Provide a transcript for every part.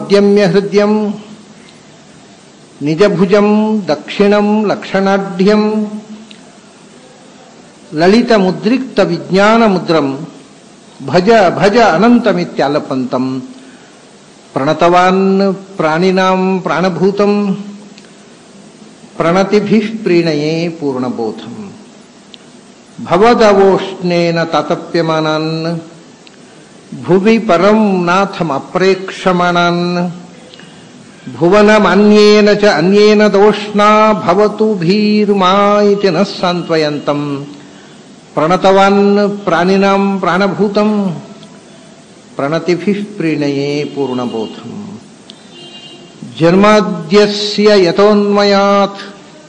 ಉದ್ಯಮ್ಯ ಹೃದಯಂ ನಿಜಭುಜಂ ದಕ್ಷಿಣಂ ಲಕ್ಷಣಾಢ್ಯಂ ಲಲಿತ ಮುದ್ರಿಕ್ತ ವಿಜ್ಞಾನ ಮುದ್ರಂ ಭಜ ಭಜ ಅನಂತಮಿತ್ಯಾಲಪಂತಂ ಪ್ರಣತವಾನ್ ಪ್ರಾಣಿನಾಂ ಪ್ರಾಣಭೂತಂ ಪ್ರಣತಿಭಿಃ ಪ್ರೀಣಯೇ ಪೂರ್ಣಬೋಧಂ ಭವದವೋಷ್ಣೇನ ತಾತಪ್ಯಮಾನಾನ್ ಭುವಿ ಪರಂ ನಾಥಮಪ್ರೇಕ್ಷಮಾಣಾನ್ ಭುವನಮನ್ಯೇನ ಚ ಅನ್ಯೇನ ದೋಷ್ಣಾ ಭವತು ಭೀರ್ಮಾ ಇತಿ ನ ಸಾಂತ್ವಯಂತಂ ಪ್ರಣತವಾನ್ ಪ್ರಾಣಿನಾಂ ಪ್ರಾಣಭೂತಂ ಪ್ರಣತಿಭಿಃ ಪ್ರೀಣಯೇ ಪೂರ್ಣಬೋಧಂ ಜನ್ಮಾದ್ಯಸ್ಯ ಯತೋನ್ಮಯಾತ್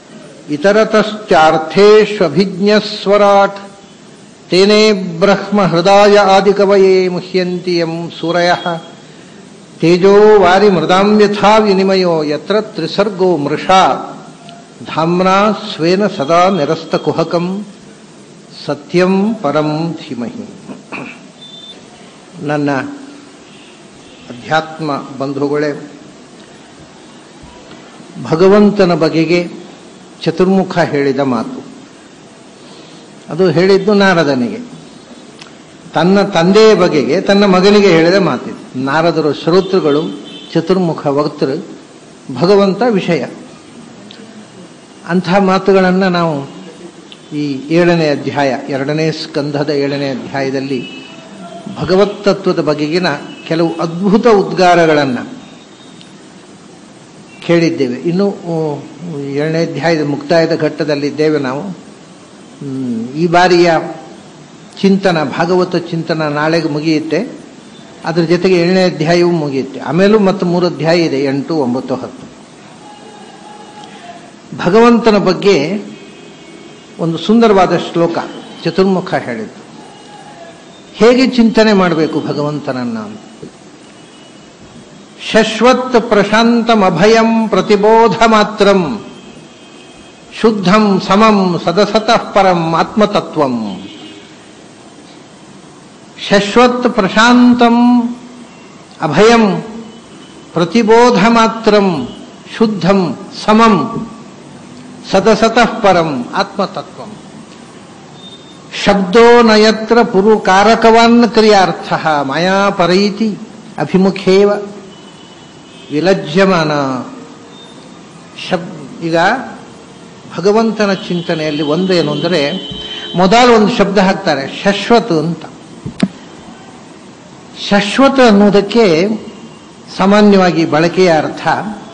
ಇತರತಶ್ಚಾರ್ಥೇಷ್ವಭಿಜ್ಞಸ್ವರಾಟ್ ತೇನೇ ಬ್ರಹ್ಮ ಹೃದಯ ಆದಿಕವಯೇ ಮುಹ್ಯಂತಿ ಯಂ ಸೂರಯಃ ತೇಜೋ ವಾರಿ ಮೃದಾಂ ಯಥಾ ವಿನಿಮಯೋ ಯತ್ರ ತ್ರಿಸರ್ಗೋ ಮೃಷಾ ಧಾಮ್ನಾ ಸ್ವೇನ ಸದಾ ನಿರಸ್ತಕುಹಕಂ ಸತ್ಯಂ ಪರಂ ಧೀಮಹಿ ನನ್ನ ಅಧ್ಯಾತ್ಮ ಬಂಧುಗಳೇ ಭಗವಂತನ ಬಗೆಗೆ ಚತುರ್ಮುಖ ಹೇಳಿದ ಮಾತು ಅದು ಹೇಳಿದ್ದು ನಾರದನಿಗೆ ತನ್ನ ತಂದೆಯ ಬಗೆಗೆ ತನ್ನ ಮಗನಿಗೆ ಹೇಳಿದ ಮಾತಿದೆ ನಾರದರು ಶ್ರೋತೃಗಳು ಚತುರ್ಮುಖ ವಕ್ತೃ ಭಗವಂತ ವಿಷಯ ಅಂಥ ಮಾತುಗಳನ್ನು ನಾವು ಈ ಏಳನೇ ಅಧ್ಯಾಯ ಎರಡನೇ ಸ್ಕಂಧದ ಏಳನೇ ಅಧ್ಯಾಯದಲ್ಲಿ ಭಗವತ್ ತತ್ವದ ಬಗೆಗಿನ ಕೆಲವು ಅದ್ಭುತ ಉದ್ಗಾರಗಳನ್ನು ಕೇಳಿದ್ದೇವೆ ಇನ್ನು ಏಳನೇ ಅಧ್ಯಾಯದ ಮುಕ್ತಾಯದ ಘಟ್ಟದಲ್ಲಿದ್ದೇವೆ ನಾವು ಈ ಬಾರಿಯ ಚಿಂತನ ಭಾಗವತ ಚಿಂತನ ನಾಳೆಗೆ ಮುಗಿಯುತ್ತೆ ಅದರ ಜೊತೆಗೆ ಏಳನೇ ಅಧ್ಯಾಯವೂ ಮುಗಿಯುತ್ತೆ ಆಮೇಲೂ ಮತ್ತು ಮೂರು ಅಧ್ಯಾಯ ಇದೆ ಎಂಟು ಒಂಬತ್ತು ಹತ್ತು ಭಗವಂತನ ಬಗ್ಗೆ ಒಂದು ಸುಂದರವಾದ ಶ್ಲೋಕ ಚತುರ್ಮುಖ ಹೇಳಿದ್ದು ಹೇಗೆ ಚಿಂತನೆ ಮಾಡಬೇಕು ಭಗವಂತನನ್ನ ಶಶ್ವತ್ ಪ್ರಶಾಂತಮಭಯಂ ಪ್ರತಿಬೋಧ ಮಾತ್ರಂ ಶುದ್ಧಂ ಸಮಂ ಸದಸತಃ ಪರಂ ಆತ್ಮತತ್ವಂ ಶಶ್ವತ್ ಪ್ರಶಾಂತಂ ಅಭಯಂ ಪ್ರತಿಬೋಧ ಮಾತ್ರಂ ಶುದ್ಧಂ ಸಮಂ ಸದಸತಃ ಪರಂ ಆತ್ಮತತ್ವಂ ಶಬ್ದೋ ನಯತ್ರ ಪುರುಕಾರಕವಾನ್ ಕ್ರಿಯಾರ್ಥ ಮಾಯಾ ಪರೈತಿ ಅಭಿಮುಖೇವ ವಿಲಜ್ಯಮಾನ ಶಬ್ ಈಗ ಭಗವಂತನ ಚಿಂತನೆಯಲ್ಲಿ ಒಂದೇನು ಅಂದರೆ ಮೊದಲು ಒಂದು ಶಬ್ದ ಹಾಕ್ತಾರೆ ಶಶ್ವತ್ ಅಂತ ಶಶ್ವತ ಅನ್ನೋದಕ್ಕೆ ಸಾಮಾನ್ಯವಾಗಿ ಬಳಕೆಯ ಅರ್ಥ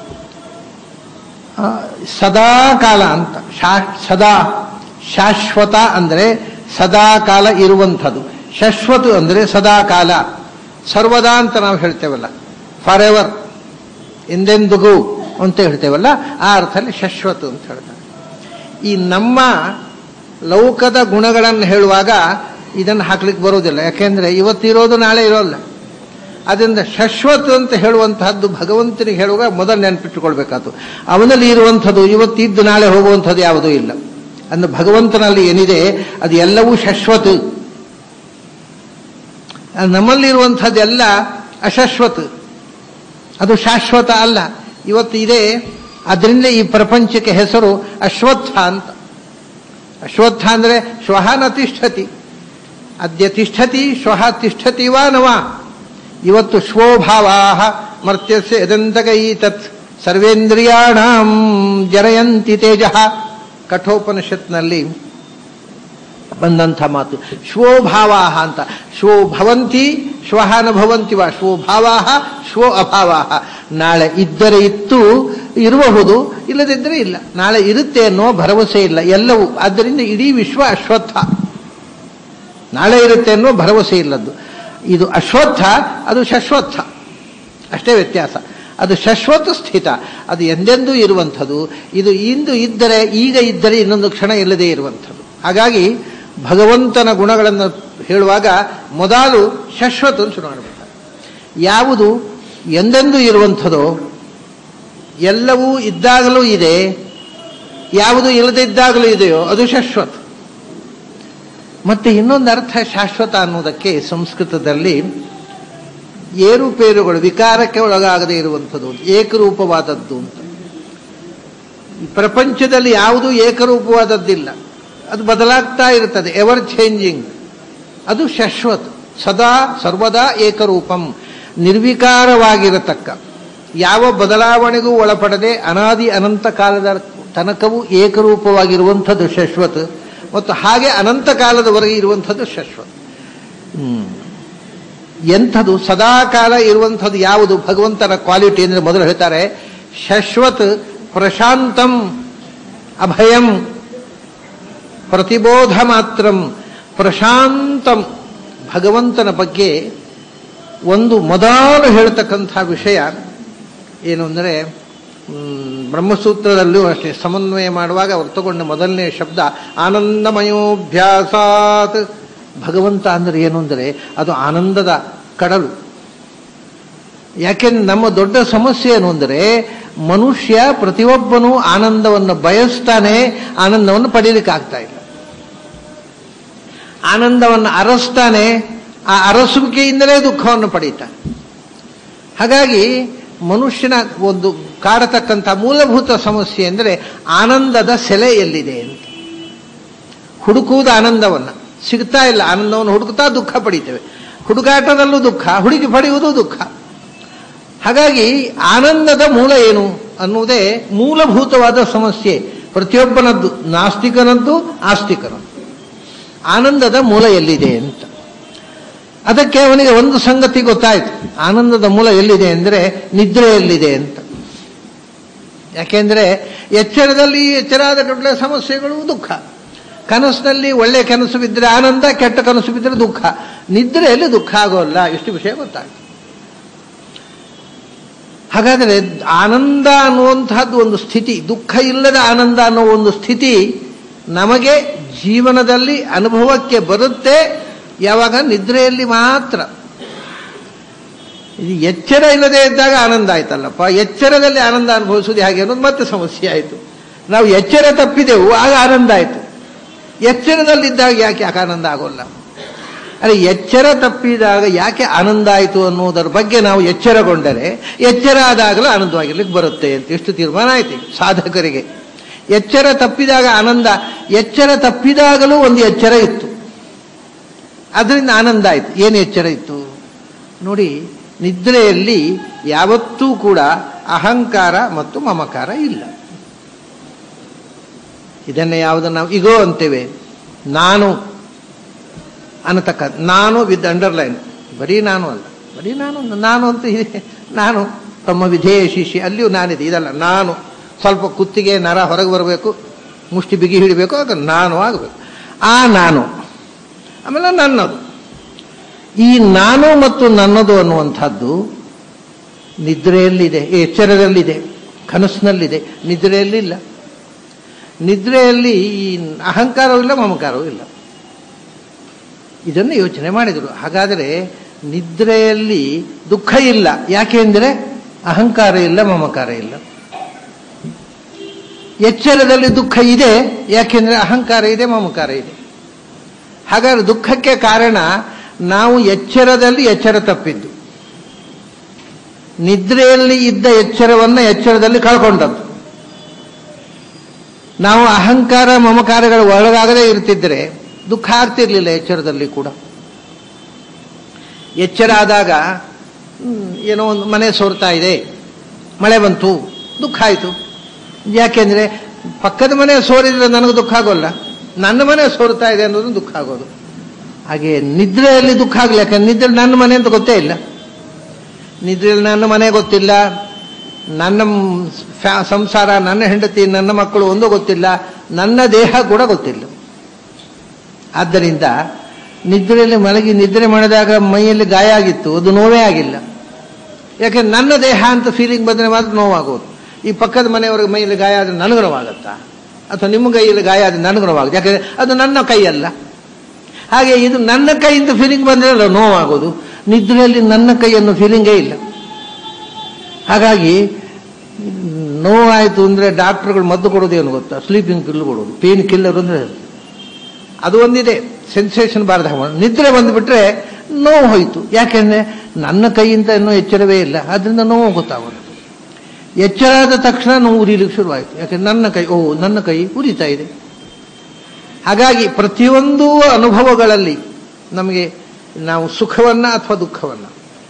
ಸದಾ ಕಾಲ ಅಂತ ಶಾ ಸದಾ ಶಾಶ್ವತ ಅಂದರೆ ಸದಾ ಕಾಲ ಇರುವಂಥದ್ದು ಶಶ್ವತ ಅಂದರೆ ಸದಾ ಕಾಲ ಸರ್ವದಾ ಅಂತ ನಾವು ಹೇಳ್ತೇವಲ್ಲ ಫಾರ್ ಎವರ್ ಎಂದೆಂದಿಗೂ ಅಂತ ಹೇಳ್ತೇವಲ್ಲ ಆ ಅರ್ಥದಲ್ಲಿ ಶಶ್ವತ ಅಂತ ಹೇಳ್ತಾರೆ ಈ ನಮ್ಮ ಲೌಕದ ಗುಣಗಳನ್ನು ಹೇಳುವಾಗ ಇದನ್ನು ಹಾಕ್ಲಿಕ್ಕೆ ಬರೋದಿಲ್ಲ ಯಾಕೆಂದ್ರೆ ಇವತ್ತಿರೋದು ನಾಳೆ ಇರೋಲ್ಲ ಅದರಿಂದ ಶಶ್ವತ ಅಂತ ಹೇಳುವಂತಹದ್ದು ಭಗವಂತನಿಗೆ ಹೇಳುವಾಗ ಮೊದಲು ನೆನಪಿಟ್ಟುಕೊಳ್ಬೇಕಾತು ಅವನಲ್ಲಿ ಇರುವಂಥದ್ದು ಇವತ್ತಿದ್ದು ನಾಳೆ ಹೋಗುವಂಥದ್ದು ಯಾವುದೂ ಇಲ್ಲ ಅಂದ್ರೆ ಭಗವಂತನಲ್ಲಿ ಏನಿದೆ ಅದು ಎಲ್ಲವೂ ಶಶ್ವತ ನಮ್ಮಲ್ಲಿರುವಂಥದ್ದೆಲ್ಲ ಅಶಶ್ವತ ಅದು ಶಾಶ್ವತ ಅಲ್ಲ ಇವತ್ತು ಇದೆ ಅದರಿಂದ ಈ ಪ್ರಪಂಚಕ್ಕೆ ಹೆಸರು ಅಶ್ವತ್ಥ ಅಂತ ಅಶ್ವತ್ಥ ಅಂದರೆ ಶ್ವಹ ನ ತಿಷ್ಠತಿ ಅದ್ಯ ತಿಷ್ಠತಿ ಶ್ವಹ ತಿಷ್ಠತಿ ವಾ ನವ ಇವತ್ತು ಶ್ವೋಭಾವಾ ಮರ್ತ್ಯಸ್ಯ ಯದಂತಕೈ ತತ್ ಸರ್ವೇಂದ್ರಿಯಾಣಂ ಜರಯಂತಿ ತೇಜ ಕಠೋಪನಿಷತ್ನಲ್ಲಿ ಬಂದಂಥ ಮಾತು ಶ್ವೋಭಾವಾ ಅಂತ ಶ್ವೋ ಭವಂತಿ ಶ್ವಹ ನ ಭವಂತಿ ವಾ ಶ್ವೋಭಾವಾ ಶ್ವೋ ಅಭಾವಾ ನಾಳೆ ಇದ್ದರೆ ಇತ್ತು ಇರಬಹುದು ಇಲ್ಲದಿದ್ದರೆ ಇಲ್ಲ ನಾಳೆ ಇರುತ್ತೆ ಅನ್ನೋ ಭರವಸೆ ಇಲ್ಲ ಎಲ್ಲವೂ ಆದ್ದರಿಂದ ಇಡೀ ವಿಶ್ವ ಅಶ್ವತ್ಥ ನಾಳೆ ಇರುತ್ತೆ ಅನ್ನೋ ಭರವಸೆ ಇಲ್ಲದ್ದು ಇದು ಅಶ್ವತ್ಥ ಅದು ಶಶ್ವತ್ಥ ಅಷ್ಟೇ ವ್ಯತ್ಯಾಸ ಅದು ಶಶ್ವತ ಸ್ಥಿತ ಅದು ಎಂದೆಂದೂ ಇರುವಂಥದ್ದು ಇದು ಇಂದು ಇದ್ದರೆ ಈಗ ಇದ್ದರೆ ಇನ್ನೊಂದು ಕ್ಷಣ ಇಲ್ಲದೆ ಇರುವಂಥದ್ದು ಹಾಗಾಗಿ ಭಗವಂತನ ಗುಣಗಳನ್ನು ಹೇಳುವಾಗ ಮೊದಲು ಶಶ್ವತ ಶುರು ಮಾಡಬೇಕು ಯಾವುದು ಎಂದೆಂದೂ ಇರುವಂಥದೋ ಎಲ್ಲವೂ ಇದ್ದಾಗಲೂ ಇದೆ ಯಾವುದು ಇಲ್ಲದಿದ್ದಾಗಲೂ ಇದೆಯೋ ಅದು ಶಾಶ್ವತ ಮತ್ತೆ ಇನ್ನೊಂದು ಅರ್ಥ ಶಾಶ್ವತ ಅನ್ನೋದಕ್ಕೆ ಸಂಸ್ಕೃತದಲ್ಲಿ ಏರುಪೇರುಗಳು ವಿಕಾರಕ್ಕೆ ಒಳಗಾಗದೇ ಇರುವಂಥದ್ದು ಏಕರೂಪವಾದದ್ದು ಅಂತ ಈ ಪ್ರಪಂಚದಲ್ಲಿ ಯಾವುದೂ ಏಕರೂಪವಾದದ್ದಿಲ್ಲ ಅದು ಬದಲಾಗ್ತಾ ಇರುತ್ತದೆ ಎವರ್ ಚೇಂಜಿಂಗ್ ಅದು ಶಾಶ್ವತ ಸದಾ ಸರ್ವದಾ ಏಕರೂಪಂ ನಿರ್ವಿಕಾರವಾಗಿರತಕ್ಕ ಯಾವ ಬದಲಾವಣೆಗೂ ಒಳಪಡದೆ ಅನಾದಿ ಅನಂತ ಕಾಲದ ತನಕವೂ ಏಕರೂಪವಾಗಿರುವಂಥದ್ದು ಶಾಶ್ವತ ಮತ್ತು ಹಾಗೆ ಅನಂತ ಕಾಲದವರೆಗೆ ಇರುವಂಥದ್ದು ಶಾಶ್ವತ ಹ್ಮ್. ಎಂಥದ್ದು ಸದಾಕಾಲ ಇರುವಂಥದ್ದು ಯಾವುದು ಭಗವಂತನ ಕ್ವಾಲಿಟಿ ಅಂದರೆ ಮೊದಲು ಹೇಳ್ತಾರೆ ಶಾಶ್ವತ್ ಪ್ರಶಾಂತಂ ಅಭಯಂ ಪ್ರತಿಬೋಧ ಮಾತ್ರಂ ಪ್ರಶಾಂತಂ ಭಗವಂತನ ಬಗ್ಗೆ ಒಂದು ಮೊದಲು ಹೇಳ್ತಕ್ಕಂಥ ವಿಷಯ ಏನು ಅಂದರೆ ಬ್ರಹ್ಮಸೂತ್ರದಲ್ಲೂ ಅಷ್ಟೇ ಸಮನ್ವಯ ಮಾಡುವಾಗ ಅವರು ತಗೊಂಡ ಮೊದಲನೇ ಶಬ್ದ ಆನಂದಮಯೋಭ್ಯಾಸಾತ್ ಭಗವಂತ ಅಂದರೆ ಏನು ಅಂದರೆ ಅದು ಆನಂದದ ಕಡಲು ಯಾಕೆಂದ್ರೆ ನಮ್ಮ ದೊಡ್ಡ ಸಮಸ್ಯೆ ಏನು ಅಂದರೆ ಮನುಷ್ಯ ಪ್ರತಿಯೊಬ್ಬನೂ ಆನಂದವನ್ನು ಬಯಸ್ತಾನೆ ಆನಂದವನ್ನು ಪಡೀಲಿಕ್ಕೆ ಆಗ್ತಾ ಇಲ್ಲ ಆನಂದವನ್ನು ಅರಸ್ತಾನೆ ಆ ಅರಸುವಿಕೆಯಿಂದಲೇ ದುಃಖವನ್ನು ಪಡೀತಾನೆ ಹಾಗಾಗಿ ಮನುಷ್ಯನ ಒಂದು ಕಾಡತಕ್ಕಂಥ ಮೂಲಭೂತ ಸಮಸ್ಯೆ ಅಂದರೆ ಆನಂದದ ಸೆಲೆ ಎಲ್ಲಿದೆ ಅಂತ ಹುಡುಕುವುದು ಆನಂದವನ್ನು ಸಿಗ್ತಾ ಇಲ್ಲ ಆನಂದವನ್ನು ಹುಡುಕ್ತಾ ದುಃಖ ಪಡಿತೇವೆ ಹುಡುಕಾಟದಲ್ಲೂ ದುಃಖ ಹುಡುಕಿ ಪಡೆಯುವುದು ದುಃಖ ಹಾಗಾಗಿ ಆನಂದದ ಮೂಲ ಏನು ಅನ್ನುವುದೇ ಮೂಲಭೂತವಾದ ಸಮಸ್ಯೆ ಪ್ರತಿಯೊಬ್ಬನದ್ದು ನಾಸ್ತಿಕನದ್ದು ಆಸ್ತಿಕನದ್ದು ಆನಂದದ ಮೂಲ ಎಲ್ಲಿದೆ ಅಂತ ಅದಕ್ಕೆ ಅವನಿಗೆ ಒಂದು ಸಂಗತಿ ಗೊತ್ತಾಯಿತು ಆನಂದದ ಮೂಲ ಎಲ್ಲಿದೆ ಅಂದರೆ ನಿದ್ರೆಯಲ್ಲಿದೆ ಅಂತ ಯಾಕೆಂದ್ರೆ ಎಚ್ಚರದಲ್ಲಿ ಎಚ್ಚರಾದ ಕೂಡಲೇ ಸಮಸ್ಯೆಗಳು ದುಃಖ ಕನಸಿನಲ್ಲಿ ಒಳ್ಳೆ ಕನಸು ಬಿದ್ದರೆ ಆನಂದ ಕೆಟ್ಟ ಕನಸು ಬಿದ್ದರೆ ದುಃಖ ನಿದ್ರೆಯಲ್ಲಿ ದುಃಖ ಆಗೋಲ್ಲ ಇಷ್ಟು ವಿಷಯ ಗೊತ್ತಾಯ್ತು ಹಾಗಾದರೆ ಆನಂದ ಅನ್ನುವಂತಹದ್ದು ಒಂದು ಸ್ಥಿತಿ ದುಃಖ ಇಲ್ಲದ ಆನಂದ ಅನ್ನೋ ಒಂದು ಸ್ಥಿತಿ ನಮಗೆ ಜೀವನದಲ್ಲಿ ಅನುಭವಕ್ಕೆ ಬರುತ್ತೆ ಯಾವಾಗ ನಿದ್ರೆಯಲ್ಲಿ ಮಾತ್ರ ಇದು ಎಚ್ಚರ ಇಲ್ಲದೆ ಇದ್ದಾಗ ಆನಂದ ಆಯ್ತಲ್ಲಪ್ಪ ಎಚ್ಚರದಲ್ಲಿ ಆನಂದ ಅನುಭವಿಸುವುದು ಹಾಗೆ ಅನ್ನೋದು ಮತ್ತೆ ಸಮಸ್ಯೆ ಆಯಿತು ನಾವು ಎಚ್ಚರ ತಪ್ಪಿದೆವು ಆಗ ಆನಂದ ಆಯಿತು ಎಚ್ಚರದಲ್ಲಿದ್ದಾಗ ಯಾಕೆ ಯಾಕೆ ಆನಂದ ಆಗೋಲ್ಲ ಅರೆ ಎಚ್ಚರ ತಪ್ಪಿದಾಗ ಯಾಕೆ ಆನಂದ ಆಯಿತು ಅನ್ನುವುದರ ಬಗ್ಗೆ ನಾವು ಎಚ್ಚರಗೊಂಡರೆ ಎಚ್ಚರ ಆದಾಗಲೂ ಆನಂದವಾಗಿರ್ಲಿಕ್ಕೆ ಬರುತ್ತೆ ಅಂತ ಎಷ್ಟು ತೀರ್ಮಾನ ಆಯ್ತು ಈಗ ಸಾಧಕರಿಗೆ ಎಚ್ಚರ ತಪ್ಪಿದಾಗ ಆನಂದ ಎಚ್ಚರ ತಪ್ಪಿದಾಗಲೂ ಒಂದು ಎಚ್ಚರ ಇತ್ತು ಅದರಿಂದ ಆನಂದ ಆಯಿತು ಏನು ಎಚ್ಚರ ಇತ್ತು ನೋಡಿ ನಿದ್ರೆಯಲ್ಲಿ ಯಾವತ್ತೂ ಕೂಡ ಅಹಂಕಾರ ಮತ್ತು ಮಮಕಾರ ಇಲ್ಲ ಇದನ್ನೇ ಯಾವುದನ್ನು ನಾವು ಇಗೋ ಅಂತೇವೆ ನಾನು ಅನ್ನತಕ್ಕ ನಾನು ವಿತ್ ಅಂಡರ್ಲೈನ್ ಬರೀ ನಾನು ಅಲ್ಲ ಬರೀ ನಾನು ನಾನು ಅಂತ ಇದೆ ನಾನು ತಮ್ಮ ವಿಧೇಯ ಶಿಷ್ಯ ಅಲ್ಲಿಯೂ ನಾನಿದೆ ಇದಲ್ಲ ನಾನು ಸ್ವಲ್ಪ ಕುತ್ತಿಗೆ ನರ ಹೊರಗೆ ಬರಬೇಕು ಮುಷ್ಟಿ ಬಿಗಿ ಹಿಡಿಬೇಕು ಆಗ ನಾನು ಆಗಬೇಕು ಆ ನಾನು ಆಮೇಲೆ ನನ್ನದು ಈ ನಾನು ಮತ್ತು ನನ್ನದು ಅನ್ನುವಂಥದ್ದು ನಿದ್ರೆಯಲ್ಲಿದೆ ಎಚ್ಚರದಲ್ಲಿದೆ ಕನಸಿನಲ್ಲಿದೆ ನಿದ್ರೆಯಲ್ಲಿಲ್ಲ ನಿದ್ರೆಯಲ್ಲಿ ಈ ಅಹಂಕಾರವೂ ಇಲ್ಲ ಮಮಕಾರವೂ ಇಲ್ಲ ಇದನ್ನು ಯೋಚನೆ ಮಾಡಿದರು ಹಾಗಾದರೆ ನಿದ್ರೆಯಲ್ಲಿ ದುಃಖ ಇಲ್ಲ ಯಾಕೆಂದರೆ ಅಹಂಕಾರ ಇಲ್ಲ ಮಮಕಾರ ಇಲ್ಲ ಎಚ್ಚರದಲ್ಲಿ ದುಃಖ ಇದೆ ಯಾಕೆಂದ್ರೆ ಅಹಂಕಾರ ಇದೆ ಮಮಕಾರ ಇದೆ ಹಾಗಾದ್ರೆ ದುಃಖಕ್ಕೆ ಕಾರಣ ನಾವು ಎಚ್ಚರದಲ್ಲಿ ಎಚ್ಚರ ತಪ್ಪಿದ್ದು ನಿದ್ರೆಯಲ್ಲಿ ಇದ್ದ ಎಚ್ಚರವನ್ನು ಎಚ್ಚರದಲ್ಲಿ ಕಳ್ಕೊಂಡದ್ದು ನಾವು ಅಹಂಕಾರ ಮಮಕಾರಗಳ ಒಳಗಾಗದೇ ಇರ್ತಿದ್ರೆ ದುಃಖ ಆಗ್ತಿರ್ಲಿಲ್ಲ ಎಚ್ಚರದಲ್ಲಿ ಕೂಡ ಎಚ್ಚರ ಆದಾಗ ಹ್ಮ್, ಏನೋ ಒಂದು ಮನೆ ಸೋರ್ತಾ ಇದೆ ಮಳೆ ಬಂತು ದುಃಖ ಆಯಿತು ಯಾಕೆಂದ್ರೆ ಪಕ್ಕದ ಮನೆ ಸೋರಿದ್ರೆ ನನಗೆ ದುಃಖ ಆಗೋಲ್ಲ ನನ್ನ ಮನೆ ಸೋರ್ತಾ ಇದೆ ಅನ್ನೋದು ದುಃಖ ಆಗೋದು ಹಾಗೆ ನಿದ್ರೆಯಲ್ಲಿ ದುಃಖ ಆಗಲಿ ಯಾಕಂದ್ರೆ ನಿದ್ರೆ ನನ್ನ ಮನೆ ಅಂತ ಗೊತ್ತೇ ಇಲ್ಲ ನಿದ್ರೆಯಲ್ಲಿ ನನ್ನ ಮನೆ ಗೊತ್ತಿಲ್ಲ ನನ್ನ ಫ್ಯಾ- ಸಂಸಾರ ನನ್ನ ಹೆಂಡತಿ ನನ್ನ ಮಕ್ಕಳು ಒಂದೂ ಗೊತ್ತಿಲ್ಲ ನನ್ನ ದೇಹ ಕೂಡ ಗೊತ್ತಿಲ್ಲ ಆದ್ದರಿಂದ ನಿದ್ರೆಯಲ್ಲಿ ಮಲಗಿ ನಿದ್ರೆ ಮಾಡಿದಾಗ ಮೈಯಲ್ಲಿ ಗಾಯ ಆಗಿತ್ತು ಅದು ನೋವೇ ಆಗಿಲ್ಲ ಯಾಕೆ ನನ್ನ ದೇಹ ಅಂತ ಫೀಲಿಂಗ್ ಬಂದರೆ ಮಾತ್ರ ನೋವಾಗೋದು ಈ ಪಕ್ಕದ ಮನೆಯವ್ರಿಗೆ ಮೈಯಲ್ಲಿ ಗಾಯ ಆದರೆ ನನಗೆ ನೋವಾಗುತ್ತಾ ಅಥವಾ ನಿಮ್ಮ ಕೈಯಲ್ಲಿ ಗಾಯ ಆದರೆ ನನಗೆ ನೋವಾಗುತ್ತೆ ಯಾಕಂದರೆ ಅದು ನನ್ನ ಕೈಯಲ್ಲ ಹಾಗೆ ಇದು ನನ್ನ ಕೈಯಿಂದ ಫೀಲಿಂಗ್ ಬಂದರೆ ಅಲ್ಲ ನೋವಾಗೋದು ನಿದ್ರೆಯಲ್ಲಿ ನನ್ನ ಕೈಯನ್ನು ಫೀಲಿಂಗೇ ಇಲ್ಲ ಹಾಗಾಗಿ ನೋವಾಯಿತು ಅಂದರೆ ಡಾಕ್ಟರ್ಗಳು ಮದ್ದು ಕೊಡೋದು ಏನು ಗೊತ್ತಾ ಸ್ಲೀಪಿಂಗ್ ಪಿಲ್ ಕೊಡೋದು ಪೇನ್ ಕಿಲ್ಲರ್ ಅಂದರೆ ಅದು ಒಂದಿದೆ ಸೆನ್ಸೇಷನ್ ಬಾರದ ನಿದ್ರೆ ಬಂದುಬಿಟ್ರೆ ನೋವು ಹೋಯಿತು ಯಾಕೆಂದ್ರೆ ನನ್ನ ಕೈಯಿಂದ ಇನ್ನೂ ಎಚ್ಚರವೇ ಇಲ್ಲ ಅದರಿಂದ ನೋವು ಗೊತ್ತಾಗೋದು ಎಚ್ಚರ ಆದ ತಕ್ಷಣ ನೋವು ಉರಿಲಿಕ್ಕೆ ಶುರುವಾಯಿತು ಯಾಕೆಂದ್ರೆ ನನ್ನ ಕೈ ಓ ನನ್ನ ಕೈ ಉರಿತಾ ಇದೆ ಹಾಗಾಗಿ ಪ್ರತಿಯೊಂದು ಅನುಭವಗಳಲ್ಲಿ ನಮಗೆ ನಾವು ಸುಖವನ್ನ ಅಥವಾ ದುಃಖವನ್ನ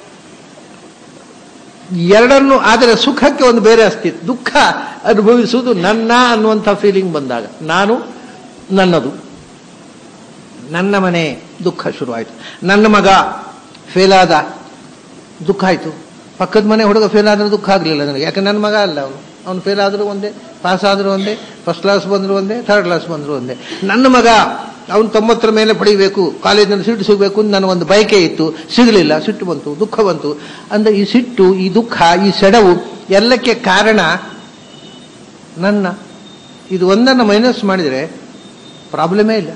ಎರಡನ್ನು ಆದರೆ ಸುಖಕ್ಕೆ ಒಂದು ಬೇರೆ ಅಸ್ತಿತ್ವ ದುಃಖ ಅನುಭವಿಸುವುದು ನನ್ನ ಅನ್ನುವಂಥ ಫೀಲಿಂಗ್ ಬಂದಾಗ ನಾನು ನನ್ನದು ನನ್ನ ಮನೆ ದುಃಖ ಶುರುವಾಯಿತು ನನ್ನ ಮಗ ಫೇಲ್ ಆದ ದುಃಖ ಆಯಿತು ಪಕ್ಕದ ಮನೆ ಹುಡುಗ ಫೇಲ್ ಆದರೂ ದುಃಖ ಆಗಲಿಲ್ಲ ನನಗೆ ಯಾಕೆ ನನ್ನ ಮಗ ಅಲ್ಲ ಅವನು ಅವನು ಫೇಲ್ ಆದರೂ ಒಂದೇ ಪಾಸ್ ಆದರೂ ಒಂದೇ ಫಸ್ಟ್ ಕ್ಲಾಸ್ ಬಂದರೂ ಒಂದೇ ಥರ್ಡ್ ಕ್ಲಾಸ್ ಬಂದರೂ ಒಂದೇ ನನ್ನ ಮಗ ಅವನು ತೊಂಬತ್ತರ ಮೇಲೆ ಪಡಿಬೇಕು ಕಾಲೇಜಿನಲ್ಲಿ ಸಿಟ್ಟು ಸಿಗಬೇಕು ಅಂತ ನನಗೊಂದು ಬಯಕೆ ಇತ್ತು ಸಿಗಲಿಲ್ಲ ಸಿಟ್ಟು ಬಂತು ದುಃಖ ಬಂತು ಅಂದರೆ ಈ ಸಿಟ್ಟು ಈ ದುಃಖ ಈ ಸೆಡವು ಎಲ್ಲಕ್ಕೆ ಕಾರಣ ನನ್ನ ಇದು ಒಂದನ್ನು ಮೈನಸ್ ಮಾಡಿದರೆ ಪ್ರಾಬ್ಲಮೇ ಇಲ್ಲ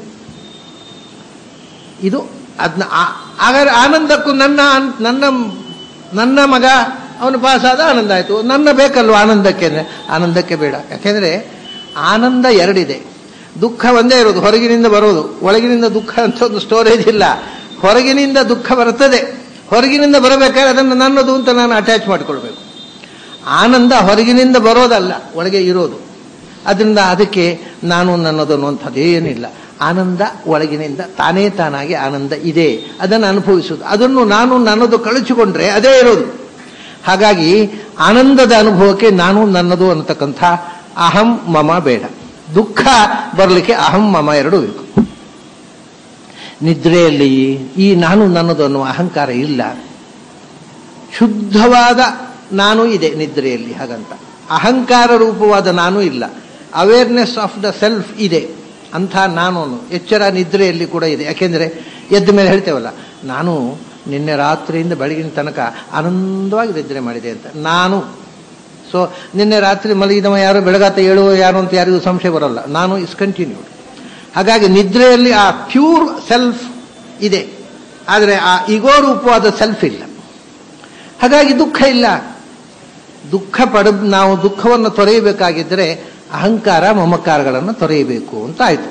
ಇದು ಅದನ್ನ ಹಾಗಾದ್ರೆ ಆನಂದಕ್ಕೂ ನನ್ನ ನನ್ನ ನನ್ನ ಮಗ ಅವನು ಪಾಸ್ ಆದ ಆನಂದ ಆಯಿತು ನನ್ನ ಬೇಕಲ್ವ ಆನಂದಕ್ಕೆ ಅಂದರೆ ಆನಂದಕ್ಕೆ ಬೇಡ ಯಾಕೆಂದರೆ ಆನಂದ ಎರಡಿದೆ ದುಃಖ ಒಂದೇ ಇರೋದು ಹೊರಗಿನಿಂದ ಬರೋದು ಒಳಗಿನಿಂದ ದುಃಖ ಅಂತ ಒಂದು ಸ್ಟೋರೇಜ್ ಇಲ್ಲ ಹೊರಗಿನಿಂದ ದುಃಖ ಬರ್ತದೆ ಹೊರಗಿನಿಂದ ಬರಬೇಕಾದ್ರೆ ಅದನ್ನು ನನ್ನದು ಅಂತ ನಾನು ಅಟ್ಯಾಚ್ ಮಾಡಿಕೊಳ್ಬೇಕು ಆನಂದ ಹೊರಗಿನಿಂದ ಬರೋದಲ್ಲ ಒಳಗೆ ಇರೋದು ಅದರಿಂದ ಅದಕ್ಕೆ ನಾನು ನನ್ನದು ಅನ್ನುವಂಥದ್ದು ಏನಿಲ್ಲ ಆನಂದ ಒಳಗಿನಿಂದ ತಾನೇ ತಾನಾಗಿ ಆನಂದ ಇದೆ ಅದನ್ನು ಅನುಭವಿಸುವುದು ಅದನ್ನು ನಾನು ನನ್ನದು ಕಳಚಿಕೊಂಡ್ರೆ ಅದೇ ಇರೋದು ಹಾಗಾಗಿ ಆನಂದದ ಅನುಭವಕ್ಕೆ ನಾನು ನನ್ನದು ಅನ್ನತಕ್ಕಂಥ ಅಹಂ ಮಮ ಬೇಡ ದುಃಖ ಬರಲಿಕ್ಕೆ ಅಹಂ ಮಮ ಎರಡು ಬೇಕು ನಿದ್ರೆಯಲ್ಲಿ ಈ ನಾನು ನನ್ನದು ಅನ್ನುವ ಅಹಂಕಾರ ಇಲ್ಲ ಶುದ್ಧವಾದ ನಾನು ಇದೆ ನಿದ್ರೆಯಲ್ಲಿ ಹಾಗಂತ ಅಹಂಕಾರ ರೂಪವಾದ ನಾನು ಇಲ್ಲ ಅವೇರ್ನೆಸ್ ಆಫ್ ದ ಸೆಲ್ಫ್ ಇದೆ ಅಂಥ ನಾನು ಎಚ್ಚರ ನಿದ್ರೆಯಲ್ಲಿ ಕೂಡ ಇದೆ ಯಾಕೆಂದರೆ ಎದ್ದ ಮೇಲೆ ಹೇಳ್ತೇವಲ್ಲ ನಾನು ನಿನ್ನೆ ರಾತ್ರಿಯಿಂದ ಬೆಳಗಿನ ತನಕ ಆನಂದವಾಗಿ ನಿದ್ರೆ ಮಾಡಿದೆ ಅಂತ ನಾನು ಸೊ ನಿನ್ನೆ ರಾತ್ರಿ ಮಲಗಿದವ ಯಾರು ಬೆಳಗಾತ ಹೇಳುವ ಯಾರು ಅಂತ ಯಾರಿಗೂ ಸಂಶಯ ಬರೋಲ್ಲ ನಾನು ಇಸ್ ಕಂಟಿನ್ಯೂಡ್ ಹಾಗಾಗಿ ನಿದ್ರೆಯಲ್ಲಿ ಆ ಪ್ಯೂರ್ ಸೆಲ್ಫ್ ಇದೆ ಆದರೆ ಆ ಇಗೋ ರೂಪವಾದ ಸೆಲ್ಫ್ ಇಲ್ಲ ಹಾಗಾಗಿ ದುಃಖ ಇಲ್ಲ ದುಃಖ ಪಡ ನಾವು ದುಃಖವನ್ನು ತೊರೆಯಬೇಕಾಗಿದ್ದರೆ ಅಹಂಕಾರ ಮಮಕಾರಗಳನ್ನು ತೊರೆಯಬೇಕು ಅಂತ ಆಯಿತು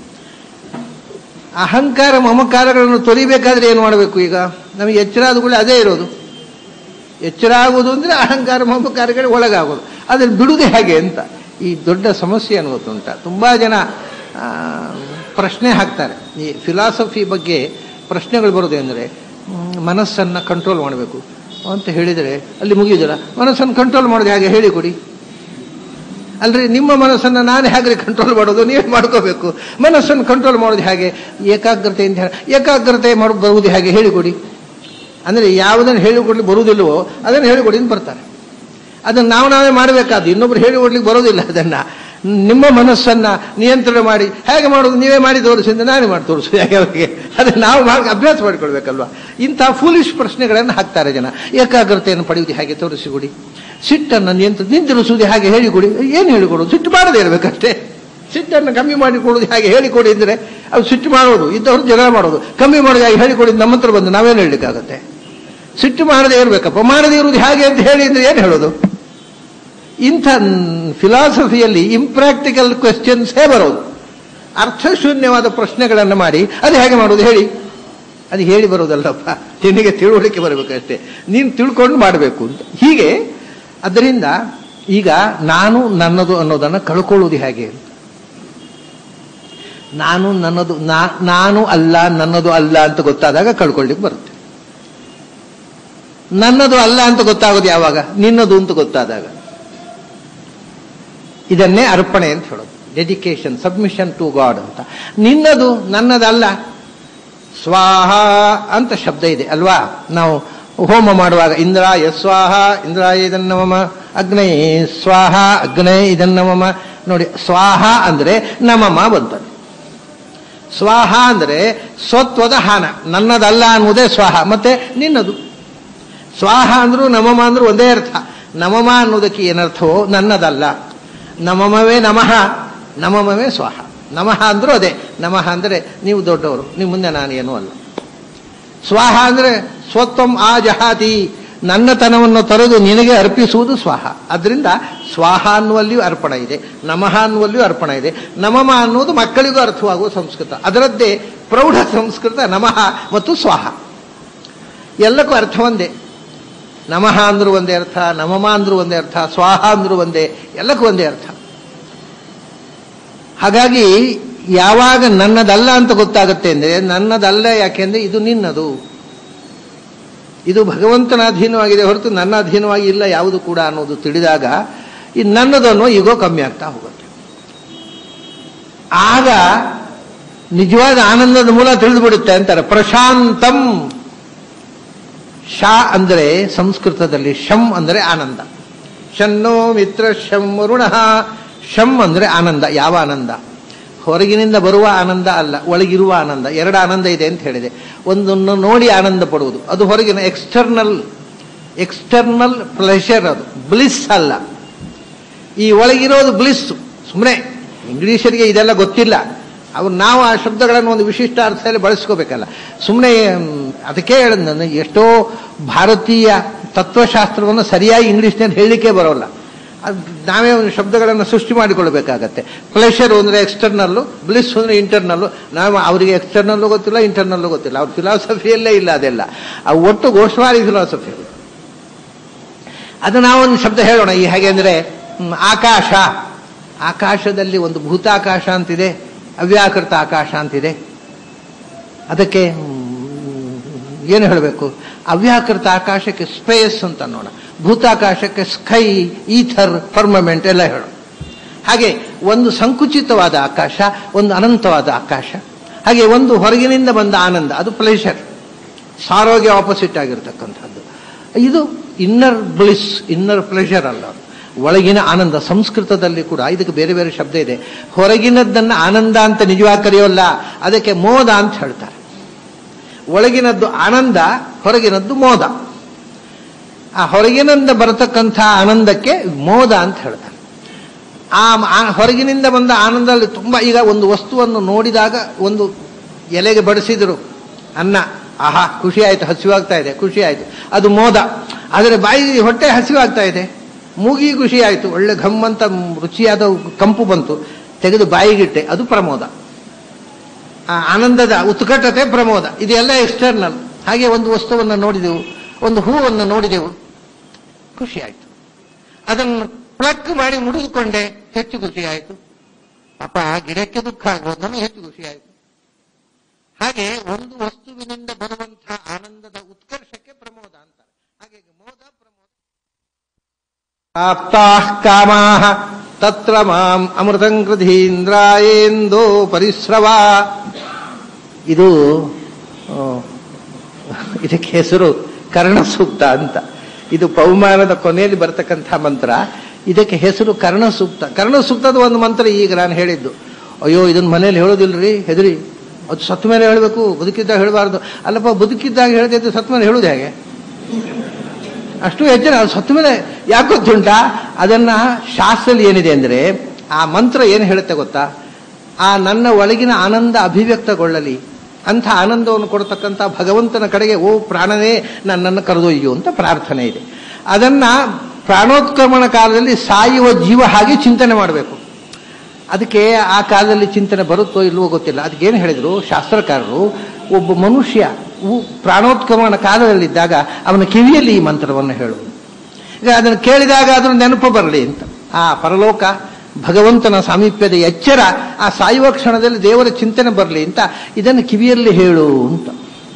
ಅಹಂಕಾರ ಮಮಕಾರಗಳನ್ನು ತೊರಿಬೇಕಾದ್ರೆ ಏನು ಮಾಡಬೇಕು ಈಗ ನಮಗೆ ಎಚ್ಚರ ಆದ ಕೂಡ ಅದೇ ಇರೋದು ಎಚ್ಚರ ಆಗುವುದು ಅಂದರೆ ಅಹಂಕಾರ ಮಮಕಾರಗಳಿಗೆ ಒಳಗಾಗೋದು ಅದನ್ನು ಬಿಡುವುದು ಹೇಗೆ ಅಂತ ಈ ದೊಡ್ಡ ಸಮಸ್ಯೆ ಅನ್ನೋದು ಉಂಟ ತುಂಬ ಜನ ಪ್ರಶ್ನೆ ಹಾಕ್ತಾರೆ ಈ ಫಿಲಾಸಫಿ ಬಗ್ಗೆ ಪ್ರಶ್ನೆಗಳು ಬರೋದು ಅಂದರೆ ಮನಸ್ಸನ್ನು ಕಂಟ್ರೋಲ್ ಮಾಡಬೇಕು ಅಂತ ಹೇಳಿದರೆ ಅಲ್ಲಿ ಮುಗಿಯುವುದಿಲ್ಲ ಮನಸ್ಸನ್ನು ಕಂಟ್ರೋಲ್ ಮಾಡೋದು ಹೇಗೆ ಹೇಳಿಕೊಡಿ ಅಲ್ರಿ ನಿಮ್ಮ ಮನಸ್ಸನ್ನು ನಾನು ಹೇಗೆ ಕಂಟ್ರೋಲ್ ಮಾಡೋದು ನೀವೇ ಮಾಡ್ಕೋಬೇಕು ಮನಸ್ಸನ್ನು ಕಂಟ್ರೋಲ್ ಮಾಡೋದು ಹೇಗೆ ಏಕಾಗ್ರತೆಯಿಂದ ಏಕಾಗ್ರತೆ ಮಾಡ ಬರುವುದು ಹೇಗೆ ಹೇಳಿಕೊಡಿ ಅಂದರೆ ಯಾವುದನ್ನು ಹೇಳಿಕೊಡ್ಲಿಕ್ಕೆ ಬರುವುದಿಲ್ಲವೋ ಅದನ್ನು ಹೇಳಿಕೊಡಿ ಅಂತ ಬರ್ತಾರೆ ಅದನ್ನು ನಾವು ನಾವೇ ಮಾಡಬೇಕಾದ್ದು ಇನ್ನೊಬ್ರು ಹೇಳಿಕೊಡ್ಲಿಕ್ಕೆ ಬರೋದಿಲ್ಲ ಅದನ್ನು ನಿಮ್ಮ ಮನಸ್ಸನ್ನು ನಿಯಂತ್ರಣ ಮಾಡಿ ಹೇಗೆ ಮಾಡೋದು ನೀವೇ ಮಾಡಿ ತೋರಿಸಿಂದ ನಾನೇ ಮಾಡಿ ತೋರಿಸು ಹೇಗೆ ಅವರಿಗೆ ಅದನ್ನು ನಾವು ಮಾಡಿ ಅಭ್ಯಾಸ ಮಾಡಿಕೊಳ್ಬೇಕಲ್ವಾ ಇಂಥ ಫೂಲಿಶ್ ಪ್ರಶ್ನೆಗಳನ್ನು ಹಾಕ್ತಾರೆ ಜನ ಏಕಾಗ್ರತೆಯನ್ನು ಪಡೆಯುವುದು ಹೇಗೆ ತೋರಿಸಿಕೊಡಿ ಸಿಟ್ಟನ್ನು ನಿಯಂತ್ರ ನಿಂತಿರಿಸುವುದು ಹಾಗೆ ಹೇಳಿಕೊಡಿ ಏನು ಹೇಳಿಕೊಡೋದು ಸಿಟ್ಟು ಮಾಡದೇ ಇರಬೇಕಷ್ಟೇ ಸಿಟ್ಟನ್ನು ಕಮ್ಮಿ ಮಾಡಿಕೊಡೋದು ಹಾಗೆ ಹೇಳಿಕೊಡಿ ಅಂದರೆ ಅದು ಸಿಟ್ಟು ಮಾಡೋದು ಇದ್ದವರು ಜಗಳ ಮಾಡೋದು ಕಮ್ಮಿ ಮಾಡೋದು ಹಾಗೆ ಹೇಳಿಕೊಡಿ ನಮ್ಮ ಹತ್ರ ಬಂದು ನಾವೇನು ಹೇಳಲಿಕ್ಕಾಗತ್ತೆ ಸಿಟ್ಟು ಮಾಡದೇ ಇರಬೇಕಪ್ಪ ಮಾಡದೇ ಇರುವುದು ಹೇಗೆ ಅಂತ ಹೇಳಿ ಅಂದರೆ ಏನು ಹೇಳೋದು ಇಂಥ ಫಿಲಾಸಫಿಯಲ್ಲಿ ಇಂಪ್ರಾಕ್ಟಿಕಲ್ ಕ್ವೆಶ್ಚನ್ಸೇ ಬರೋದು ಅರ್ಥಶೂನ್ಯವಾದ ಪ್ರಶ್ನೆಗಳನ್ನು ಮಾಡಿ ಅದು ಹೇಗೆ ಮಾಡೋದು ಹೇಳಿ ಅದು ಹೇಳಿ ಬರೋದಲ್ಲಪ್ಪ ನಿನಗೆ ತಿಳುವಳಿಕೆ ಬರಬೇಕಷ್ಟೇ ನೀನು ತಿಳ್ಕೊಂಡು ಮಾಡಬೇಕು ಅಂತ ಹೀಗೆ ಅದರಿಂದ ಈಗ ನಾನು ನನ್ನದು ಅನ್ನೋದನ್ನು ಕಳ್ಕೊಳ್ಳುವುದು ಹೇಗೆ ನಾನು ನನ್ನದು ನಾನು ಅಲ್ಲ ನನ್ನದು ಅಲ್ಲ ಅಂತ ಗೊತ್ತಾದಾಗ ಕಳ್ಕೊಳ್ಳಿಕ್ಕೆ ಬರುತ್ತೆ ನನ್ನದು ಅಲ್ಲ ಅಂತ ಗೊತ್ತಾಗೋದು ಯಾವಾಗ ನಿನ್ನದು ಅಂತ ಗೊತ್ತಾದಾಗ ಇದನ್ನೇ ಅರ್ಪಣೆ ಅಂತ ಹೇಳೋದು ಡೆಡಿಕೇಶನ್ ಸಬ್ಮಿಷನ್ ಟು ಗಾಡ್ ಅಂತ ನಿನ್ನದು ನನ್ನದಲ್ಲ ಸ್ವಾಹ ಅಂತ ಶಬ್ದ ಇದೆ ಅಲ್ವಾ ನಾವು ಹೋಮ ಮಾಡುವಾಗ ಇಂದ್ರಾಯ ಸ್ವಾಹ ಇಂದ್ರಾಯ ಇದನ್ನವಮ ಅಗ್ನೈ ಸ್ವಾಹ ಅಗ್ನೈ ಇದನ್ನವಮ ನೋಡಿ ಸ್ವಾಹ ಅಂದರೆ ನಮಮ ಬಂತದ್ದು ಸ್ವಾಹ ಅಂದರೆ ಸ್ವತ್ವದ ಹಾನ ನನ್ನದಲ್ಲ ಅನ್ನುವುದೇ ಸ್ವಾಹ ಮತ್ತೆ ನಿನ್ನದು ಸ್ವಾಹ ಅಂದ್ರೂ ನಮಮ ಅಂದ್ರೂ ಒಂದೇ ಅರ್ಥ ನಮಮ ಅನ್ನೋದಕ್ಕೆ ಏನರ್ಥವೋ ನನ್ನದಲ್ಲ ನಮಮವೇ ನಮಃ ನಮಮವೇ ಸ್ವಾಹ ನಮಃ ಅಂದ್ರೂ ಅದೇ ನಮಃ ಅಂದರೆ ನೀವು ದೊಡ್ಡವರು ನಿಮ್ಮ ಮುಂದೆ ನಾನು ಏನೂ ಅಲ್ಲ ಸ್ವಾಹ ಅಂದರೆ ಸ್ವತ್ವಂ ಆ ಜಹಾತಿ ನನ್ನತನವನ್ನು ತೊರೆದು ನಿನಗೆ ಅರ್ಪಿಸುವುದು ಸ್ವಾಹ ಅದರಿಂದ ಸ್ವಾಹ ಅನ್ನುವಲ್ಲಿಯೂ ಅರ್ಪಣ ಇದೆ ನಮಃ ಅನ್ನುವಲ್ಲಿಯೂ ಅರ್ಪಣ ಇದೆ ನಮಮ ಅನ್ನುವುದು ಮಕ್ಕಳಿಗೂ ಅರ್ಥವಾಗುವ ಸಂಸ್ಕೃತ ಅದರದ್ದೇ ಪ್ರೌಢ ಸಂಸ್ಕೃತ ನಮಃ ಮತ್ತು ಸ್ವಾಹ ಎಲ್ಲಕ್ಕೂ ಅರ್ಥ ಒಂದೇ ನಮಃ ಅಂದ್ರೂ ಒಂದೇ ಅರ್ಥ ನಮಮ ಅಂದ್ರೂ ಒಂದೇ ಅರ್ಥ ಸ್ವಾಹ ಅಂದ್ರೂ ಒಂದೇ ಎಲ್ಲಕ್ಕೂ ಒಂದೇ ಅರ್ಥ ಹಾಗಾಗಿ ಯಾವಾಗ ನನ್ನದಲ್ಲ ಅಂತ ಗೊತ್ತಾಗುತ್ತೆ ಅಂದ್ರೆ ನನ್ನದಲ್ಲ ಯಾಕೆಂದ್ರೆ ಇದು ನಿನ್ನದು ಇದು ಭಗವಂತನ ಅಧೀನವಾಗಿದೆ ಹೊರತು ನನ್ನ ಅಧೀನವಾಗಿ ಇಲ್ಲ ಯಾವುದು ಕೂಡ ಅನ್ನೋದು ತಿಳಿದಾಗ ಈ ನನ್ನದು ಅನ್ನೋ ಈಗೋ ಕಮ್ಮಿ ಆಗ್ತಾ ಹೋಗುತ್ತೆ ಆಗ ನಿಜವಾದ ಆನಂದದ ಮೂಲ ತಿಳಿದು ಬಿಡುತ್ತೆ ಅಂತಾರೆ ಪ್ರಶಾಂತಂ ಶಾ ಅಂದರೆ ಸಂಸ್ಕೃತದಲ್ಲಿ ಶಂ ಅಂದರೆ ಆನಂದ ಶನ್ನೋ ಮಿತ್ರ ಶಂ ವರುಣ ಶಂ ಅಂದರೆ ಆನಂದ ಯಾವ ಆನಂದ ಹೊರಗಿನಿಂದ ಬರುವ ಆನಂದ ಅಲ್ಲ ಒಳಗಿರುವ ಆನಂದ ಎರಡು ಆನಂದ ಇದೆ ಅಂತ ಹೇಳಿದೆ ಒಂದನ್ನು ನೋಡಿ ಆನಂದ ಪಡುವುದು ಅದು ಹೊರಗಿನ ಎಕ್ಸ್ಟರ್ನಲ್ ಎಕ್ಸ್ಟರ್ನಲ್ ಪ್ಲೆಷರ್ ಅದು ಬ್ಲಿಸ್ ಅಲ್ಲ ಈ ಒಳಗಿರೋದು ಬ್ಲಿಸ್ ಸುಮ್ಮನೆ ಇಂಗ್ಲಿಷರಿಗೆ ಇದೆಲ್ಲ ಗೊತ್ತಿಲ್ಲ ಅವ್ರು ನಾವು ಆ ಶಬ್ದಗಳನ್ನು ಒಂದು ವಿಶಿಷ್ಟ ಅರ್ಥದಲ್ಲಿ ಬಳಸ್ಕೋಬೇಕಲ್ಲ ಸುಮ್ಮನೆ ಅದಕ್ಕೆ ಹೇಳಿದ್ ನಾನು ಎಷ್ಟೋ ಭಾರತೀಯ ತತ್ವಶಾಸ್ತ್ರವನ್ನು ಸರಿಯಾಗಿ ಇಂಗ್ಲಿಷ್ನಲ್ಲಿ ಹೇಳಲಿಕ್ಕೆ ಬರೋಲ್ಲ ಅದು ನಾವೇ ಒಂದು ಶಬ್ದಗಳನ್ನು ಸೃಷ್ಟಿ ಮಾಡಿಕೊಳ್ಬೇಕಾಗತ್ತೆ ಪ್ಲೆಷರ್ ಅಂದರೆ ಎಕ್ಸ್ಟರ್ನಲ್ಲು ಬ್ಲಿಸ್ ಅಂದರೆ ಇಂಟರ್ನಲ್ಲು ನಾವು ಅವರಿಗೆ ಎಕ್ಸ್ಟರ್ನಲ್ಲು ಗೊತ್ತಿಲ್ಲ ಇಂಟರ್ನಲ್ಲು ಗೊತ್ತಿಲ್ಲ ಅವ್ರ ಫಿಲಾಸಫಿಯಲ್ಲೇ ಇಲ್ಲ ಅದೆಲ್ಲ ಅವು ಒಟ್ಟು ಗೋಷ್ವಾರಿ ಫಿಲಾಸಫಿ ಅದು ನಾವೊಂದು ಶಬ್ದ ಹೇಳೋಣ ಈ ಹಾಗೆ ಅಂದರೆ ಆಕಾಶ ಆಕಾಶದಲ್ಲಿ ಒಂದು ಭೂತಾಕಾಶ ಅಂತಿದೆ ಅವ್ಯಾಕೃತ ಆಕಾಶ ಅಂತಿದೆ ಅದಕ್ಕೆ ಏನು ಹೇಳಬೇಕು ಅವ್ಯಾಕೃತ ಆಕಾಶಕ್ಕೆ ಸ್ಪೇಸ್ ಅಂತ ನೋಡ ಭೂತಾಕಾಶಕ್ಕೆ ಸ್ಕೈ ಈಥರ್ ಫರ್ಮಮೆಂಟ್ ಎಲ್ಲ ಹೇಳು ಹಾಗೆ ಒಂದು ಸಂಕುಚಿತವಾದ ಆಕಾಶ ಒಂದು ಅನಂತವಾದ ಆಕಾಶ ಹಾಗೆ ಒಂದು ಹೊರಗಿನಿಂದ ಬಂದ ಆನಂದ ಅದು ಪ್ಲೆಷರ್ ಸಾರೋಗೆ ಆಪೋಸಿಟ್ ಆಗಿರ್ತಕ್ಕಂಥದ್ದು ಇದು ಇನ್ನರ್ ಬ್ಲಿಸ್ ಇನ್ನರ್ ಪ್ಲೆಷರ್ ಅಲ್ಲ ಒಳಗಿನ ಆನಂದ ಸಂಸ್ಕೃತದಲ್ಲಿ ಕೂಡ ಇದಕ್ಕೆ ಬೇರೆ ಬೇರೆ ಶಬ್ದ ಇದೆ ಹೊರಗಿನದ್ದನ್ನು ಆನಂದ ಅಂತ ನಿಜವಾಗಿ ಕರೆಯೋಲ್ಲ ಅದಕ್ಕೆ ಮೋದ ಅಂತ ಹೇಳ್ತಾರೆ ಒಳಗಿನದ್ದು ಆನಂದ ಹೊರಗಿನದ್ದು ಮೋದ ಆ ಹೊರಗಿನಿಂದ ಬರತಕ್ಕಂಥ ಆನಂದಕ್ಕೆ ಮೋದ ಅಂತ ಹೇಳ್ತಾರೆ ಆ ಹೊರಗಿನಿಂದ ಬಂದ ಆನಂದದಲ್ಲಿ ತುಂಬ ಈಗ ಒಂದು ವಸ್ತುವನ್ನು ನೋಡಿದಾಗ ಒಂದು ಎಲೆಗೆ ಬಡಿಸಿದ್ರು ಅನ್ನ ಆಹಾ ಖುಷಿ ಆಯ್ತು ಹಸಿವಾಗ್ತಾ ಇದೆ ಖುಷಿ ಆಯ್ತು ಅದು ಮೋದ ಆದರೆ ಬಾಯಿ ಹೊಟ್ಟೆ ಹಸಿವಾಗ್ತಾ ಇದೆ ಮೂಗಿ ಖುಷಿ ಆಯಿತು ಒಳ್ಳೆ ಘಮ್ಮಂತ ರುಚಿಯಾದ ಕಂಪು ಬಂತು ತೆಗೆದು ಬಾಯಿಗಿಟ್ಟೆ ಅದು ಪ್ರಮೋದ ಆ ಆನಂದದ ಉತ್ಕಟತೆ ಪ್ರಮೋದ ಇದೆಲ್ಲ ಎಕ್ಸ್ಟರ್ನಲ್ ಹಾಗೆ ಒಂದು ವಸ್ತುವನ್ನು ನೋಡಿದೆವು ಒಂದು ಹೂವನ್ನು ನೋಡಿದೆವು ಖುಷಿ ಆಯಿತು ಅದನ್ನು ಪ್ಲಕ್ ಮಾಡಿ ಮುಡಿದುಕೊಂಡೆ ಹೆಚ್ಚು ಖುಷಿ ಆಯಿತು ಪಾಪ ಗಿಡಕ್ಕೆ ದುಃಖ ಆಗ್ಬೋದು ನಮಗೆ ಹೆಚ್ಚು ಖುಷಿ ಆಯಿತು ಹಾಗೆ ಒಂದು ವಸ್ತುವಿನಿಂದ ಬರುವಂತಹ ಆನಂದದ ಉತ್ಕರ್ಷಕ್ಕೆ ಪ್ರಮೋದ ಅಂತಾರೆ ಹಾಗೆ ಮೋದ ಪ್ರಮೋದ ಪ್ರಾಪ್ತಾಃ ಕಾಮಾಃ ತತ್ರ ಮಾಂ ಅಮೃತಂ ಕೃಧೀಂದ್ರಾಯೇಂದೋ ಪರಿಸ್ರವ ಇದು ಇದಕ್ಕೆ ಹೆಸರು ಕರ್ಣ ಸೂಕ್ತ ಅಂತ ಇದು ಪೌಮಾನದ ಕೊನೆಯಲ್ಲಿ ಬರ್ತಕ್ಕಂಥ ಮಂತ್ರ ಇದಕ್ಕೆ ಹೆಸರು ಕರ್ಣ ಸೂಕ್ತ ಕರ್ಣ ಸೂಕ್ತದ ಒಂದು ಮಂತ್ರ ಈಗ ನಾನು ಹೇಳಿದ್ದು ಅಯ್ಯೋ ಇದನ್ನ ಮನೇಲಿ ಹೇಳೋದಿಲ್ರಿ ಹೆದರಿ ಅದು ಸತ್ತ ಮೇಲೆ ಹೇಳಬೇಕು ಬದುಕಿದ್ದಾಗ ಹೇಳಬಾರ್ದು ಅಲ್ಲಪ್ಪ ಬದುಕಿದ್ದಾಗ ಹೇಳ್ತಿದ್ದು ಸತ್ತ ಮೇಲೆ ಹೇಳೋದು ಹೇಗೆ ಅಷ್ಟು ಎಚ್ಚರ ಅದು ಸತ್ತ ಮೇಲೆ ಯಾಕೆ ಗೊತ್ತುಂಟ ಅದನ್ನ ಶಾಸ್ತ್ರದಲ್ಲಿ ಏನಿದೆ ಅಂದರೆ ಆ ಮಂತ್ರ ಏನು ಹೇಳುತ್ತೆ ಗೊತ್ತಾ ಆ ನನ್ನ ಒಳಗಿನ ಆನಂದ ಅಭಿವ್ಯಕ್ತಗೊಳ್ಳಲಿ ಅಂಥ ಆನಂದವನ್ನು ಕೊಡತಕ್ಕಂಥ ಭಗವಂತನ ಕಡೆಗೆ ಓ ಪ್ರಾಣನೇ ನನ್ನನ್ನು ಕರೆದೊಯ್ಯು ಅಂತ ಪ್ರಾರ್ಥನೆ ಇದೆ ಅದನ್ನ ಪ್ರಾಣೋತ್ಕ್ರಮಣ ಕಾಲದಲ್ಲಿ ಸಾಯುವ ಜೀವ ಹಾಗೆ ಚಿಂತನೆ ಮಾಡಬೇಕು ಅದಕ್ಕೆ ಆ ಕಾಲದಲ್ಲಿ ಚಿಂತನೆ ಬರುತ್ತೋ ಇಲ್ವೋ ಗೊತ್ತಿಲ್ಲ ಅದಕ್ಕೇನು ಹೇಳಿದ್ರು ಶಾಸ್ತ್ರಕಾರರು ಒಬ್ಬ ಮನುಷ್ಯ ಪ್ರಾಣೋತ್ಕ್ರಮಣ ಕಾಲದಲ್ಲಿದ್ದಾಗ ಅವನ ಕಿವಿಯಲ್ಲಿ ಈ ಮಂತ್ರವನ್ನು ಹೇಳುವುದು ಈಗ ಅದನ್ನು ಕೇಳಿದಾಗ ಅದರ ನೆನಪು ಬರಲಿ ಅಂತ ಆ ಪರಲೋಕ ಭಗವಂತನ ಸಾಮೀಪ್ಯದ ಎಚ್ಚರ ಆ ಸಾಯುವ ಕ್ಷಣದಲ್ಲಿ ದೇವರ ಚಿಂತನೆ ಬರಲಿ ಅಂತ ಇದನ್ನು ಕಿವಿಯಲ್ಲಿ ಹೇಳು ಅಂತ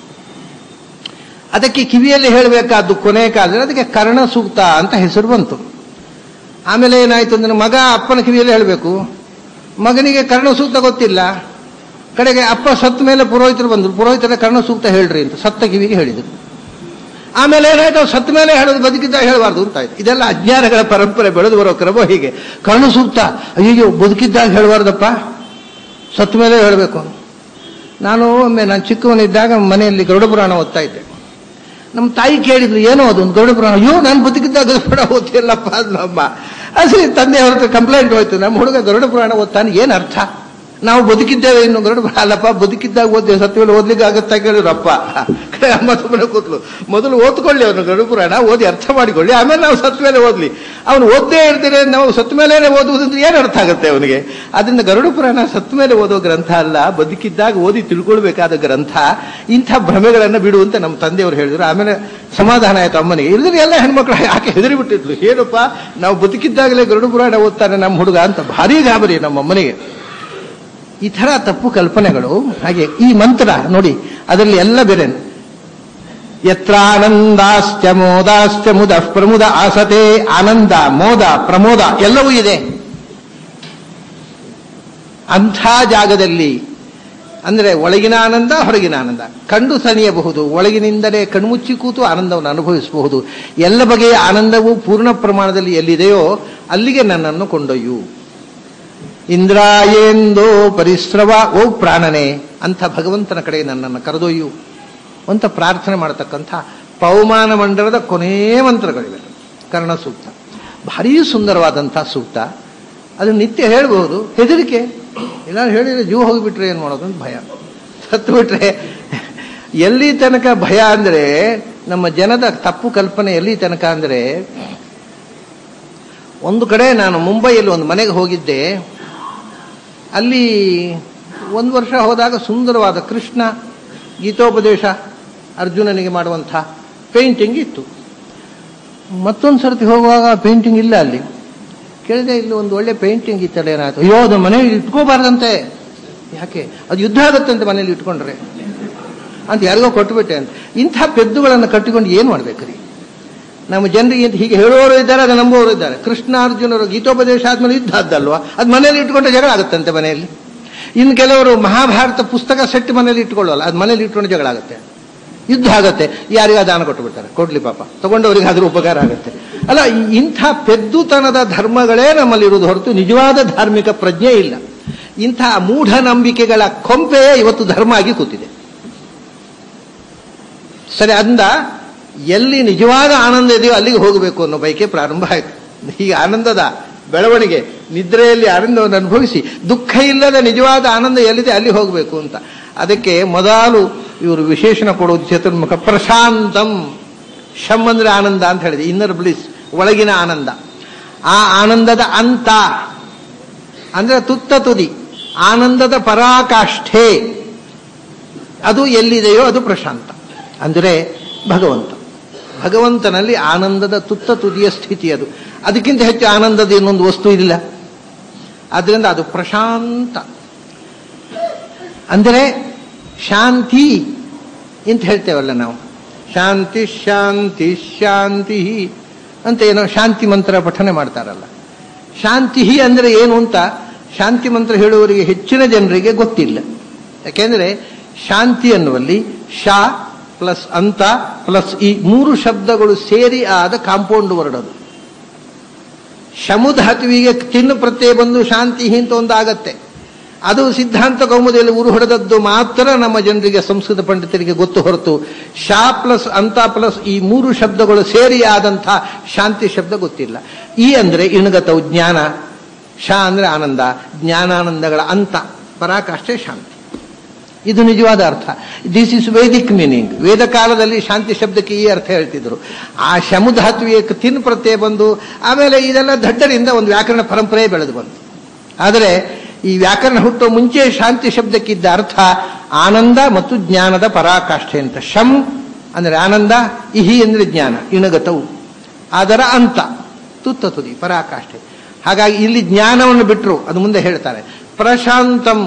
ಅದಕ್ಕೆ ಕಿವಿಯಲ್ಲಿ ಹೇಳಬೇಕಾದ್ದು ಕೊನೆಯ ಕಾಲದಲ್ಲಿ ಅದಕ್ಕೆ ಕರ್ಣ ಸೂಕ್ತ ಅಂತ ಹೆಸರು ಬಂತು ಆಮೇಲೆ ಏನಾಯ್ತು ಅಂದ್ರೆ ಮಗ ಅಪ್ಪನ ಕಿವಿಯಲ್ಲಿ ಹೇಳಬೇಕು ಮಗನಿಗೆ ಕರ್ಣ ಸೂಕ್ತ ಗೊತ್ತಿಲ್ಲ ಕಡೆಗೆ ಅಪ್ಪ ಸತ್ತ ಮೇಲೆ ಪುರೋಹಿತರು ಬಂದರು ಪುರೋಹಿತರ ಕರ್ಣ ಸೂಕ್ತ ಹೇಳ್ರಿ ಅಂತ ಸತ್ತ ಕಿವಿಗೆ ಹೇಳಿದರು ಆಮೇಲೆ ಏನಾಯ್ತು ಸತ್ತ ಮೇಲೆ ಹೇಳೋದು ಬದುಕಿದ್ದಾಗ ಹೇಳಬಾರ್ದು ಅಂತ ಆಯ್ತು ಇದೆಲ್ಲ ಅಜ್ಞಾನಗಳ ಪರಂಪರೆ ಬೆಳೆದು ಬರೋ ಕ್ರಮ ಹೀಗೆ ಕರ್ಣ ಸೂಕ್ತ ಅಯ್ಯೋ ಬದುಕಿದ್ದಾಗ ಹೇಳಬಾರ್ದಪ್ಪ ಸತ್ತ ಮೇಲೆ ಹೇಳಬೇಕು ನಾನು ಒಮ್ಮೆ ನಾನು ಚಿಕ್ಕವನಿದ್ದಾಗ ಮನೆಯಲ್ಲಿ ಗರುಡ ಪುರಾಣ ಓದ್ತಾ ಇದ್ದೆ ನಮ್ಮ ತಾಯಿ ಕೇಳಿದ್ರು ಏನೋ ಅದು ಒಂದು ಗರುಡ ಪುರಾಣ ಅಯ್ಯೋ ನಾನು ಬದುಕಿದ್ದಾಗ ಗರುಡ ಪುರಾಣ ಓದ್ತಿಲ್ಲಪ್ಪ ನಮ್ಮ ಅಸಲಿ ತಂದೆ ಹೊರತು ಕಂಪ್ಲೇಂಟ್ ಹೋಯ್ತು ನಮ್ಮ ಹುಡುಗ ಗರುಡ ಪುರಾಣ ಓದ್ತಾನೆ ಏನು ಅರ್ಥ ನಾವು ಬದುಕಿದ್ದೇವೆ ಇನ್ನು ಗರುಡ ಪುರಾಣ ಅಲ್ಲಪ್ಪ ಬದುಕಿದ್ದಾಗ ಓದ್ತೇವೆ ಸತ್ಯವೇಳೆ ಓದ್ಲಿಕ್ಕೆ ಆಗುತ್ತಾ ಕೇಳಿದ್ರಪ್ಪ ಅಮ್ಮ ಸುಮ್ಮನೆ ಕೂತ್ಲು ಮೊದಲು ಓದ್ಕೊಳ್ಳಿ ಅವನು ಗರುಡ ಪುರಾಣ ಓದಿ ಅರ್ಥ ಮಾಡಿಕೊಳ್ಳಿ ಆಮೇಲೆ ನಾವು ಸತ್ ಮೇಲೆ ಓದ್ಲಿ ಅವನು ಓದ್ದೇ ಇರ್ತೀರಿ ನಾವು ಸತ್ ಮೇಲೇನೆ ಓದುವುದಂದ್ರೆ ಏನು ಅರ್ಥ ಆಗುತ್ತೆ ಅವನಿಗೆ ಅದರಿಂದ ಗರುಡ ಪುರಾಣ ಸತ್ ಮೇಲೆ ಓದೋ ಗ್ರಂಥ ಅಲ್ಲ ಬದುಕಿದ್ದಾಗ ಓದಿ ತಿಳ್ಕೊಳ್ಬೇಕಾದ ಗ್ರಂಥ ಇಂಥ ಭ್ರಮೆಗಳನ್ನು ಬಿಡುವಂತ ನಮ್ಮ ತಂದೆಯವರು ಹೇಳಿದ್ರು ಆಮೇಲೆ ಸಮಾಧಾನ ಆಯ್ತು ಅಮ್ಮನಿಗೆ ಇಲ್ಲದ್ರೆ ಎಲ್ಲ ಹೆಣ್ಮಕ್ಳು ಯಾಕೆ ಹೆದರಿ ಬಿಟ್ಟಿದ್ಲು ಏನಪ್ಪ ನಾವು ಬದುಕಿದ್ದಾಗಲೇ ಗರುಡ ಪುರಾಣ ಓದ್ತಾನೆ ನಮ್ಮ ಹುಡುಗ ಅಂತ ಭಾರಿ ಗಾಬರಿ ನಮ್ಮ ಅಮ್ಮನಿಗೆ ಈ ಥರ ತಪ್ಪು ಕಲ್ಪನೆಗಳು ಹಾಗೆ ಈ ಮಂತ್ರ ನೋಡಿ ಅದರಲ್ಲಿ ಎಲ್ಲ ಬೇರೆ ಯತ್ರಾನಂದಾಶ್ಚ ಮೋದಾಶ್ಚ ಮುದ ಪ್ರಮುದ ಆಸತೆ ಆನಂದ ಮೋದ ಪ್ರಮೋದ ಎಲ್ಲವೂ ಇದೆ ಅಂಥ ಜಾಗದಲ್ಲಿ ಅಂದ್ರೆ ಒಳಗಿನ ಆನಂದ ಹೊರಗಿನ ಆನಂದ ಕಂಡು ಸನಿಯಬಹುದು ಒಳಗಿನಿಂದಲೇ ಕಣ್ಮುಚ್ಚಿ ಕೂತು ಆನಂದವನ್ನು ಅನುಭವಿಸಬಹುದು ಎಲ್ಲ ಬಗೆಯ ಆನಂದವು ಪೂರ್ಣ ಪ್ರಮಾಣದಲ್ಲಿ ಎಲ್ಲಿದೆಯೋ ಅಲ್ಲಿಗೆ ನನ್ನನ್ನು ಕೊಂಡೊಯ್ಯು ಇಂದ್ರಾಯೇಂದೋ ಪರಿಶ್ರವ ಓ ಪ್ರಾಣನೆ ಅಂಥ ಭಗವಂತನ ಕಡೆ ನನ್ನನ್ನು ಕರೆದೊಯ್ಯು ಅಂತ ಪ್ರಾರ್ಥನೆ ಮಾಡತಕ್ಕಂಥ ಪವಮಾನ ಮಂಡಲದ ಕೊನೆಯ ಮಂತ್ರಗಳಿವೆ ಕರ್ಣ ಸೂಕ್ತ ಭಾರೀ ಸುಂದರವಾದಂಥ ಸೂಕ್ತ ಅದು ನಿತ್ಯ ಹೇಳಬಹುದು ಹೆದರಿಕೆ ಇಲ್ಲ ಹೇಳಿದ್ರೆ ಜೀವ ಹೋಗಿಬಿಟ್ರೆ ಏನು ಮಾಡೋದು ಅಂತ ಭಯ ಸತ್ತು ಬಿಟ್ರೆ ಎಲ್ಲಿ ತನಕ ಭಯ ಅಂದ್ರೆ ನಮ್ಮ ಜನದ ತಪ್ಪು ಕಲ್ಪನೆ ಎಲ್ಲಿ ತನಕ ಅಂದ್ರೆ ಒಂದು ಕಡೆ ನಾನು ಮುಂಬೈಯಲ್ಲಿ ಒಂದು ಮನೆಗೆ ಹೋಗಿದ್ದೆ ಅಲ್ಲಿ ಒಂದು ವರ್ಷ ಹೋದಾಗ ಸುಂದರವಾದ ಕೃಷ್ಣ ಗೀತೋಪದೇಶ ಅರ್ಜುನನಿಗೆ ಮಾಡುವಂಥ ಪೇಂಟಿಂಗ್ ಇತ್ತು ಮತ್ತೊಂದು ಸರ್ತಿ ಹೋಗುವಾಗ ಪೇಂಟಿಂಗ್ ಇಲ್ಲ ಅಲ್ಲಿ ಕೇಳಿದೆ ಇಲ್ಲಿ ಒಂದು ಒಳ್ಳೆ ಪೇಂಟಿಂಗ್ ಇತ್ತಲ್ಲ ಏನಾಯ್ತು ಅಯ್ಯೋ ಅದು ಮನೆಯಲ್ಲಿ ಇಟ್ಕೋಬಾರ್ದಂತೆ ಯಾಕೆ ಅದು ಯುದ್ಧ ಆಗುತ್ತಂತೆ ಮನೇಲಿ ಇಟ್ಕೊಂಡ್ರೆ ಅಂತ ಯಾರಿಗೋ ಕೊಟ್ಟುಬಿಟ್ಟೆ ಅಂತ ಇಂಥ ಪೆದ್ದುಗಳನ್ನು ಕಟ್ಟಿಕೊಂಡು ಏನು ಮಾಡ್ಬೇಕ್ರಿ ನಮ್ಮ ಜನರಿಗೆ ಇಂತ ಹೀಗೆ ಹೇಳುವವರು ಇದ್ದಾರೆ ಅದು ನಂಬುವವರು ಇದ್ದಾರೆ ಕೃಷ್ಣ ಅರ್ಜುನರು ಗೀತೋಪದೇಶ ಆದ್ಮೇಲೆ ಯುದ್ಧ ಆದ್ದಲ್ವಾ ಅದು ಮನೆಯಲ್ಲಿ ಇಟ್ಕೊಂಡ್ರೆ ಜಗಳ ಆಗುತ್ತಂತೆ ಮನೆಯಲ್ಲಿ ಇನ್ನು ಕೆಲವರು ಮಹಾಭಾರತ ಪುಸ್ತಕ ಸೆಟ್ ಮನೇಲಿ ಇಟ್ಕೊಳ್ಳೋಲ್ಲ ಅದು ಮನೇಲಿ ಇಟ್ಕೊಂಡು ಜಗಳ ಆಗುತ್ತೆ ಯುದ್ಧ ಆಗುತ್ತೆ ಯಾರಿಗ ದಾನ ಕೊಟ್ಟು ಬಿಡ್ತಾರೆ ಕೊಡ್ಲಿ ಪಾಪ ತಗೊಂಡವರಿಗೆ ಅದ್ರ ಉಪಕಾರ ಆಗುತ್ತೆ ಅಲ್ಲ ಈ- ಇಂಥ ಪೆದ್ದುತನದ ಧರ್ಮಗಳೇ ನಮ್ಮಲ್ಲಿರುವುದು ಹೊರತು ನಿಜವಾದ ಧಾರ್ಮಿಕ ಪ್ರಜ್ಞೆ ಇಲ್ಲ ಇಂಥ ಮೂಢನಂಬಿಕೆಗಳ ಕೊಂಪೆಯೇ ಇವತ್ತು ಧರ್ಮ ಆಗಿ ಕೂತಿದೆ ಸರಿ ಅಂದ ಎಲ್ಲಿ ನಿಜವಾದ ಆನಂದ ಇದೆಯೋ ಅಲ್ಲಿಗೆ ಹೋಗಬೇಕು ಅನ್ನೋ ಬಯಕೆ ಪ್ರಾರಂಭ ಆಯಿತು ಹೀಗೆ ಆನಂದದ ಬೆಳವಣಿಗೆ ನಿದ್ರೆಯಲ್ಲಿ ಆನಂದವನ್ನು ಅನುಭವಿಸಿ ದುಃಖ ಇಲ್ಲದ ನಿಜವಾದ ಆನಂದ ಎಲ್ಲಿದೆ ಅಲ್ಲಿ ಹೋಗಬೇಕು ಅಂತ ಅದಕ್ಕೆ ಮೊದಲು ಇವರು ವಿಶೇಷಣ ಕೊಡುವುದು ಚತುರ್ಮುಖ ಪ್ರಶಾಂತಂ ಶಮ್ ಅಂದ್ರೆ ಆನಂದ ಅಂತ ಹೇಳಿದೆ ಇನ್ನರ್ ಬ್ಲಿಸ್ ಒಳಗಿನ ಆನಂದ ಆ ಆನಂದದ ಅಂತ ಅಂದ್ರೆ ತುತ್ತ ತುದಿ ಆನಂದದ ಪರಾಕಾಷ್ಠೆ ಅದು ಎಲ್ಲಿದೆಯೋ ಅದು ಪ್ರಶಾಂತ ಅಂದರೆ ಭಗವಂತ ಭಗವಂತನಲ್ಲಿ ಆನಂದದ ತುತ್ತ ತುದಿಯ ಸ್ಥಿತಿ ಅದು ಅದಕ್ಕಿಂತ ಹೆಚ್ಚು ಆನಂದದ ಇನ್ನೊಂದು ವಸ್ತು ಇಲ್ಲ ಆದ್ರಿಂದ ಅದು ಪ್ರಶಾಂತ ಅಂದರೆ ಶಾಂತಿ ಅಂತ ಹೇಳ್ತೇವಲ್ಲ ನಾವು ಶಾಂತಿ ಶಾಂತಿ ಶಾಂತಿ ಅಂತ ಏನೋ ಶಾಂತಿ ಮಂತ್ರ ಪಠನೆ ಮಾಡ್ತಾರಲ್ಲ ಶಾಂತಿ ಅಂದ್ರೆ ಏನು ಅಂತ ಶಾಂತಿ ಮಂತ್ರ ಹೇಳುವವರಿಗೆ ಹೆಚ್ಚಿನ ಜನರಿಗೆ ಗೊತ್ತಿಲ್ಲ ಯಾಕೆಂದ್ರೆ ಶಾಂತಿ ಅನ್ನುವಲ್ಲಿ ಶಾ ಪ್ಲಸ್ ಅಂತ ಪ್ಲಸ್ ಈ ಮೂರು ಶಬ್ದಗಳು ಸೇರಿ ಆದ ಕಾಂಪೌಂಡ್ ವರ್ಡ್ ಅದು ಶಮುಧಾತುವಿಗೆ ಚಿನ್ನ ಪ್ರತ್ಯಯ ಬಂದು ಶಾಂತಿ ಅಂತ ಒಂದಾಗತ್ತೆ ಅದು ಸಿದ್ಧಾಂತ ಕೌಮುದಿಯಲ್ಲಿ ಉರು ಹೊಡೆದದ್ದು ಮಾತ್ರ ನಮ್ಮ ಜನರಿಗೆ ಸಂಸ್ಕೃತ ಪಂಡಿತರಿಗೆ ಗೊತ್ತು ಹೊರತು ಶಾ ಪ್ಲಸ್ ಅಂತ ಪ್ಲಸ್ ಈ ಮೂರು ಶಬ್ದಗಳು ಸೇರಿ ಆದಂಥ ಶಾಂತಿ ಶಬ್ದ ಗೊತ್ತಿಲ್ಲ ಈ ಅಂದ್ರೆ ಇಣಗತವು ಜ್ಞಾನ ಶಾ ಅಂದ್ರೆ ಆನಂದ ಜ್ಞಾನಾನಂದಗಳ ಅಂತ ಪರಾಕಾಷ್ಠೆ ಶಾಂತಿ ಇದು ನಿಜವಾದ ಅರ್ಥ ದಿಸ್ ಇಸ್ ವೇದಿಕ್ ಮೀನಿಂಗ್ ವೇದ ಕಾಲದಲ್ಲಿ ಶಾಂತಿ ಶಬ್ದಕ್ಕೆ ಈ ಅರ್ಥ ಹೇಳ್ತಿದ್ರು ಆ ಶಮುಧಾತ್ವಿಯಕ್ಕೆ ತಿನ್ ಪ್ರತ್ಯಯ ಬಂದು ಆಮೇಲೆ ಇದೆಲ್ಲ ದಡ್ಡರಿಂದ ಒಂದು ವ್ಯಾಕರಣ ಪರಂಪರೆ ಬೆಳೆದು ಬಂತು ಆದರೆ ಈ ವ್ಯಾಕರಣ ಹುಟ್ಟೋ ಮುಂಚೆ ಶಾಂತಿ ಶಬ್ದಕ್ಕಿದ್ದ ಅರ್ಥ ಆನಂದ ಮತ್ತು ಜ್ಞಾನದ ಪರಾಕಾಷ್ಠೆ ಅಂತ ಶಂ ಅಂದ್ರೆ ಆನಂದ ಇಹಿ ಅಂದ್ರೆ ಜ್ಞಾನ ಇಣಗತವು ಅದರ ಅಂತ ತುತ್ತ ತುದಿ ಪರಾಕಾಷ್ಠೆ ಹಾಗಾಗಿ ಇಲ್ಲಿ ಜ್ಞಾನವನ್ನು ಬಿಟ್ಟರು ಅದು ಮುಂದೆ ಹೇಳ್ತಾರೆ ಪ್ರಶಾಂತಂ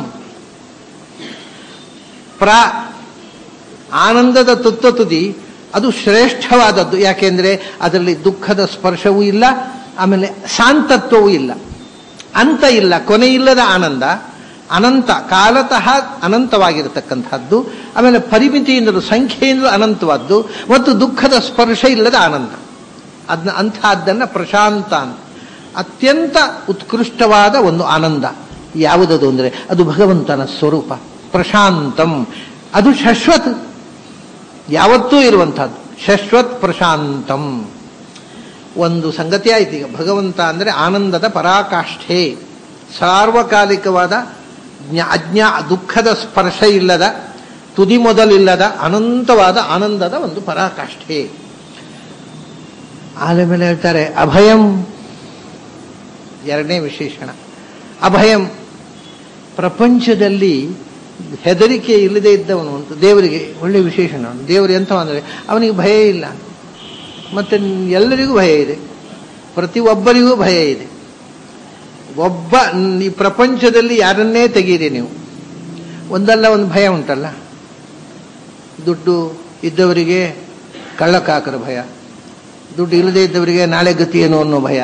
ಪ್ರ ಆನಂದದ ತುತ್ತ ತುದಿ ಅದು ಶ್ರೇಷ್ಠವಾದದ್ದು ಯಾಕೆಂದ್ರೆ ಅದರಲ್ಲಿ ದುಃಖದ ಸ್ಪರ್ಶವೂ ಇಲ್ಲ ಆಮೇಲೆ ಶಾಂತತ್ವವೂ ಇಲ್ಲ ಅಂತ ಇಲ್ಲ ಕೊನೆ ಇಲ್ಲದ ಆನಂದ ಅನಂತ ಕಾಲತಃ ಅನಂತವಾಗಿರತಕ್ಕಂಥದ್ದು ಆಮೇಲೆ ಪರಿಮಿತಿಯಿಂದಲೂ ಸಂಖ್ಯೆಯಿಂದಲೂ ಅನಂತವಾದ್ದು ಮತ್ತು ದುಃಖದ ಸ್ಪರ್ಶ ಇಲ್ಲದ ಆನಂದ ಅದನ್ನ ಅಂಥದ್ದನ್ನ ಪ್ರಶಾಂತ ಅಂತ ಅತ್ಯಂತ ಉತ್ಕೃಷ್ಟವಾದ ಒಂದು ಆನಂದ ಯಾವುದದು ಅಂದರೆ ಅದು ಭಗವಂತನ ಸ್ವರೂಪ ಪ್ರಶಾಂತಂ ಅದು ಶಶ್ವತ್ ಯಾವತ್ತೂ ಇರುವಂತಹದ್ದು ಶಶ್ವತ್ ಪ್ರಶಾಂತಂ ಒಂದು ಸಂಗತಿ ಆಯ್ತು ಈಗ ಭಗವಂತ ಅಂದರೆ ಆನಂದದ ಪರಾಕಾಷ್ಠೆ ಸಾರ್ವಕಾಲಿಕವಾದ ಜ್ಞಾ ಅಜ್ಞಾ ದುಃಖದ ಸ್ಪರ್ಶ ಇಲ್ಲದ ತುದಿ ಮೊದಲಿಲ್ಲದ ಅನಂತವಾದ ಆನಂದದ ಒಂದು ಪರಾಕಾಷ್ಠೆ ಆಮೇಲೆ ಹೇಳ್ತಾರೆ ಅಭಯಂ ಎರಡನೇ ವಿಶೇಷಣ ಅಭಯಂ ಪ್ರಪಂಚದಲ್ಲಿ ಹೆದರಿಕೆ ಇಲ್ಲದೆ ಇದ್ದವನು ಅಂತ ದೇವರಿಗೆ ಒಳ್ಳೆ ವಿಶೇಷಣ ದೇವರು ಎಂತ ಅಂದರೆ ಅವನಿಗೆ ಭಯ ಇಲ್ಲ ಮತ್ತೆ ಎಲ್ಲರಿಗೂ ಭಯ ಇದೆ ಪ್ರತಿಯೊಬ್ಬರಿಗೂ ಭಯ ಇದೆ ಒಬ್ಬ ಈ ಪ್ರಪಂಚದಲ್ಲಿ ಯಾರನ್ನೇ ತೆಗೀರಿ ನೀವು ಒಂದಲ್ಲ ಒಂದು ಭಯ ಉಂಟಲ್ಲ ದುಡ್ಡು ಇದ್ದವರಿಗೆ ಕಳ್ಳಕಾಕರ ಭಯ ದುಡ್ಡು ಇಲ್ಲದೆ ಇದ್ದವರಿಗೆ ನಾಳೆ ಗತಿ ಏನು ಅನ್ನೋ ಭಯ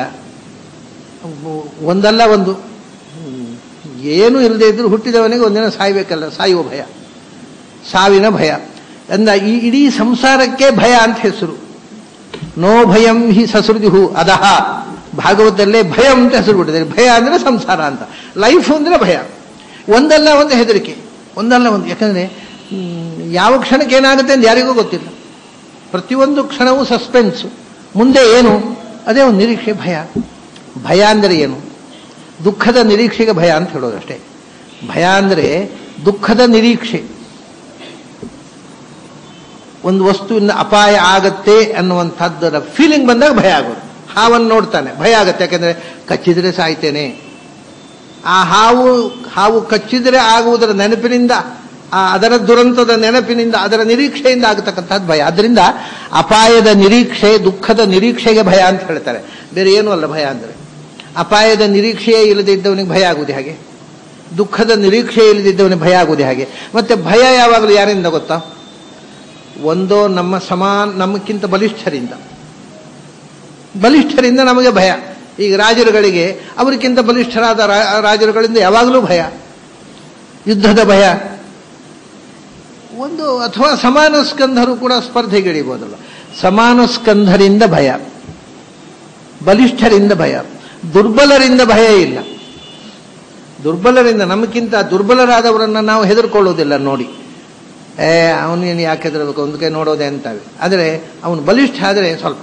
ಒಂದಲ್ಲ ಒಂದು ಏನು ಇಲ್ಲದೆ ಇದ್ರೂ ಹುಟ್ಟಿದವನಿಗೆ ಒಂದಿನ ಸಾಯ್ಬೇಕಲ್ಲ ಸಾಯುವ ಭಯ ಸಾವಿನ ಭಯ ಅಂದ ಈ ಇಡೀ ಸಂಸಾರಕ್ಕೆ ಭಯ ಅಂತ ಹೆಸರು ನೋ ಭಯಂ ಹಿ ಸಸೃದಿಹು ಅದಹ ಭಾಗವತಲ್ಲೇ ಭಯ ಅಂತ ಹೆಸರು ಬಿಟ್ಟಿದ್ದಾರೆ ಭಯ ಅಂದ್ರೆ ಸಂಸಾರ ಅಂತ ಲೈಫ್ ಅಂದ್ರೆ ಭಯ ಒಂದಲ್ಲ ಒಂದು ಹೆದರಿಕೆ ಒಂದಲ್ಲ ಒಂದು ಯಾಕಂದ್ರೆ ಯಾವ ಕ್ಷಣಕ್ಕೆ ಏನಾಗುತ್ತೆ ಅಂತ ಯಾರಿಗೂ ಗೊತ್ತಿಲ್ಲ ಪ್ರತಿಯೊಂದು ಕ್ಷಣವೂ ಸಸ್ಪೆನ್ಸು ಮುಂದೆ ಏನು ಅದೇ ಒಂದು ನಿರೀಕ್ಷೆ ಭಯ ಭಯ ಅಂದರೆ ಏನು ದುಃಖದ ನಿರೀಕ್ಷೆಗೆ ಭಯ ಅಂತ ಹೇಳೋದಷ್ಟೇ ಭಯ ಅಂದರೆ ದುಃಖದ ನಿರೀಕ್ಷೆ ಒಂದು ವಸ್ತುವಿನ ಅಪಾಯ ಆಗತ್ತೆ ಅನ್ನುವಂಥದ್ದರ ಫೀಲಿಂಗ್ ಬಂದಾಗ ಭಯ ಆಗೋದು ಹಾವನ್ನು ನೋಡ್ತಾನೆ ಭಯ ಆಗತ್ತೆ ಯಾಕೆಂದ್ರೆ ಕಚ್ಚಿದ್ರೆ ಸಾಯ್ತೇನೆ ಆ ಹಾವು ಹಾವು ಕಚ್ಚಿದ್ರೆ ಆಗುವುದರ ನೆನಪಿನಿಂದ ಆ ಅದರ ದುರಂತದ ನೆನಪಿನಿಂದ ಅದರ ನಿರೀಕ್ಷೆಯಿಂದ ಆಗತಕ್ಕಂಥದ್ದು ಭಯ ಅದರಿಂದ ಅಪಾಯದ ನಿರೀಕ್ಷೆ ದುಃಖದ ನಿರೀಕ್ಷೆಗೆ ಭಯ ಅಂತ ಹೇಳ್ತಾರೆ ಬೇರೆ ಏನೂ ಅಲ್ಲ ಭಯ ಅಂದರೆ ಅಪಾಯದ ನಿರೀಕ್ಷೆಯೇ ಇಲ್ಲದೆ ಇದ್ದವನಿಗೆ ಭಯ ಆಗುವುದು ಹಾಗೆ ದುಃಖದ ನಿರೀಕ್ಷೆ ಇಲ್ಲದಿದ್ದವನಿಗೆ ಭಯ ಆಗುವುದು ಹಾಗೆ ಮತ್ತೆ ಭಯ ಯಾವಾಗಲೂ ಯಾರಿಂದ ಗೊತ್ತಾ ಒಂದೋ ನಮ್ಮ ಸಮಾನ ನಮಗಿಂತ ಬಲಿಷ್ಠರಿಂದ ಬಲಿಷ್ಠರಿಂದ ನಮಗೆ ಭಯ ಈಗ ರಾಜರುಗಳಿಗೆ ಅವರಿಗಿಂತ ಬಲಿಷ್ಠರಾದ ರಾಜರುಗಳಿಂದ ಯಾವಾಗಲೂ ಭಯ ಯುದ್ಧದ ಭಯ ಒಂದು ಅಥವಾ ಸಮಾನ ಸ್ಕಂಧರು ಕೂಡ ಸ್ಪರ್ಧೆಗಿಳಿಬೋದಲ್ಲ ಸಮಾನ ಸ್ಕಂಧರಿಂದ ಭಯ ಬಲಿಷ್ಠರಿಂದ ಭಯ ದುರ್ಬಲರಿಂದ ಭಯ ಇಲ್ಲ ದುರ್ಬಲರಿಂದ ನಮಗಿಂತ ದುರ್ಬಲರಾದವರನ್ನ ನಾವು ಹೆದರ್ಕೊಳ್ಳೋದಿಲ್ಲ ನೋಡಿ ಏ ಅವನೇನು ಯಾಕೆ ಹೆದರ್ಬೇಕು ಒಂದು ಕೈ ನೋಡೋದೆ ಅಂತವೆ ಆದರೆ ಅವನು ಬಲಿಷ್ಠ ಆದರೆ ಸ್ವಲ್ಪ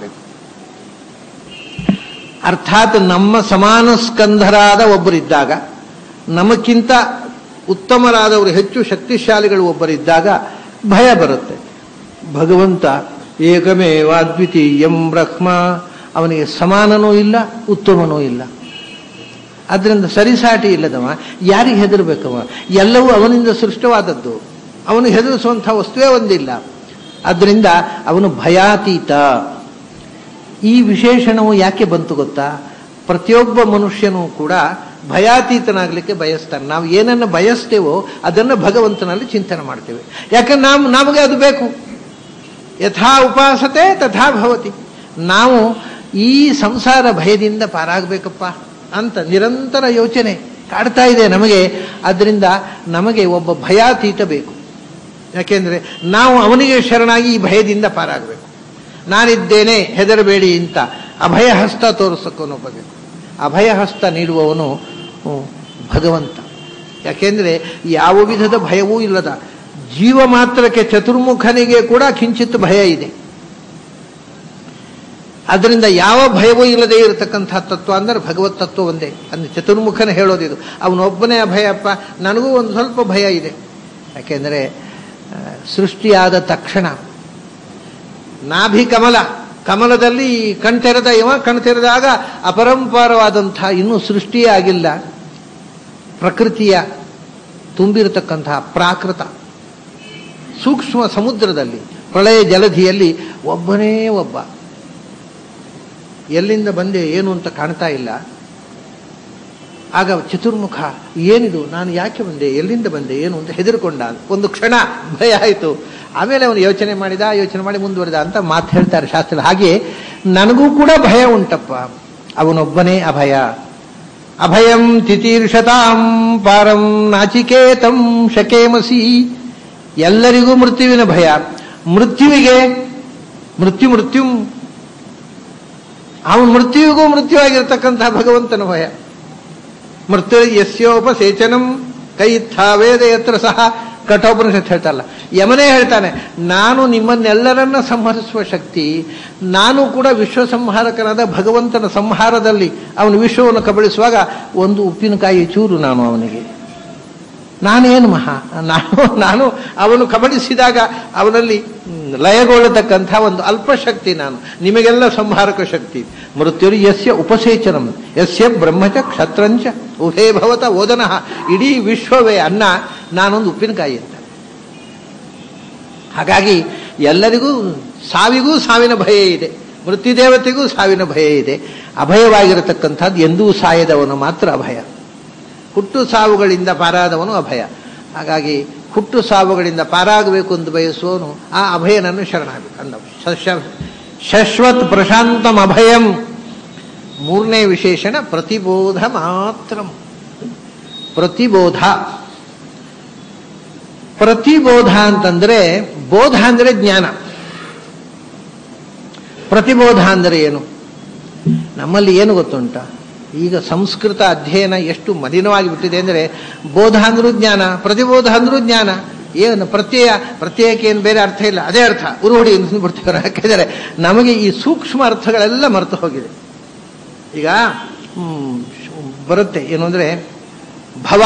ಅರ್ಥಾತ್ ನಮ್ಮ ಸಮಾನ ಸ್ಕಂಧರಾದ ಒಬ್ಬರಿದ್ದಾಗ ನಮಕ್ಕಿಂತ ಉತ್ತಮರಾದವರು ಹೆಚ್ಚು ಶಕ್ತಿಶಾಲಿಗಳು ಒಬ್ಬರಿದ್ದಾಗ ಭಯ ಬರುತ್ತೆ ಭಗವಂತ ಏಕಮೇವ ಅದ್ವಿತೀಯಂ ಬ್ರಹ್ಮ ಅವನಿಗೆ ಸಮಾನನೂ ಇಲ್ಲ ಉತ್ತಮನೂ ಇಲ್ಲ ಅದರಿಂದ ಸರಿಸಾಟಿ ಇಲ್ಲದವ ಯಾರಿಗೆ ಹೆದರ್ಬೇಕವ ಎಲ್ಲವೂ ಅವನಿಂದ ಸೃಷ್ಟವಾದದ್ದು ಅವನು ಹೆದರಿಸುವಂಥ ವಸ್ತುವೇ ಒಂದಿಲ್ಲ ಅದರಿಂದ ಅವನು ಭಯಾತೀತ ಈ ವಿಶೇಷಣವು ಯಾಕೆ ಬಂತು ಗೊತ್ತಾ ಪ್ರತಿಯೊಬ್ಬ ಮನುಷ್ಯನೂ ಕೂಡ ಭಯಾತೀತನಾಗಲಿಕ್ಕೆ ಬಯಸ್ತಾನೆ ನಾವು ಏನನ್ನು ಬಯಸ್ತೇವೋ ಅದನ್ನು ಭಗವಂತನಲ್ಲಿ ಚಿಂತನೆ ಮಾಡ್ತೇವೆ ಯಾಕಂದ್ರೆ ನಾವು ನಮಗೆ ಅದು ಬೇಕು ಯಥಾ ಉಪಾಸತೆ ತಥಾ ಭವತಿ ನಾವು ಈ ಸಂಸಾರ ಭಯದಿಂದ ಪಾರಾಗಬೇಕಪ್ಪ ಅಂತ ನಿರಂತರ ಯೋಚನೆ ಕಾಡ್ತಾ ಇದೆ ನಮಗೆ ಅದರಿಂದ ನಮಗೆ ಒಬ್ಬ ಭಯಾತೀತ ಬೇಕು ಯಾಕೆಂದ್ರೆ ನಾವು ಅವನಿಗೆ ಶರಣಾಗಿ ಈ ಭಯದಿಂದ ಪಾರಾಗಬೇಕು ನಾನಿದ್ದೇನೆ ಹೆದರಬೇಡಿ ಅಂತ ಅಭಯ ಹಸ್ತ ತೋರಿಸೋಕೋನೊಬ್ಬ ಬೇಕು ಅಭಯ ಹಸ್ತ ನೀಡುವವನು ಭಗವಂತ ಯಾಕೆಂದ್ರೆ ಯಾವ ವಿಧದ ಭಯವೂ ಇಲ್ಲದ ಜೀವ ಮಾತ್ರಕ್ಕೆ ಚತುರ್ಮುಖನಿಗೆ ಕೂಡ ಕಿಂಚಿತ್ ಭಯ ಇದೆ ಅದರಿಂದ ಯಾವ ಭಯವೂ ಇಲ್ಲದೆ ಇರತಕ್ಕಂಥ ತತ್ವ ಅಂದರೆ ಭಗವತ್ ತತ್ವ ಒಂದೇ ಅಂದ್ರೆ ಚತುರ್ಮುಖನ ಹೇಳೋದಿದು ಅವನೊಬ್ಬನೇ ಅಭಯಪ್ಪ ನನಗೂ ಒಂದು ಸ್ವಲ್ಪ ಭಯ ಇದೆ ಯಾಕೆಂದರೆ ಸೃಷ್ಟಿಯಾದ ತಕ್ಷಣ ನಾಭಿ ಕಮಲ ಕಮಲದಲ್ಲಿ ಕಣ್ತೆರೆದ ಇವ ಕಣ್ತೆರೆದಾಗ ಅಪರಂಪಾರವಾದಂಥ ಇನ್ನೂ ಸೃಷ್ಟಿಯೇ ಆಗಿಲ್ಲ ಪ್ರಕೃತಿಯ ತುಂಬಿರತಕ್ಕಂತಹ ಪ್ರಾಕೃತ ಸೂಕ್ಷ್ಮ ಸಮುದ್ರದಲ್ಲಿ ಪ್ರಳಯ ಜಲಧಿಯಲ್ಲಿ ಒಬ್ಬನೇ ಒಬ್ಬ ಎಲ್ಲಿಂದ ಬಂದೆ ಏನು ಅಂತ ಕಾಣ್ತಾ ಇಲ್ಲ ಆಗ ಚತುರ್ಮುಖ ಏನಿದು ನಾನು ಯಾಕೆ ಬಂದೆ ಎಲ್ಲಿಂದ ಬಂದೆ ಏನು ಅಂತ ಹೆದರ್ಕೊಂಡ ಒಂದು ಕ್ಷಣ ಭಯ ಆಯಿತು ಆಮೇಲೆ ಅವನು ಯೋಚನೆ ಮಾಡಿದ ಯೋಚನೆ ಮಾಡಿ ಮುಂದುವರೆದ ಅಂತ ಮಾತು ಹೇಳ್ತಾರೆ ಶಾಸ್ತ್ರ ಹಾಗೆ ನನಗೂ ಕೂಡ ಭಯ ಉಂಟಪ್ಪ ಅವನೊಬ್ಬನೇ ಅಭಯ ಅಭಯಂ ತಿತೀರ್ಷತಾಂ ಪಾರಂ ನಾಚಿಕೇತಂ ಶಕೇಮಸಿ ಎಲ್ಲರಿಗೂ ಮೃತ್ಯುವಿನ ಭಯ ಮೃತ್ಯುವಿಗೆ ಮೃತ್ಯು ಮೃತ್ಯು ಅವನು ಮೃತ್ಯುವಿಗೂ ಮೃತ್ಯುವಾಗಿರ್ತಕ್ಕಂತಹ ಭಗವಂತನ ಭಯ ಮೃತ್ಯು ಯಸ್ಯೋಪಸೇಚನಂ ಕೈ ವೇದ ಯತ್ರ ಸಹ ಕಠೋಪನಿಷತ್ ಹೇಳ್ತಾರಲ್ಲ ಯಮನೇ ಹೇಳ್ತಾನೆ ನಾನು ನಿಮ್ಮನ್ನೆಲ್ಲರನ್ನ ಸಂಹರಿಸುವ ಶಕ್ತಿ ನಾನು ಕೂಡ ವಿಶ್ವ ಸಂಹಾರಕನಾದ ಭಗವಂತನ ಸಂಹಾರದಲ್ಲಿ ಅವನು ವಿಶ್ವವನ್ನು ಕಬಳಿಸುವಾಗ ಒಂದು ಉಪ್ಪಿನಕಾಯಿ ಚೂರು ನಾನು ಅವನಿಗೆ ನಾನೇನು ಮಹಾ ನಾನು ನಾನು ಅವನು ಕಬಡಿಸಿದಾಗ ಅವನಲ್ಲಿ ಹ್ಮ್, ಲಯಗೊಳ್ಳತಕ್ಕಂಥ ಒಂದು ಅಲ್ಪಶಕ್ತಿ ನಾನು ನಿಮಗೆಲ್ಲ ಸಂಹಾರಕ ಶಕ್ತಿ ಮೃತ್ಯುರು ಯಸ್ಯ ಉಪಸೇಚನಂ ಯಸ್ಯ ಬ್ರಹ್ಮಚ ಕ್ಷತ್ರಂಚ ಉಭೇ ಭವತ ಓದನಃ ಇಡೀ ವಿಶ್ವವೇ ಅನ್ನ ನಾನೊಂದು ಉಪ್ಪಿನಕಾಯಿ ಅಂತ ಹಾಗಾಗಿ ಎಲ್ಲರಿಗೂ ಸಾವಿಗೂ ಸಾವಿನ ಭಯ ಇದೆ ಮೃತ್ಯುದೇವತೆಗೂ ಸಾವಿನ ಭಯ ಇದೆ ಅಭಯವಾಗಿರತಕ್ಕಂಥದ್ದು ಎಂದೂ ಸಾಯದವನು ಮಾತ್ರ ಅಭಯ ಹುಟ್ಟು ಸಾವುಗಳಿಂದ ಪಾರಾದವನು ಅಭಯ ಹಾಗಾಗಿ ಹುಟ್ಟು ಸಾವುಗಳಿಂದ ಪಾರಾಗಬೇಕು ಎಂದು ಬಯಸುವವನು ಆ ಅಭಯನನ್ನು ಶರಣಾಗಬೇಕು ಅಂದ ಶಶ- ಶಶ್ವತ್ ಪ್ರಶಾಂತಂ ಅಭಯಂ ಮೂರನೇ ವಿಶೇಷಣ ಪ್ರತಿಬೋಧ ಮಾತ್ರ ಪ್ರತಿಬೋಧ ಪ್ರತಿಬೋಧ ಅಂತಂದ್ರೆ ಬೋಧ ಅಂದ್ರೆ ಜ್ಞಾನ ಪ್ರತಿಬೋಧ ಅಂದರೆ ಏನು ನಮ್ಮಲ್ಲಿ ಏನು ಗೊತ್ತುಂಟ ಈಗ ಸಂಸ್ಕೃತ ಅಧ್ಯಯನ ಎಷ್ಟು ಮಲಿನವಾಗಿ ಬಿಟ್ಟಿದೆ ಅಂದರೆ ಬೋಧ ಅಂದ್ರೂ ಜ್ಞಾನ ಪ್ರತಿಬೋಧ ಅಂದ್ರೂ ಜ್ಞಾನ ಏನು ಪ್ರತ್ಯಯ ಪ್ರತ್ಯಯಕ್ಕೆ ಏನು ಬೇರೆ ಅರ್ಥ ಇಲ್ಲ ಅದೇ ಅರ್ಥ ಉರುಹುಡಿ ಬಿಡ್ತೀವಿ ಯಾಕೆಂದರೆ ನಮಗೆ ಈ ಸೂಕ್ಷ್ಮ ಅರ್ಥಗಳೆಲ್ಲ ಮರೆತು ಹೋಗಿದೆ ಈಗ ಹ್ಮ್, ಬರುತ್ತೆ ಏನು ಅಂದರೆ ಭವ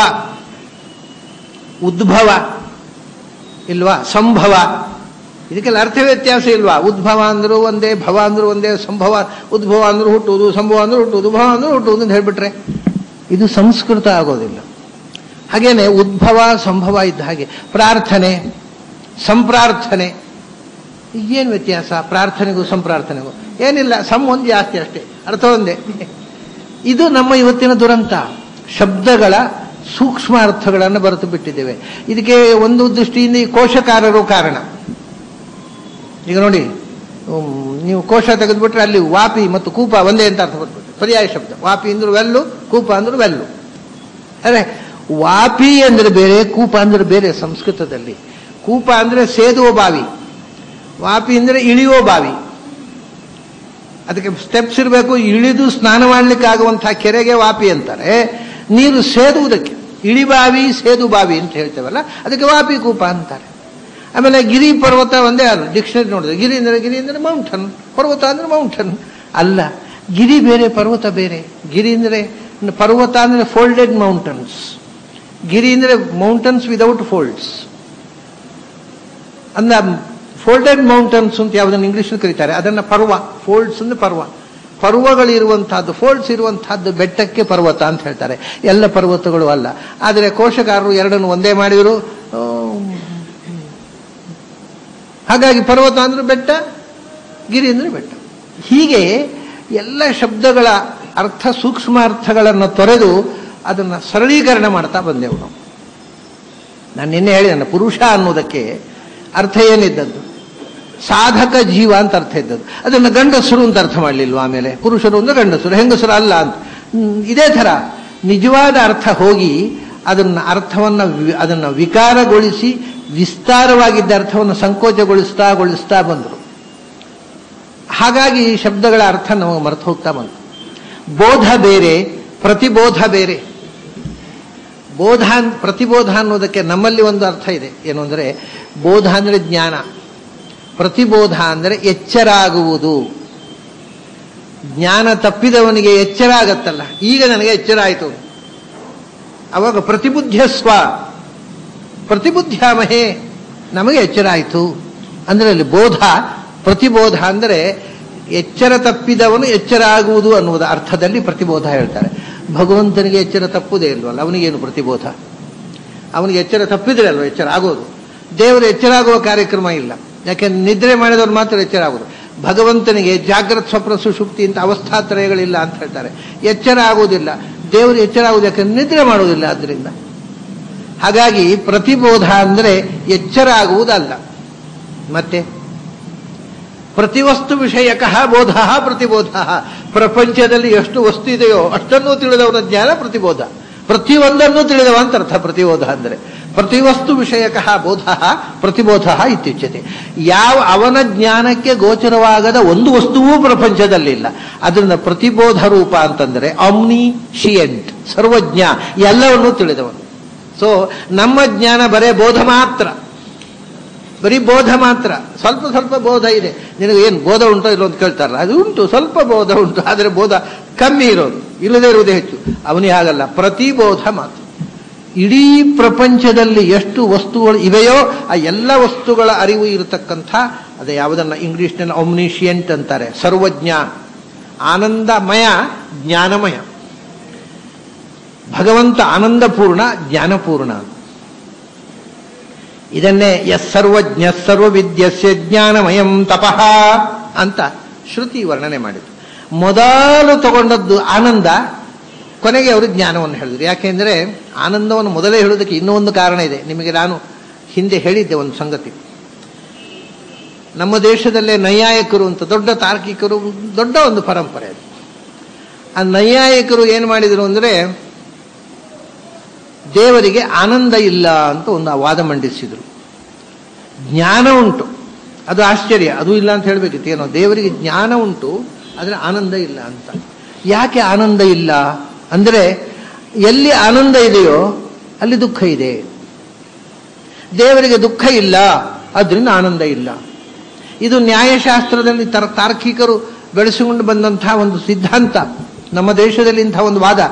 ಉದ್ಭವ ಇಲ್ವಾ ಸಂಭವ ಇದಕ್ಕೆಲ್ಲ ಅರ್ಥ ವ್ಯತ್ಯಾಸ ಇಲ್ವಾ ಉದ್ಭವ ಅಂದ್ರು ಒಂದೇ ಭವ ಅಂದ್ರು ಒಂದೇ ಸಂಭವ ಉದ್ಭವ ಅಂದ್ರು ಹುಟ್ಟುವುದು ಸಂಭವ ಅಂದ್ರು ಹುಟ್ಟುವುದು ಭವ ಅಂದ್ರು ಹುಟ್ಟುವುದು ಅಂತ ಹೇಳ್ಬಿಟ್ರೆ ಇದು ಸಂಸ್ಕೃತ ಆಗೋದಿಲ್ಲ ಹಾಗೇನೆ ಉದ್ಭವ ಸಂಭವ ಇದ್ದ ಹಾಗೆ ಪ್ರಾರ್ಥನೆ ಸಂಪ್ರಾರ್ಥನೆ ಏನು ವ್ಯತ್ಯಾಸ ಪ್ರಾರ್ಥನೆಗೂ ಸಂಪ್ರಾರ್ಥನೆಗೂ ಏನಿಲ್ಲ ಸಮ್ ಒಂದು ಜಾಸ್ತಿ ಅಷ್ಟೇ ಅರ್ಥ ಒಂದೇ ಇದು ನಮ್ಮ ಇವತ್ತಿನ ದುರಂತ ಶಬ್ದಗಳ ಸೂಕ್ಷ್ಮ ಅರ್ಥಗಳನ್ನು ಬರೆತು ಬಿಟ್ಟಿದ್ದೇವೆ ಇದಕ್ಕೆ ಒಂದು ದೃಷ್ಟಿಯಿಂದ ಈ ಕೋಶಕಾರರು ಕಾರಣ ಈಗ ನೋಡಿ ಹ್ಮ್, ನೀವು ಕೋಶ ತೆಗೆದುಬಿಟ್ರೆ ಅಲ್ಲಿ ವಾಪಿ ಮತ್ತು ಕೂಪ ಒಂದೇ ಅಂತ ಅರ್ಥ ಬರ್ಬಿಟ್ಟು ಪರ್ಯಾಯ ಶಬ್ದ ವಾಪಿ ಅಂದ್ರೆ ವೆಲ್ಲು ಕೂಪ ಅಂದ್ರೆ ವೆಲ್ಲು ಅದೇ ವಾಪಿ ಅಂದ್ರೆ ಬೇರೆ ಕೂಪ ಅಂದ್ರೆ ಬೇರೆ ಸಂಸ್ಕೃತದಲ್ಲಿ ಕೂಪ ಅಂದ್ರೆ ಸೇದುವ ಬಾವಿ ವಾಪಿ ಅಂದ್ರೆ ಇಳಿಯುವ ಬಾವಿ ಅದಕ್ಕೆ ಸ್ಟೆಪ್ಸ್ ಇರಬೇಕು ಇಳಿದು ಸ್ನಾನ ಮಾಡ್ಲಿಕ್ಕೆ ಆಗುವಂತಹ ಕೆರೆಗೆ ವಾಪಿ ಅಂತಾರೆ ನೀರು ಸೇದುವುದಕ್ಕೆ ಇಳಿಬಾವಿ ಸೇದು ಬಾವಿ ಅಂತ ಹೇಳ್ತೇವಲ್ಲ ಅದಕ್ಕೆ ವಾಪಿ ಕೂಪ ಅಂತಾರೆ ಆಮೇಲೆ ಗಿರಿ ಪರ್ವತ ಒಂದೇ ಅಲ್ಲ ಡಿಕ್ಷನರಿ ನೋಡಿದ್ರೆ ಗಿರಿ ಅಂದ್ರೆ ಗಿರಿ ಅಂದ್ರೆ ಮೌಂಟನ್ ಪರ್ವತ ಅಂದ್ರೆ ಮೌಂಟನ್ ಅಲ್ಲ ಗಿರಿ ಬೇರೆ ಪರ್ವತ ಬೇರೆ ಗಿರಿ ಅಂದ್ರೆ ಪರ್ವತ ಅಂದ್ರೆ ಫೋಲ್ಡೆಡ್ ಮೌಂಟನ್ಸ್ ಗಿರಿ ಅಂದ್ರೆ ಮೌಂಟನ್ಸ್ ವಿದೌಟ್ ಫೋಲ್ಡ್ಸ್ ಅಂದ ಫೋಲ್ಡೆಡ್ ಮೌಂಟನ್ಸ್ ಅಂತ ಯಾವುದನ್ನು ಇಂಗ್ಲಿಷ್ ಕರೀತಾರೆ ಅದನ್ನ ಪರ್ವ ಫೋಲ್ಡ್ಸ್ ಅಂದ್ರೆ ಪರ್ವ ಪರ್ವಗಳಿರುವಂತಹದ್ದು ಫೋಲ್ಡ್ಸ್ ಇರುವಂತಹದ್ದು ಬೆಟ್ಟಕ್ಕೆ ಪರ್ವತ ಅಂತ ಹೇಳ್ತಾರೆ ಎಲ್ಲ ಪರ್ವತಗಳು ಅಲ್ಲ ಆದರೆ ಕೋಶಕಾರರು ಎರಡನ್ನು ಒಂದೇ ಮಾಡಿದರು ಆ, ಹಾಗಾಗಿ ಪರ್ವತ ಅಂದ್ರೆ ಬೆಟ್ಟ ಗಿರಿ ಅಂದ್ರೆ ಬೆಟ್ಟ ಹೀಗೆ ಎಲ್ಲ ಶಬ್ದಗಳ ಅರ್ಥ ಸೂಕ್ಷ್ಮ ಅರ್ಥಗಳನ್ನು ತೊರೆದು ಅದನ್ನು ಸರಳೀಕರಣ ಮಾಡ್ತಾ ಬಂದೆವು ನಾವು ನಾನು ನಿನ್ನೆ ಹೇಳಿದೆ ಪುರುಷ ಅನ್ನೋದಕ್ಕೆ ಅರ್ಥ ಏನಿದ್ದದ್ದು ಸಾಧಕ ಜೀವ ಅಂತ ಅರ್ಥ ಇದ್ದದ್ದು ಅದನ್ನು ಗಂಡಸರು ಅಂತ ಅರ್ಥ ಮಾಡಲಿಲ್ವ ಆಮೇಲೆ ಪುರುಷರು ಅಂದ್ರೆ ಗಂಡಸರು ಹೆಂಗಸರು ಅಲ್ಲ ಅಂತ ಹ್ಮ್, ಇದೇ ಥರ ನಿಜವಾದ ಅರ್ಥ ಹೋಗಿ ಅದನ್ನ ಅರ್ಥವನ್ನ ವಿ- ಅದನ್ನ ವಿಕಾರಗೊಳಿಸಿ ವಿಸ್ತಾರವಾಗಿದ್ದ ಅರ್ಥವನ್ನು ಸಂಕೋಚಗೊಳಿಸ್ತಾ ಗೊಳಿಸ್ತಾ ಬಂದರು ಹಾಗಾಗಿ ಈ ಶಬ್ದಗಳ ಅರ್ಥ ನಮಗೆ ಮರೆತು ಹೋಗ್ತಾ ಬಂತು ಬೋಧ ಬೇರೆ ಪ್ರತಿಬೋಧ ಬೇರೆ ಬೋಧ ಅನ್- ಪ್ರತಿಬೋಧ ಅನ್ನೋದಕ್ಕೆ ನಮ್ಮಲ್ಲಿ ಒಂದು ಅರ್ಥ ಇದೆ ಏನು ಅಂದರೆ ಬೋಧ ಅಂದರೆ ಜ್ಞಾನ ಪ್ರತಿಬೋಧ ಅಂದರೆ ಎಚ್ಚರ ಆಗುವುದು ಜ್ಞಾನ ತಪ್ಪಿದವನಿಗೆ ಎಚ್ಚರ ಆಗತ್ತಲ್ಲ ಈಗ ನನಗೆ ಎಚ್ಚರ ಆಯಿತು ಅವಾಗ ಪ್ರತಿಬುದ್ಧಸ್ವ ಪ್ರತಿಬುದ್ಧ್ಯಾಮಹೇ ನಮಗೆ ಎಚ್ಚರ ಆಯಿತು ಅಂದ್ರೆ ಅಲ್ಲಿ ಬೋಧ ಪ್ರತಿಬೋಧ ಅಂದರೆ ಎಚ್ಚರ ತಪ್ಪಿದವನು ಎಚ್ಚರ ಆಗುವುದು ಅನ್ನುವುದು ಅರ್ಥದಲ್ಲಿ ಪ್ರತಿಬೋಧ ಹೇಳ್ತಾರೆ ಭಗವಂತನಿಗೆ ಎಚ್ಚರ ತಪ್ಪುದೇ ಇಲ್ವಲ್ಲ ಅವನಿಗೇನು ಪ್ರತಿಬೋಧ ಅವನಿಗೆ ಎಚ್ಚರ ತಪ್ಪಿದ್ರೆ ಅಲ್ವ ಎಚ್ಚರ ಆಗೋದು ದೇವರು ಎಚ್ಚರ ಆಗುವ ಕಾರ್ಯಕ್ರಮ ಇಲ್ಲ ಯಾಕೆಂದ್ರೆ ನಿದ್ರೆ ಮಾಡಿದವರು ಮಾತ್ರ ಎಚ್ಚರ ಆಗೋದು ಭಗವಂತನಿಗೆ ಜಾಗ್ರತ್ ಸ್ವಪ್ನ ಸುಷುಪ್ತಿ ಅಂತ ಅವಸ್ಥಾತ್ರಯಗಳಿಲ್ಲ ಅಂತ ಹೇಳ್ತಾರೆ ಎಚ್ಚರ ಆಗುವುದಿಲ್ಲ ದೇವರು ಎಚ್ಚರ ಆಗುವುದು ಯಾಕಂದ್ರೆ ನಿದ್ರೆ ಮಾಡುವುದಿಲ್ಲ ಅದರಿಂದ ಹಾಗಾಗಿ ಪ್ರತಿಬೋಧ ಅಂದರೆ ಎಚ್ಚರ ಆಗುವುದಲ್ಲ ಮತ್ತೆ ಪ್ರತಿವಸ್ತು ವಿಷಯಕ ಬೋಧ ಪ್ರತಿಬೋಧ ಪ್ರಪಂಚದಲ್ಲಿ ಎಷ್ಟು ವಸ್ತು ಇದೆಯೋ ಅಷ್ಟನ್ನು ತಿಳಿದವನ ಜ್ಞಾನ ಪ್ರತಿಬೋಧ ಪ್ರತಿಯೊಂದನ್ನು ತಿಳಿದವ ಅಂತ ಅರ್ಥ ಪ್ರತಿಬೋಧ ಅಂದರೆ ಪ್ರತಿವಸ್ತು ವಿಷಯಕ ಬೋಧ ಪ್ರತಿಬೋಧ ಇತ್ಯುಚ್ಯತೆ ಯಾವ ಅವನ ಜ್ಞಾನಕ್ಕೆ ಗೋಚರವಾಗದ ಒಂದು ವಸ್ತುವೂ ಪ್ರಪಂಚದಲ್ಲಿಲ್ಲ ಅದರಿಂದ ಪ್ರತಿಬೋಧ ರೂಪ ಅಂತಂದರೆ ಆಮ್ನಿ ಶಿಯಂಟ್ ಸರ್ವಜ್ಞ ಎಲ್ಲವನ್ನೂ ತಿಳಿದವನು ಸೊ ನಮ್ಮ ಜ್ಞಾನ ಬರೇ ಬೋಧ ಮಾತ್ರ ಬರೀ ಬೋಧ ಮಾತ್ರ ಸ್ವಲ್ಪ ಸ್ವಲ್ಪ ಬೋಧ ಇದೆ ನಿನಗೆ ಏನು ಬೋಧ ಉಂಟೋ ಇಲ್ಲೋ ಅಂತ ಕೇಳ್ತಾರಲ್ಲ ಅದು ಉಂಟು ಸ್ವಲ್ಪ ಬೋಧ ಉಂಟು ಆದರೆ ಬೋಧ ಕಮ್ಮಿ ಇರೋದು ಇಲ್ಲದೆ ಇರುವುದೇ ಹೆಚ್ಚು ಅವನಿಗೆ ಹಾಗಲ್ಲ ಪ್ರತಿ ಬೋಧ ಮಾತ್ರ ಇಡೀ ಪ್ರಪಂಚದಲ್ಲಿ ಎಷ್ಟು ವಸ್ತುಗಳು ಇವೆಯೋ ಆ ಎಲ್ಲ ವಸ್ತುಗಳ ಅರಿವು ಇರತಕ್ಕಂಥ ಅದೇ ಯಾವುದನ್ನ ಇಂಗ್ಲಿಷ್ನಲ್ಲಿ ಒಮ್ನಿಷಿಯಂಟ್ ಅಂತಾರೆ ಸರ್ವಜ್ಞ ಆನಂದಮಯ ಜ್ಞಾನಮಯ ಭಗವಂತ ಆನಂದಪೂರ್ಣ ಜ್ಞಾನಪೂರ್ಣ ಇದನ್ನೇ ಎಸ್ ಸರ್ವಜ್ಞ ಸರ್ವವಿದ್ಯಸ್ಯ ಜ್ಞಾನಮಯಂ ತಪಃ ಅಂತ ಶ್ರುತಿ ವರ್ಣನೆ ಮಾಡಿತು ಮೊದಲು ತಗೊಂಡದ್ದು ಆನಂದ ಕೊನೆಗೆ ಅವರು ಜ್ಞಾನವನ್ನು ಹೇಳಿದ್ರು ಯಾಕೆಂದ್ರೆ ಆನಂದವನ್ನು ಮೊದಲೇ ಹೇಳೋದಕ್ಕೆ ಇನ್ನೂ ಒಂದು ಕಾರಣ ಇದೆ ನಿಮಗೆ ನಾನು ಹಿಂದೆ ಹೇಳಿದ್ದೆ ಒಂದು ಸಂಗತಿ ನಮ್ಮ ದೇಶದಲ್ಲೇ ನೈಯಾಯಿಕರು ಅಂತ ದೊಡ್ಡ ತಾರ್ಕಿಕರು ದೊಡ್ಡ ಒಂದು ಪರಂಪರೆ ಅದು ಆ ನೈಯಾಯಿಕರು ಏನು ಮಾಡಿದರು ಅಂದರೆ ದೇವರಿಗೆ ಆನಂದ ಇಲ್ಲ ಅಂತ ಒಂದು ವಾದ ಮಂಡಿಸಿದರು ಜ್ಞಾನ ಉಂಟು ಅದು ಆಶ್ಚರ್ಯ ಅದು ಇಲ್ಲ ಅಂತ ಹೇಳಬೇಕಿತ್ತು ಏನೋ ದೇವರಿಗೆ ಜ್ಞಾನ ಉಂಟು ಆದರೆ ಆನಂದ ಇಲ್ಲ ಅಂತ ಯಾಕೆ ಆನಂದ ಇಲ್ಲ ಅಂದರೆ ಎಲ್ಲಿ ಆನಂದ ಇದೆಯೋ ಅಲ್ಲಿ ದುಃಖ ಇದೆ ದೇವರಿಗೆ ದುಃಖ ಇಲ್ಲ ಅದರಿಂದ ಆನಂದ ಇಲ್ಲ ಇದು ನ್ಯಾಯಶಾಸ್ತ್ರದಲ್ಲಿ ತರ ತಾರ್ಕಿಕರು ಬೆಳೆಸಿಕೊಂಡು ಬಂದಂತಹ ಒಂದು ಸಿದ್ಧಾಂತ ನಮ್ಮ ದೇಶದಲ್ಲಿ ಇಂತಹ ಒಂದು ವಾದ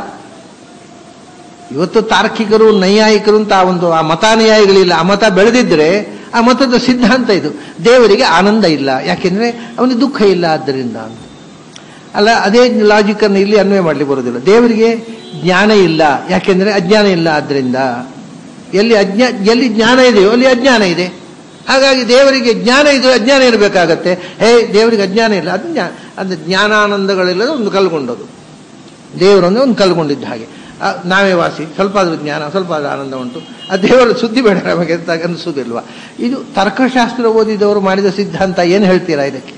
ಇವತ್ತು ತಾರ್ಕಿಕರು ನೈಯಾಯಿಕರು ಅಂತ ಆ ಒಂದು ಆ ಮತಾನುಯಾಯಿಗಳಿಲ್ಲ ಆ ಮತ ಬೆಳೆದಿದ್ರೆ ಆ ಮತದ ಸಿದ್ಧಾಂತ ಇದು ದೇವರಿಗೆ ಆನಂದ ಇಲ್ಲ ಯಾಕೆಂದ್ರೆ ಅವನಿಗೆ ದುಃಖ ಇಲ್ಲ ಆದ್ದರಿಂದ ಅಂತ ಅಲ್ಲ ಅದೇ ಲಾಜಿಕ್ ಅನ್ನು ಇಲ್ಲಿ ಅನ್ವಯ ಮಾಡಲಿಕ್ಕೆ ಬರೋದಿಲ್ಲ ದೇವರಿಗೆ ಜ್ಞಾನ ಇಲ್ಲ ಯಾಕೆಂದ್ರೆ ಅಜ್ಞಾನ ಇಲ್ಲ ಆದ್ದರಿಂದ ಎಲ್ಲಿ ಅಜ್ಞಾ ಎಲ್ಲಿ ಜ್ಞಾನ ಇದೆಯೋ ಅಲ್ಲಿ ಅಜ್ಞಾನ ಇದೆ ಹಾಗಾಗಿ ದೇವರಿಗೆ ಜ್ಞಾನ ಇದು ಅಜ್ಞಾನ ಇರಬೇಕಾಗತ್ತೆ ಹೇ ದೇವರಿಗೆ ಅಜ್ಞಾನ ಇಲ್ಲ ಅದು ಜ್ಞಾನ ಅದು ಜ್ಞಾನಾನಂದಗಳೆಲ್ಲ ಒಂದು ಕಲ್ಗೊಂಡದು ದೇವರೊಂದು ಒಂದು ಕಲ್ಗೊಂಡಿದ್ದ ಹಾಗೆ ಆ, ನಾವೇ ವಾಸಿ ಸ್ವಲ್ಪ ಆದ್ರೂ ಜ್ಞಾನ ಸ್ವಲ್ಪ ಆದ್ರೂ ಆನಂದ ಉಂಟು ಆ ದೇವರ ಸುದ್ದಿ ಬೇಡ ನಮಗೆ ಅಂತ ಅನಿಸೋದಿಲ್ವಾ ಇದು ತರ್ಕಶಾಸ್ತ್ರ ಓದಿದವರು ಮಾಡಿದ ಸಿದ್ಧಾಂತ ಏನು ಹೇಳ್ತೀರಾ ಇದಕ್ಕೆ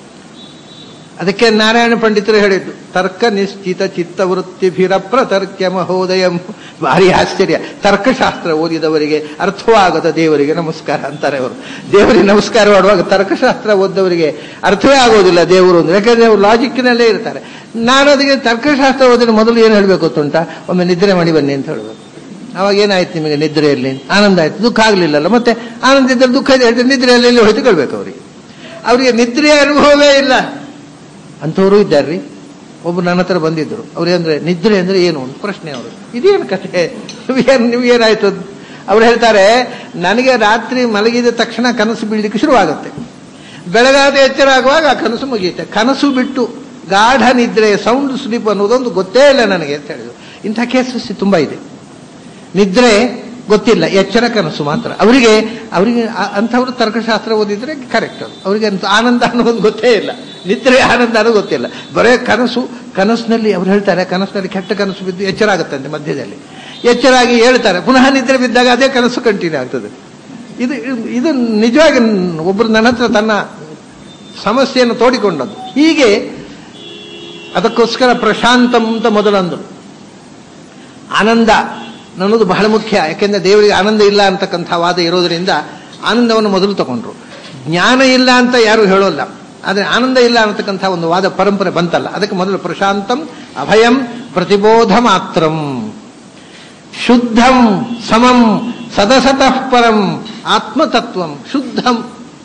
ಅದಕ್ಕೆ ನಾರಾಯಣ ಪಂಡಿತರು ಹೇಳಿದ್ದು ತರ್ಕ ನಿಶ್ಚಿತ ಚಿತ್ತವೃತ್ತಿಭಿರ ಪ್ರತರ್ಕ್ಯ ಮಹೋದಯಂ ಭಾರಿ ಆಶ್ಚರ್ಯ ತರ್ಕಶಾಸ್ತ್ರ ಓದಿದವರಿಗೆ ಅರ್ಥವಾಗದ ದೇವರಿಗೆ ನಮಸ್ಕಾರ ಅಂತಾರೆ ಅವರು ದೇವರಿಗೆ ನಮಸ್ಕಾರ ಮಾಡುವಾಗ ತರ್ಕಶಾಸ್ತ್ರ ಓದಿದವರಿಗೆ ಅರ್ಥವೇ ಆಗೋದಿಲ್ಲ ದೇವರು ಅಂದ್ರೆ ಯಾಕಂದ್ರೆ ಅವರು ಲಾಜಿಕ್ನಲ್ಲೇ ಇರ್ತಾರೆ ನಾನು ಅದಕ್ಕೆ ತರ್ಕಶಾಸ್ತ್ರ ಓದಿದ ಮೊದಲು ಏನು ಹೇಳಬೇಕು ಗೊತ್ತುಂಟ ಒಮ್ಮೆ ನಿದ್ರೆ ಮಾಡಿ ಬನ್ನಿ ಅಂತ ಹೇಳಬೇಕು ಅವಾಗ ಏನಾಯ್ತು ನಿಮಗೆ ನಿದ್ರೆಯಲ್ಲಿ ಆನಂದ ಆಯ್ತು ದುಃಖ ಆಗಲಿಲ್ಲಲ್ಲ ಮತ್ತೆ ಆನಂದ ಇದ್ದರೆ ದುಃಖ ಇದೆ ಹೇಳ್ತಾರೆ ನಿದ್ರೆಯಲ್ಲಿ ಎಲ್ಲಿ ಹೋಯ್ತು ಕೇಳ್ಬೇಕು ಅವರಿಗೆ ಅವರಿಗೆ ನಿದ್ರೆ ಅನುಭವವೇ ಇಲ್ಲ ಅಂಥವರು ಇದ್ದಾರ್ರಿ ಒಬ್ಬರು ನನ್ನ ಹತ್ರ ಬಂದಿದ್ದರು ಅವ್ರು ಅಂದ್ರೆ ನಿದ್ರೆ ಅಂದ್ರೆ ಏನು ಒಂದು ಪ್ರಶ್ನೆ ಅವರು ಇದೇನು ಕಥೆ ಏನು ನಿಮ್ಗೇನಾಯ್ತು ಅವ್ರು ಹೇಳ್ತಾರೆ ನನಗೆ ರಾತ್ರಿ ಮಲಗಿದ ತಕ್ಷಣ ಕನಸು ಬೀಳಲಿಕ್ಕೆ ಶುರುವಾಗುತ್ತೆ ಬೆಳಗಾದ ಎಚ್ಚರ ಆಗುವಾಗ ಆ ಕನಸು ಮುಗಿಯುತ್ತೆ ಕನಸು ಬಿಟ್ಟು ಗಾಢ ನಿದ್ರೆ ಸೌಂಡ್ ಸ್ಲೀಪ್ ಅನ್ನೋದೊಂದು ಗೊತ್ತೇ ಇಲ್ಲ ನನಗೆ ಅಂತ ಹೇಳಿದ್ರು ಇಂಥ ಕೇಸಸ್ ತುಂಬಾ ಇದೆ ನಿದ್ರೆ ಗೊತ್ತಿಲ್ಲ ಎಚ್ಚರ ಕನಸು ಮಾತ್ರ ಅವರಿಗೆ ಅವರಿಗೆ ಅಂಥವ್ರು ತರ್ಕಶಾಸ್ತ್ರ ಓದಿದ್ರೆ ಕರೆಕ್ಟ್ ಅದು ಅವರಿಗೆ ಅಂತ ಆನಂದ ಅನ್ನೋದು ಗೊತ್ತೇ ಇಲ್ಲ ನಿದ್ರೆ ಆನಂದ ಅನ್ನೋದು ಗೊತ್ತಿಲ್ಲ ಬರೇ ಕನಸು ಕನಸಿನಲ್ಲಿ ಅವ್ರು ಹೇಳ್ತಾರೆ ಕನಸಿನಲ್ಲಿ ಕೆಟ್ಟ ಕನಸು ಬಿದ್ದು ಎಚ್ಚರ ಆಗುತ್ತಂತೆ ಮಧ್ಯದಲ್ಲಿ ಎಚ್ಚರಾಗಿ ಹೇಳ್ತಾರೆ ಪುನಃ ನಿದ್ರೆ ಬಿದ್ದಾಗ ಅದೇ ಕನಸು ಕಂಟಿನ್ಯೂ ಆಗ್ತದೆ ಇದು ಇದು ನಿಜವಾಗಿ ಒಬ್ಬರು ನನ್ನ ಹತ್ರ ತನ್ನ ಸಮಸ್ಯೆಯನ್ನು ತೋಡಿಕೊಂಡದ್ದು ಹೀಗೆ ಅದಕ್ಕೋಸ್ಕರ ಪ್ರಶಾಂತಂ ಅಂತ ಮೊದಲಂದರು ಆನಂದ ಅನ್ನೋದು ಬಹಳ ಮುಖ್ಯ ಯಾಕೆಂದ್ರೆ ದೇವರಿಗೆ ಆನಂದ ಇಲ್ಲ ಅಂತಕ್ಕಂಥ ವಾದ ಇರೋದರಿಂದ ಆನಂದವನ್ನು ಮೊದಲು ತಗೊಂಡ್ರು ಜ್ಞಾನ ಇಲ್ಲ ಅಂತ ಯಾರು ಹೇಳೋಲ್ಲ ಆದರೆ ಆನಂದ ಇಲ್ಲ ಅನ್ನತಕ್ಕಂಥ ಒಂದು ವಾದ ಪರಂಪರೆ ಬಂತಲ್ಲ ಅದಕ್ಕೆ ಮೊದಲು ಪ್ರಶಾಂತಂ ಅಭಯಂ ಪ್ರತಿಬೋಧ ಮಾತ್ರಂ ಶುದ್ಧಂ ಸಮಂ ಸದಸತಃ ಪರಂ ಆತ್ಮತತ್ವಂ ಶುದ್ಧಂ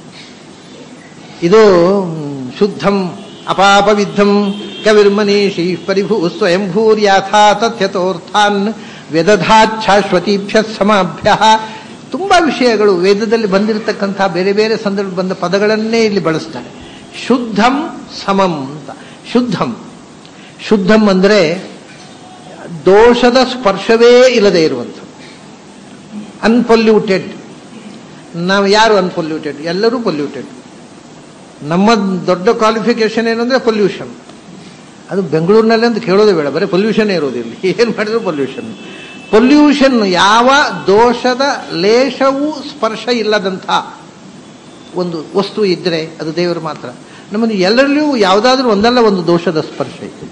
ಇದು ಶುದ್ಧಂ ಅಪಾಪವಿದ್ಧಂ ಕವಿರ್ಮನೀಷಿ ಪರಿಭೂ ಸ್ವಯಂಭೂರ್ಯಾಥಾ ತಥ್ಯತೋರ್ಥಾನ್ ವೇದಧಾಚ್ಛಾಶ್ವತೀಭ್ಯ ಸಮಾಭ್ಯ ತುಂಬಾ ವಿಷಯಗಳು ವೇದದಲ್ಲಿ ಬಂದಿರತಕ್ಕಂಥ ಬೇರೆ ಬೇರೆ ಸಂದರ್ಭ ಬಂದ ಪದಗಳನ್ನೇ ಇಲ್ಲಿ ಬಳಸ್ತಾರೆ ಶುದ್ಧಂ ಸಮಂ ಅಂತ ಶುದ್ಧಂ ಶುದ್ಧಂ ಅಂದ್ರೆ ದೋಷದ ಸ್ಪರ್ಶವೇ ಇಲ್ಲದೆ ಇರುವಂಥ ಅನ್ಪೊಲ್ಯೂಟೆಡ್ ನಾವು ಯಾರು ಅನ್ಪೊಲ್ಯೂಟೆಡ್ ಎಲ್ಲರೂ ಪೊಲ್ಯೂಟೆಡ್ ನಮ್ಮ ದೊಡ್ಡ ಕ್ವಾಲಿಫಿಕೇಶನ್ ಏನಂದ್ರೆ ಪೊಲ್ಯೂಷನ್ ಅದು ಬೆಂಗಳೂರಿನಲ್ಲಿ ಅಂತ ಕೇಳೋದೇ ಬೇಡ ಬರೀ ಪೊಲ್ಯೂಷನ್ ಇರೋದಿಲ್ಲ ಏನು ಮಾಡಿದ್ರು ಪೊಲ್ಯೂಷನ್ ಪೊಲ್ಯೂಷನ್ ಯಾವ ದೋಷದ ಲೇಷವೂ ಸ್ಪರ್ಶ ಇಲ್ಲದಂಥ ಒಂದು ವಸ್ತು ಇದ್ರೆ ಅದು ದೇವರು ಮಾತ್ರ ನಮ್ಮನ್ನು ಎಲ್ಲರಲ್ಲೂ ಯಾವುದಾದ್ರೂ ಒಂದಲ್ಲ ಒಂದು ದೋಷದ ಸ್ಪರ್ಶ ಇದೆ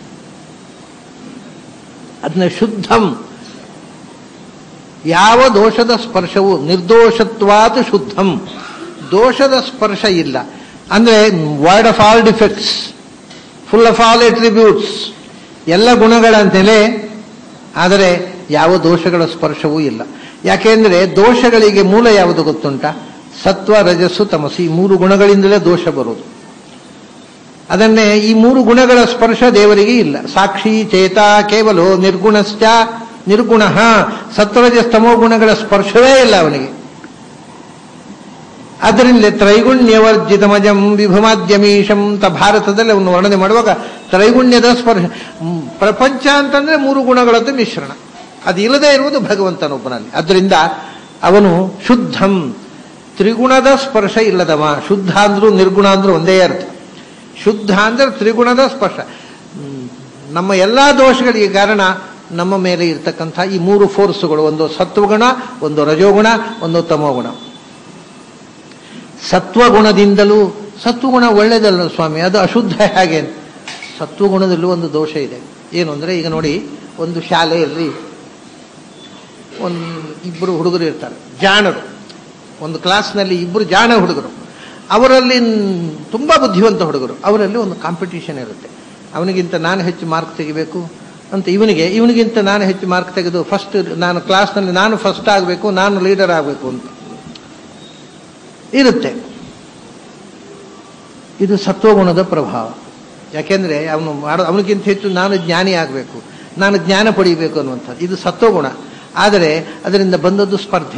ಅದನ್ನ ಶುದ್ಧಂ ಯಾವ ದೋಷದ ಸ್ಪರ್ಶವು ನಿರ್ದೋಷತ್ವಾದ ಶುದ್ಧಂ ದೋಷದ ಸ್ಪರ್ಶ ಇಲ್ಲ ಅಂದ್ರೆ word of all defects full of all attributes ಎಲ್ಲ ಗುಣಗಳ ನೆಲೆ ಆದರೆ ಯಾವ ದೋಷಗಳ ಸ್ಪರ್ಶವೂ ಇಲ್ಲ ಯಾಕೆಂದ್ರೆ ದೋಷಗಳಿಗೆ ಮೂಲ ಯಾವುದು ಗೊತ್ತುಂಟ ಸತ್ವ ರಜಸ್ಸು ತಮಸು ಈ ಮೂರು ಗುಣಗಳಿಂದಲೇ ದೋಷ ಬರುವುದು ಅದನ್ನೇ ಈ ಮೂರು ಗುಣಗಳ ಸ್ಪರ್ಶ ದೇವರಿಗೆ ಇಲ್ಲ ಸಾಕ್ಷಿ ಚೇತ ಕೇವಲೋ ನಿರ್ಗುಣಶ್ಚ ನಿರ್ಗುಣ ಸತ್ವರಜ ಸ್ತಮೋ ಗುಣಗಳ ಸ್ಪರ್ಶವೇ ಇಲ್ಲ ಅವನಿಗೆ ಅದರಿಂದ ತ್ರೈಗುಣ್ಯವರ್ಜಿತಮಜಂ ವಿಭುಮಾದ್ಯಮೀಶಂ ಅಂತ ಭಾರತದಲ್ಲಿ ಅವನು ವರ್ಣನೆ ಮಾಡುವಾಗ ತ್ರೈಗುಣ್ಯದ ಸ್ಪರ್ಶ ಮ್, ಪ್ರಪಂಚ ಅಂತಂದ್ರೆ ಮೂರು ಗುಣಗಳದ್ದು ಮಿಶ್ರಣ ಅದು ಇಲ್ಲದೆ ಇರುವುದು ಭಗವಂತನೊಬ್ಬನಲ್ಲಿ ಅದರಿಂದ ಅವನು ಶುದ್ಧಂ ತ್ರಿಗುಣದ ಸ್ಪರ್ಶ ಇಲ್ಲದವ ಶುದ್ಧ ಅಂದ್ರೂ ನಿರ್ಗುಣ ಅಂದ್ರೂ ಒಂದೇ ಅರ್ಥ ಶುದ್ಧ ಅಂದ್ರೆ ತ್ರಿಗುಣದ ಸ್ಪರ್ಶ ಹ್ಮ್, ನಮ್ಮ ಎಲ್ಲಾ ದೋಷಗಳಿಗೆ ಕಾರಣ ನಮ್ಮ ಮೇಲೆ ಇರ್ತಕ್ಕಂಥ ಈ ಮೂರು ಫೋರ್ಸ್ಗಳು ಒಂದು ಸತ್ವಗುಣ ಒಂದು ರಜೋಗುಣ ಒಂದು ತಮೋಗುಣ ಸತ್ವಗುಣದಿಂದಲೂ ಸತ್ವಗುಣ ಒಳ್ಳೇದಲ್ಲ ಸ್ವಾಮಿ ಅದು ಅಶುದ್ಧ ಹೇಗೆ ಸತ್ವಗುಣದಲ್ಲೂ ಒಂದು ದೋಷ ಇದೆ ಏನು ಅಂದರೆ ಈಗ ನೋಡಿ ಒಂದು ಶಾಲೆಯಲ್ಲಿ ಒಂದು ಇಬ್ಬರು ಹುಡುಗರು ಇರ್ತಾರೆ ಜಾಣರು ಒಂದು ಕ್ಲಾಸ್ನಲ್ಲಿ ಇಬ್ಬರು ಜಾಣ ಹುಡುಗರು ಅವರಲ್ಲಿ ನ್- ತುಂಬ ಬುದ್ಧಿವಂತ ಹುಡುಗರು ಅವರಲ್ಲಿ ಒಂದು ಕಾಂಪಿಟೇಷನ್ ಇರುತ್ತೆ ಅವನಿಗಿಂತ ನಾನು ಹೆಚ್ಚು ಮಾರ್ಕ್ ತೆಗಿಬೇಕು ಅಂತ ಇವನಿಗೆ ಇವನಿಗಿಂತ ನಾನು ಹೆಚ್ಚು ಮಾರ್ಕ್ ತೆಗೆದು ಫಸ್ಟ್ ನಾನು ಕ್ಲಾಸ್ನಲ್ಲಿ ನಾನು ಫಸ್ಟ್ ಆಗಬೇಕು ನಾನು ಲೀಡರ್ ಆಗಬೇಕು ಅಂತ ಇರುತ್ತೆ ಇದು ಸತ್ವಗುಣದ ಪ್ರಭಾವ ಯಾಕೆಂದ್ರೆ ಅವನು ಮಾಡೋ ಅವನಿಗಿಂತ ಹೆಚ್ಚು ನಾನು ಜ್ಞಾನಿ ಆಗಬೇಕು ನಾನು ಜ್ಞಾನ ಪಡೀಬೇಕು ಅನ್ನುವಂಥದ್ದು ಇದು ಸತ್ವಗುಣ ಆದರೆ ಅದರಿಂದ ಬಂದದ್ದು ಸ್ಪರ್ಧೆ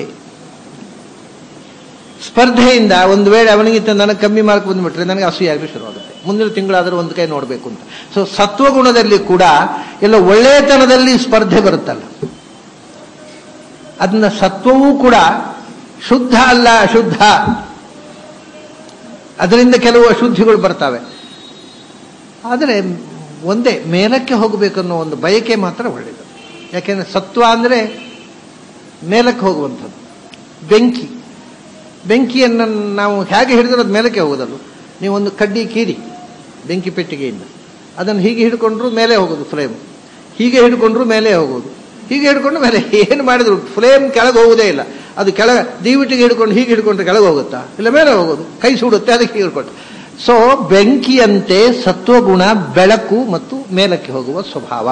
ಸ್ಪರ್ಧೆಯಿಂದ ಒಂದು ವೇಳೆ ಅವನಿಗಿಂತ ನನಗೆ ಕಮ್ಮಿ ಮಾರ್ಕ್ ಬಂದ್ಬಿಟ್ರೆ ನನಗೆ ಅಸೂಯೆ ಆಗಲಿ ಶುರುವಾಗುತ್ತೆ ಮುಂದಿನ ತಿಂಗಳಾದರೂ ಒಂದು ಕೈ ನೋಡಬೇಕು ಅಂತ ಸೊ ಸತ್ವಗುಣದಲ್ಲಿ ಕೂಡ ಎಲ್ಲ ಒಳ್ಳೆಯತನದಲ್ಲಿ ಸ್ಪರ್ಧೆ ಬರುತ್ತಲ್ಲ ಅದನ್ನ ಸತ್ವವೂ ಕೂಡ ಶುದ್ಧ ಅಲ್ಲ ಅಶುದ್ಧ ಅದರಿಂದ ಕೆಲವು ಅಶುದ್ಧಿಗಳು ಬರ್ತವೆ ಆದರೆ ಒಂದೇ ಮೇಲಕ್ಕೆ ಹೋಗಬೇಕನ್ನೋ ಒಂದು ಬಯಕೆ ಮಾತ್ರ ಒಳ್ಳೆಯದು ಯಾಕೆಂದ್ರೆ ಸತ್ವ ಅಂದರೆ ಮೇಲಕ್ಕೆ ಹೋಗುವಂಥದ್ದು ಬೆಂಕಿ ಬೆಂಕಿಯನ್ನು ನಾವು ಹೇಗೆ ಹಿಡಿದ್ರೆ ಅದು ಮೇಲಕ್ಕೆ ಹೋಗೋದಲ್ಲ ನೀವು ಒಂದು ಕಡ್ಡಿ ಕೀರಿ ಬೆಂಕಿ ಪೆಟ್ಟಿಗೆಯಿಂದ ಅದನ್ನು ಹೀಗೆ ಹಿಡ್ಕೊಂಡ್ರು ಮೇಲೆ ಹೋಗೋದು ಫ್ಲೇಮ್ ಹೀಗೆ ಹಿಡ್ಕೊಂಡ್ರು ಮೇಲೆ ಹೋಗೋದು ಹೀಗೆ ಹಿಡ್ಕೊಂಡು ಮೇಲೆ ಏನು ಮಾಡಿದ್ರು ಫ್ಲೇಮ್ ಕೆಳಗೆ ಹೋಗೋದೇ ಇಲ್ಲ ಅದು ಕೆಳಗೆ ದೀವಿಟ್ಟಿಗೆ ಹಿಡ್ಕೊಂಡು ಹೀಗೆ ಹಿಡ್ಕೊಂಡ್ರೆ ಕೆಳಗೆ ಹೋಗುತ್ತಾ ಇಲ್ಲ ಮೇಲೆ ಹೋಗೋದು ಕೈ ಸುಡುತ್ತೆ ಅದಕ್ಕೆ ಹೀಗೆ ಹಿಡ್ಕೊಂಡು ಸೊ ಬೆಂಕಿಯಂತೆ ಸತ್ವಗುಣ ಬೆಳಕು ಮತ್ತು ಮೇಲಕ್ಕೆ ಹೋಗುವ ಸ್ವಭಾವ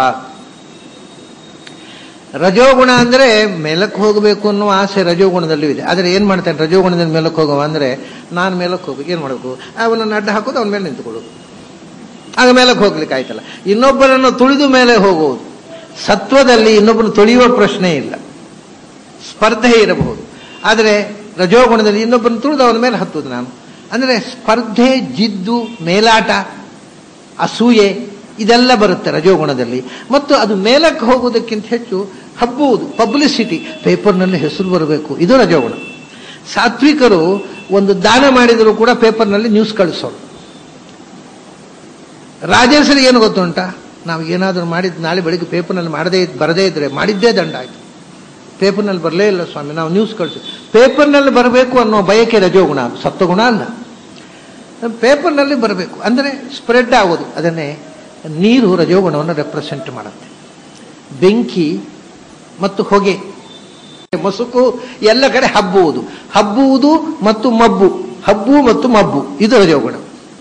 ರಜೋಗುಣ ಅಂದ್ರೆ ಮೇಲಕ್ಕೆ ಹೋಗಬೇಕು ಅನ್ನೋ ಆಸೆ ರಜೋಗುಣದಲ್ಲೂ ಇದೆ ಆದರೆ ಏನ್ ಮಾಡ್ತಾನೆ ರಜೋಗುಣದಲ್ಲಿ ಮೇಲಕ್ಕೆ ಹೋಗುವ ಅಂದ್ರೆ ನಾನು ಮೇಲಕ್ಕೆ ಹೋಗ್ಬೇಕು ಏನ್ ಮಾಡಬೇಕು ಅವನನ್ನು ಅಡ್ಡ ಹಾಕೋದು ಅವನ ಮೇಲೆ ನಿಂತ್ಕೊಳ್ಳೋದು ಆಗ ಮೇಲಕ್ಕೆ ಹೋಗ್ಲಿಕ್ಕೆ ಆಯ್ತಲ್ಲ ಇನ್ನೊಬ್ಬರನ್ನು ತುಳಿದು ಮೇಲೆ ಹೋಗುವುದು ಸತ್ವದಲ್ಲಿ ಇನ್ನೊಬ್ಬರು ತುಳಿಯುವ ಪ್ರಶ್ನೆ ಇಲ್ಲ ಸ್ಪರ್ಧೆ ಇರಬಹುದು ಆದರೆ ರಜೋಗುಣದಲ್ಲಿ ಇನ್ನೊಬ್ಬರನ್ನು ತುಳಿದು ಅವನ ಮೇಲೆ ಹತ್ತುವುದು ನಾನು ಅಂದರೆ ಸ್ಪರ್ಧೆ ಜಿದ್ದು ಮೇಲಾಟ ಅಸೂಯೆ ಇದೆಲ್ಲ ಬರುತ್ತೆ ರಜೋಗುಣದಲ್ಲಿ ಮತ್ತು ಅದು ಮೇಲಕ್ಕೆ ಹೋಗುವುದಕ್ಕಿಂತ ಹೆಚ್ಚು ಹಬ್ಬುವುದು ಪಬ್ಲಿಸಿಟಿ ಪೇಪರ್ನಲ್ಲಿ ಹೆಸರು ಬರಬೇಕು ಇದು ರಜೋಗುಣ ಸಾತ್ವಿಕರು ಒಂದು ದಾನ ಮಾಡಿದರೂ ಕೂಡ ಪೇಪರ್ನಲ್ಲಿ ನ್ಯೂಸ್ ಕಳಿಸೋರು ರಾಜೇಶರಿಗೆ ಏನು ಗೊತ್ತುಂಟ ನಾವು ಏನಾದರೂ ಮಾಡಿದ್ದು ನಾಳೆ ಬೆಳಿಗ್ಗೆ ಪೇಪರ್ನಲ್ಲಿ ಮಾಡದೇ ಇದ್- ಬರದೇ ಇದ್ರೆ ಮಾಡಿದ್ದೇ ದಂಡ ಆಯ್ತು ಪೇಪರ್ನಲ್ಲಿ ಬರಲೇ ಇಲ್ಲ ಸ್ವಾಮಿ ನಾವು ನ್ಯೂಸ್ ಕಳಿಸಿ ಪೇಪರ್ನಲ್ಲಿ ಬರಬೇಕು ಅನ್ನೋ ಬಯಕೆ ರಜೋಗುಣ ಅದು ಸತ್ವಗುಣ ಅಲ್ಲ ಪೇಪರ್ನಲ್ಲಿ ಬರಬೇಕು ಅಂದರೆ ಸ್ಪ್ರೆಡ್ ಆಗೋದು ಅದನ್ನೇ ನೀರು ರಜೋಗುಣವನ್ನು ರೆಪ್ರೆಸೆಂಟ್ ಮಾಡುತ್ತೆ ಬೆಂಕಿ ಮತ್ತು ಹೊಗೆ ಮಸುಕು ಎಲ್ಲ ಕಡೆ ಹಬ್ಬುವುದು ಹಬ್ಬುವುದು ಮತ್ತು ಮಬ್ಬು ಹಬ್ಬು ಮತ್ತು ಮಬ್ಬು ಇದು ರಜೋಗುಣ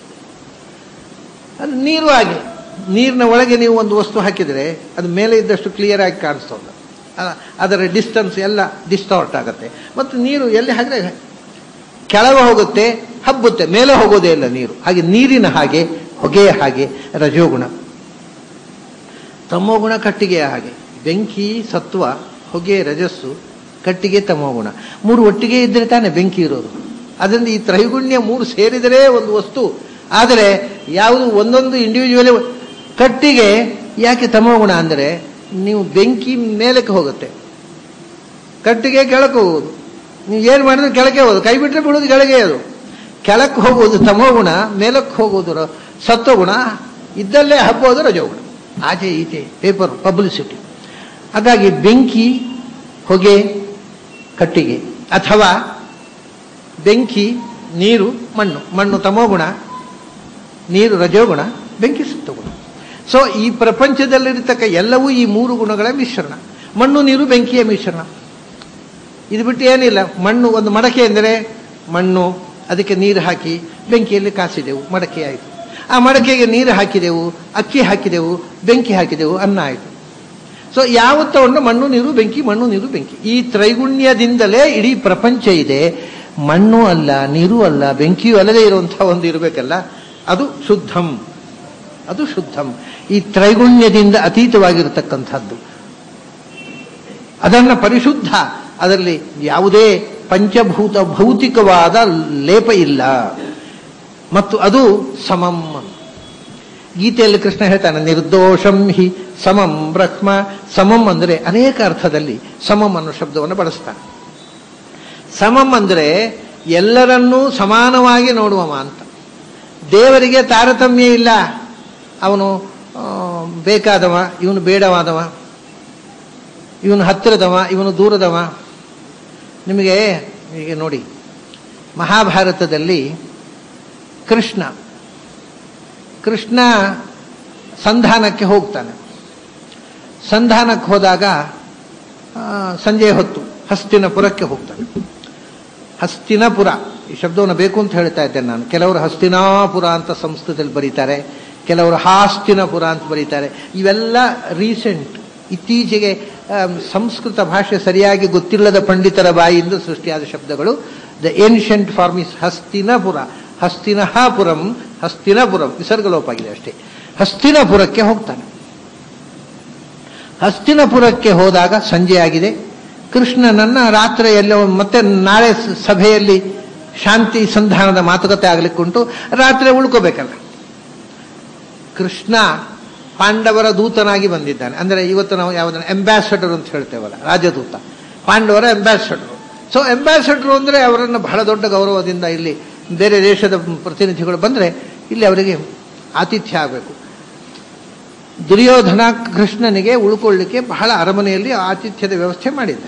ಅದು ನೀರು ಹಾಗೆ ನೀರಿನ ಒಳಗೆ ನೀವು ಒಂದು ವಸ್ತು ಹಾಕಿದರೆ ಅದು ಮೇಲೆ ಇದ್ದಷ್ಟು ಕ್ಲಿಯರ್ ಆಗಿ ಕಾಣಿಸ್ತದೆ ಅ- ಅದರ ಡಿಸ್ಟನ್ಸ್ ಎಲ್ಲ ಡಿಸ್ಟಾರ್ಟ್ ಆಗುತ್ತೆ ಮತ್ತು ನೀರು ಎಲ್ಲಿ ಹಾಕಿದ್ರೆ ಕೆಳಗೆ ಹೋಗುತ್ತೆ ಹಬ್ಬುತ್ತೆ ಮೇಲೆ ಹೋಗೋದೇ ಇಲ್ಲ ನೀರು ಹಾಗೆ ನೀರಿನ ಹಾಗೆ ಹೊಗೆಯ ಹಾಗೆ ರಜೋಗುಣ ತಮೋಗುಣ ಕಟ್ಟಿಗೆಯ ಹಾಗೆ ಬೆಂಕಿ ಸತ್ವ ಹೊಗೆ ರಜಸ್ಸು ಕಟ್ಟಿಗೆ ತಮೋಗುಣ ಮೂರು ಒಟ್ಟಿಗೆ ಇದ್ರೆ ತಾನೇ ಬೆಂಕಿ ಇರೋದು ಅದರಿಂದ ಈ ತ್ರೈಗುಣ್ಯ ಮೂರು ಸೇರಿದರೆ ಒಂದು ವಸ್ತು ಆದರೆ ಯಾವುದು ಒಂದೊಂದು ಇಂಡಿವಿಜುವಲಿ ಕಟ್ಟಿಗೆ ಯಾಕೆ ತಮೋಗುಣ ಅಂದರೆ ನೀವು ಬೆಂಕಿ ಮೇಲಕ್ಕೆ ಹೋಗುತ್ತೆ ಕಟ್ಟಿಗೆ ಕೆಳಕ್ಕೆ ಹೋಗೋದು ನೀವು ಏನು ಮಾಡಿದ್ರೆ ಕೆಳಗೆ ಹೋಗೋದು ಕೈ ಬಿಟ್ಟರೆ ಬಿಡೋದು ಕೆಳಗೆ ಅದು ಕೆಳಕ್ಕೆ ಹೋಗೋದು ತಮೋಗುಣ ಮೇಲಕ್ಕೆ ಹೋಗೋದು ರ- ಸತ್ವಗುಣ ಇದ್ದಲ್ಲೇ ಹಬ್ಬೋದು ರಜೋಗುಣ ಆಚೆ ಈಚೆ ಪೇಪರ್ ಪಬ್ಲಿಸಿಟಿ ಹಾಗಾಗಿ ಬೆಂಕಿ ಹೊಗೆ ಕಟ್ಟಿಗೆ ಅಥವಾ ಬೆಂಕಿ ನೀರು ಮಣ್ಣು ಮಣ್ಣು ತಮೋಗುಣ ನೀರು ರಜೋಗುಣ ಬೆಂಕಿ ಸತ್ವಗುಣ ಸೊ ಈ ಪ್ರಪಂಚದಲ್ಲಿರತಕ್ಕ ಎಲ್ಲವೂ ಈ ಮೂರು ಗುಣಗಳ ಮಿಶ್ರಣ ಮಣ್ಣು ನೀರು ಬೆಂಕಿಯ ಮಿಶ್ರಣ ಇದು ಬಿಟ್ಟು ಏನಿಲ್ಲ ಮಣ್ಣು ಒಂದು ಮಡಕೆ ಎಂದರೆ ಮಣ್ಣು ಅದಕ್ಕೆ ನೀರು ಹಾಕಿ ಬೆಂಕಿಯಲ್ಲಿ ಕಾಸಿದೆವು ಮಡಕೆ ಆಯಿತು ಆ ಮಡಕೆಗೆ ನೀರು ಹಾಕಿದೆವು ಅಕ್ಕಿ ಹಾಕಿದೆವು ಬೆಂಕಿ ಹಾಕಿದೆವು ಅನ್ನ ಆಯಿತು ಸೊ ಯಾವತ್ತವನ್ನು ಮಣ್ಣು ನೀರು ಬೆಂಕಿ ಮಣ್ಣು ನೀರು ಬೆಂಕಿ ಈ ತ್ರೈಗುಣ್ಯದಿಂದಲೇ ಇಡೀ ಪ್ರಪಂಚ ಇದೆ ಮಣ್ಣು ಅಲ್ಲ ನೀರು ಅಲ್ಲ ಬೆಂಕಿಯೂ ಅಲ್ಲದೆ ಇರುವಂತಹ ಒಂದು ಇರಬೇಕಲ್ಲ ಅದು ಶುದ್ಧಂ ಅದು ಶುದ್ಧಂ ಈ ತ್ರೈಗುಣ್ಯದಿಂದ ಅತೀತವಾಗಿರತಕ್ಕಂಥದ್ದು ಅದನ್ನು ಪರಿಶುದ್ಧ ಅದರಲ್ಲಿ ಯಾವುದೇ ಪಂಚಭೂತ ಭೌತಿಕವಾದ ಲೇಪ ಇಲ್ಲ ಮತ್ತು ಅದು ಸಮಂ ಗೀತೆಯಲ್ಲಿ ಕೃಷ್ಣ ಹೇಳ್ತಾನೆ ನಿರ್ದೋಷಂ ಹಿ ಸಮಂ ಬ್ರಹ್ಮ ಸಮಂ ಅಂದರೆ ಅನೇಕ ಅರ್ಥದಲ್ಲಿ ಸಮಂ ಅನ್ನೋ ಶಬ್ದವನ್ನು ಬಳಸ್ತಾನೆ ಸಮಂ ಅಂದರೆ ಎಲ್ಲರನ್ನೂ ಸಮಾನವಾಗಿ ನೋಡುವವ ಅಂತ ದೇವರಿಗೆ ತಾರತಮ್ಯ ಇಲ್ಲ ಅವನು ಆ, ಬೇಕಾದವ ಇವನು ಬೇಡವಾದವ ಇವನು ಹತ್ತಿರದವ ಇವನು ದೂರದವ ನಿಮಗೆ ಈಗ ನೋಡಿ ಮಹಾಭಾರತದಲ್ಲಿ ಕೃಷ್ಣ ಕೃಷ್ಣ ಸಂಧಾನಕ್ಕೆ ಹೋಗ್ತಾನೆ ಸಂಧಾನಕ್ಕೆ ಹೋದಾಗ ಆ, ಸಂಜೆ ಹೊತ್ತು ಹಸ್ತಿನಪುರಕ್ಕೆ ಹೋಗ್ತಾನೆ ಹಸ್ತಿನಪುರ ಈ ಶಬ್ದವನ್ನು ಬೇಕು ಅಂತ ಹೇಳ್ತಾ ಇದ್ದೇನೆ ನಾನು ಕೆಲವರು ಹಸ್ತಿನಾಪುರ ಅಂತ ಸಂಸ್ಕೃತದಲ್ಲಿ ಬರೀತಾರೆ ಕೆಲವರು ಹಾಸ್ತಿನಪುರ ಅಂತ ಬರೀತಾರೆ ಇವೆಲ್ಲ ರೀಸೆಂಟ್ ಇತ್ತೀಚೆಗೆ ಆಮ್, ಸಂಸ್ಕೃತ ಭಾಷೆ ಸರಿಯಾಗಿ ಗೊತ್ತಿಲ್ಲದ ಪಂಡಿತರ ಬಾಯಿಯಿಂದ ಸೃಷ್ಟಿಯಾದ ಶಬ್ದಗಳು the ancient form is Hastinapura Hastinahapuram Hastinapuram ವಿಸರ್ಗಲೋಪ ಆಗಿದೆ ಅಷ್ಟೇ ಹಸ್ತಿನಪುರಕ್ಕೆ ಹೋಗ್ತಾನೆ ಹಸ್ತಿನಪುರಕ್ಕೆ ಹೋದಾಗ ಸಂಜೆ ಆಗಿದೆ ಕೃಷ್ಣನನ್ನ ರಾತ್ರಿ ಎಲ್ಲೋ ಮತ್ತೆ ನಾಳೆ ಸ- ಸಭೆಯಲ್ಲಿ ಶಾಂತಿ ಸಂಧಾನದ ಮಾತುಕತೆ ಆಗ್ಲಿಕ್ಕುಂಟು ರಾತ್ರಿ ಉಳ್ಕೋಬೇಕಲ್ಲ ಕೃಷ್ಣ ಪಾಂಡವರ ದೂತನಾಗಿ ಬಂದಿದ್ದಾನೆ ಅಂದ್ರೆ ಇವತ್ತು ನಾವು ಯಾವುದನ್ನ ಅಂಬಾಸಡರ್ ಅಂತ ಹೇಳ್ತೇವಲ್ಲ ರಾಜದೂತ ಪಾಂಡವರ ಅಂಬಾಸಡರ್ ಸೊ ಅಂಬಾಸಡರ್ ಅಂದ್ರೆ ಅವರನ್ನು ಬಹಳ ದೊಡ್ಡ ಗೌರವದಿಂದ ಇಲ್ಲಿ ಬೇರೆ ದೇಶದ ಪ್ರತಿನಿಧಿಗಳು ಬಂದ್ರೆ ಇಲ್ಲಿ ಅವರಿಗೆ ಆತಿಥ್ಯ ಆಗಬೇಕು ದುರ್ಯೋಧನ ಕೃಷ್ಣನಿಗೆ ಉಳ್ಕೊಳ್ಳಿಕ್ಕೆ ಬಹಳ ಅರಮನೆಯಲ್ಲಿ ಆತಿಥ್ಯದ ವ್ಯವಸ್ಥೆ ಮಾಡಿದ್ದ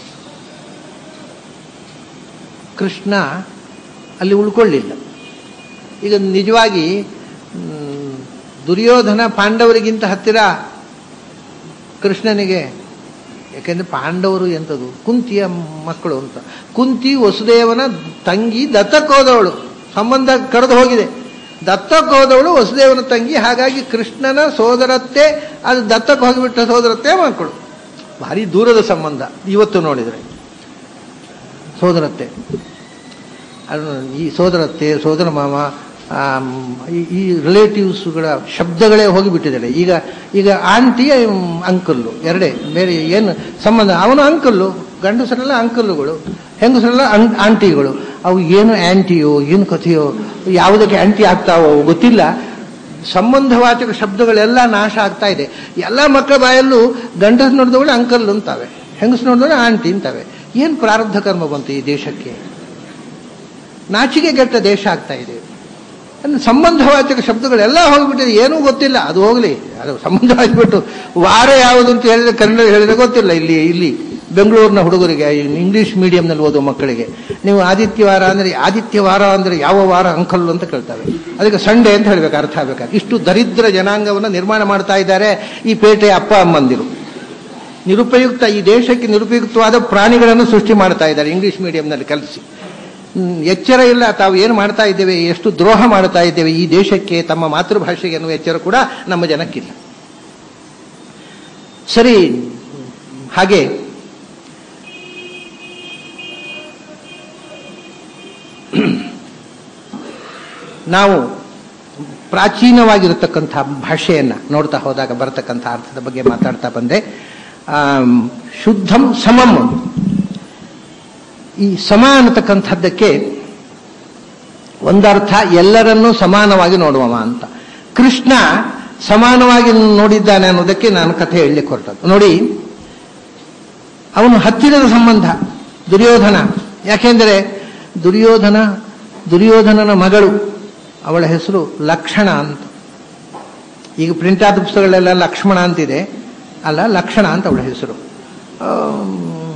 ಕೃಷ್ಣ ಅಲ್ಲಿ ಉಳ್ಕೊಳ್ಳಿಲ್ಲ ಈಗ ನಿಜವಾಗಿ ಮ್, ದುರ್ಯೋಧನ ಪಾಂಡವರಿಗಿಂತ ಹತ್ತಿರ ಕೃಷ್ಣನಿಗೆ ಯಾಕೆಂದ್ರೆ ಪಾಂಡವರು ಎಂಥದ್ದು ಕುಂತಿಯ ಮಕ್ಕಳು ಅಂತ ಕುಂತಿ ವಸುದೇವನ ತಂಗಿ ದತ್ತಕ್ಕೆ ಹೋದವಳು ಸಂಬಂಧ ಕರೆದು ಹೋಗಿದೆ ದತ್ತಕ್ಕೆ ಹೋದವಳು ವಸುದೇವನ ತಂಗಿ ಹಾಗಾಗಿ ಕೃಷ್ಣನ ಸೋದರತ್ತೆ ಅದು ದತ್ತಕ್ಕೆ ಹೋಗಿಬಿಟ್ಟ ಸೋದರತ್ತೆ ಮಕ್ಕಳು ಭಾರಿ ದೂರದ ಸಂಬಂಧ ಇವತ್ತು ನೋಡಿದರೆ ಸೋದರತ್ತೆ ಅದು ಈ ಸೋದರತ್ತೆ ಸೋದರ ಮಾವ ಆಮ್, ಈ- ಈ ರಿಲೇಟಿವ್ಸ್ಗಳ ಶಬ್ದಗಳೇ ಹೋಗಿಬಿಟ್ಟಿದ್ದಾರೆ ಈಗ ಈಗ ಆಂಟಿಯ ಅಂಕಲ್ಲು ಎರಡೇ ಬೇರೆ ಏನು ಸಂಬಂಧ ಅವನು ಅಂಕಲ್ಲು ಗಂಡಸರೆಲ್ಲ ಅಂಕಲ್ಲುಗಳು ಹೆಂಗಸರೆಲ್ಲ ಅಂ- ಆಂಟಿಗಳು ಅವು ಏನು ಆಂಟಿಯೋ ಏನು ಕಥೆಯೋ ಯಾವುದಕ್ಕೆ ಆಂಟಿ ಆಗ್ತಾವೋ ಗೊತ್ತಿಲ್ಲ ಸಂಬಂಧವಾಚಕ ಶಬ್ದಗಳೆಲ್ಲ ನಾಶ ಆಗ್ತಾ ಇದೆ ಎಲ್ಲ ಮಕ್ಕಳ ಬಾಯಲ್ಲೂ ಗಂಡಸ್ ನೋಡಿದವಳು ಅಂಕಲ್ ಅಂತಾವೆ ಹೆಂಗಸ್ ನೋಡಿದವಳು ಆಂಟಿ ಅಂತಾವೆ ಏನು ಪ್ರಾರಬ್ಧ ಕರ್ಮ ಬಂತು ಈ ದೇಶಕ್ಕೆ ನಾಚಿಕೆ ಗೆಟ್ಟ ದೇಶ ಆಗ್ತಾ ಇದೆ ಅಂದ್ರೆ ಸಂಬಂಧವಾಚಕ ಶಬ್ದಗಳೆಲ್ಲ ಹೋಗ್ಬಿಟ್ಟಿದೆ ಏನೂ ಗೊತ್ತಿಲ್ಲ ಅದು ಹೋಗಲಿ ಅದು ಸಂಬಂಧ ಆಗಿಬಿಟ್ಟು ವಾರ ಯಾವುದು ಅಂತ ಹೇಳಿದ್ರೆ ಕನ್ನಡ ಹೇಳಿದ್ರೆ ಗೊತ್ತಿಲ್ಲ ಇಲ್ಲಿ ಇಲ್ಲಿ ಬೆಂಗಳೂರಿನ ಹುಡುಗರಿಗೆ ಇಂಗ್ಲಿಷ್ ಮೀಡಿಯಂನಲ್ಲಿ ಓದೋ ಮಕ್ಕಳಿಗೆ ನೀವು ಆದಿತ್ಯವಾರ ಅಂದರೆ ಆದಿತ್ಯವಾರ ಅಂದರೆ ಯಾವ ವಾರ ಅಂಕಲ್ ಅಂತ ಕೇಳ್ತಾರೆ ಅದಕ್ಕೆ ಸಂಡೇ ಅಂತ ಹೇಳ್ಬೇಕು ಅರ್ಥ ಆಗ್ಬೇಕಾದ್ರೆ ಇಷ್ಟು ದರಿದ್ರ ಜನಾಂಗವನ್ನು ನಿರ್ಮಾಣ ಮಾಡ್ತಾ ಇದ್ದಾರೆ ಈ ಪೇಟೆಯ ಅಪ್ಪ ಅಮ್ಮಂದಿರು ನಿರುಪಯುಕ್ತ ಈ ದೇಶಕ್ಕೆ ನಿರುಪಯುಕ್ತವಾದ ಪ್ರಾಣಿಗಳನ್ನು ಸೃಷ್ಟಿ ಮಾಡ್ತಾ ಇದ್ದಾರೆ ಇಂಗ್ಲಿಷ್ ಮೀಡಿಯಂನಲ್ಲಿ ಕಲಿಸಿ ಹ್ಮ್, ಎಚ್ಚರ ಇಲ್ಲ ತಾವು ಏನು ಮಾಡ್ತಾ ಇದ್ದೇವೆ ಎಷ್ಟು ದ್ರೋಹ ಮಾಡ್ತಾ ಇದ್ದೇವೆ ಈ ದೇಶಕ್ಕೆ ತಮ್ಮ ಮಾತೃಭಾಷೆಗೆ ಅನ್ನುವ ಎಚ್ಚರ ಕೂಡ ನಮ್ಮ ಜನಕ್ಕಿಲ್ಲ ಸರಿ ಹಾಗೆ ನಾವು ಪ್ರಾಚೀನವಾಗಿರತಕ್ಕಂಥ ಭಾಷೆಯನ್ನ ನೋಡ್ತಾ ಹೋದಾಗ ಬರತಕ್ಕಂಥ ಅರ್ಥದ ಬಗ್ಗೆ ಮಾತಾಡ್ತಾ ಬಂದೆ ಆಮ್, ಶುದ್ಧಂ ಸಮಂ ಈ ಸಮ ಅನ್ನತಕ್ಕಂಥದ್ದಕ್ಕೆ ಒಂದರ್ಥ ಎಲ್ಲರನ್ನೂ ಸಮಾನವಾಗಿ ನೋಡುವವ ಅಂತ ಕೃಷ್ಣ ಸಮಾನವಾಗಿ ನೋಡಿದ್ದಾನೆ ಅನ್ನೋದಕ್ಕೆ ನಾನು ಕಥೆ ಹೇಳಲಿಕ್ಕೆ ಹೊರಟದ್ದು ನೋಡಿ ಅವನು ಹತ್ತಿರದ ಸಂಬಂಧ ದುರ್ಯೋಧನ ಯಾಕೆಂದರೆ ದುರ್ಯೋಧನ ದುರ್ಯೋಧನನ ಮಗಳು ಅವಳ ಹೆಸರು ಲಕ್ಷಣ ಅಂತ ಈಗ ಪ್ರಿಂಟ್ ಆದ ಪುಸ್ತಕಗಳೆಲ್ಲ ಲಕ್ಷ್ಮಣ ಅಂತಿದೆ ಅಲ್ಲ ಲಕ್ಷಣ ಅಂತ ಅವಳ ಹೆಸರು ಆಮ್,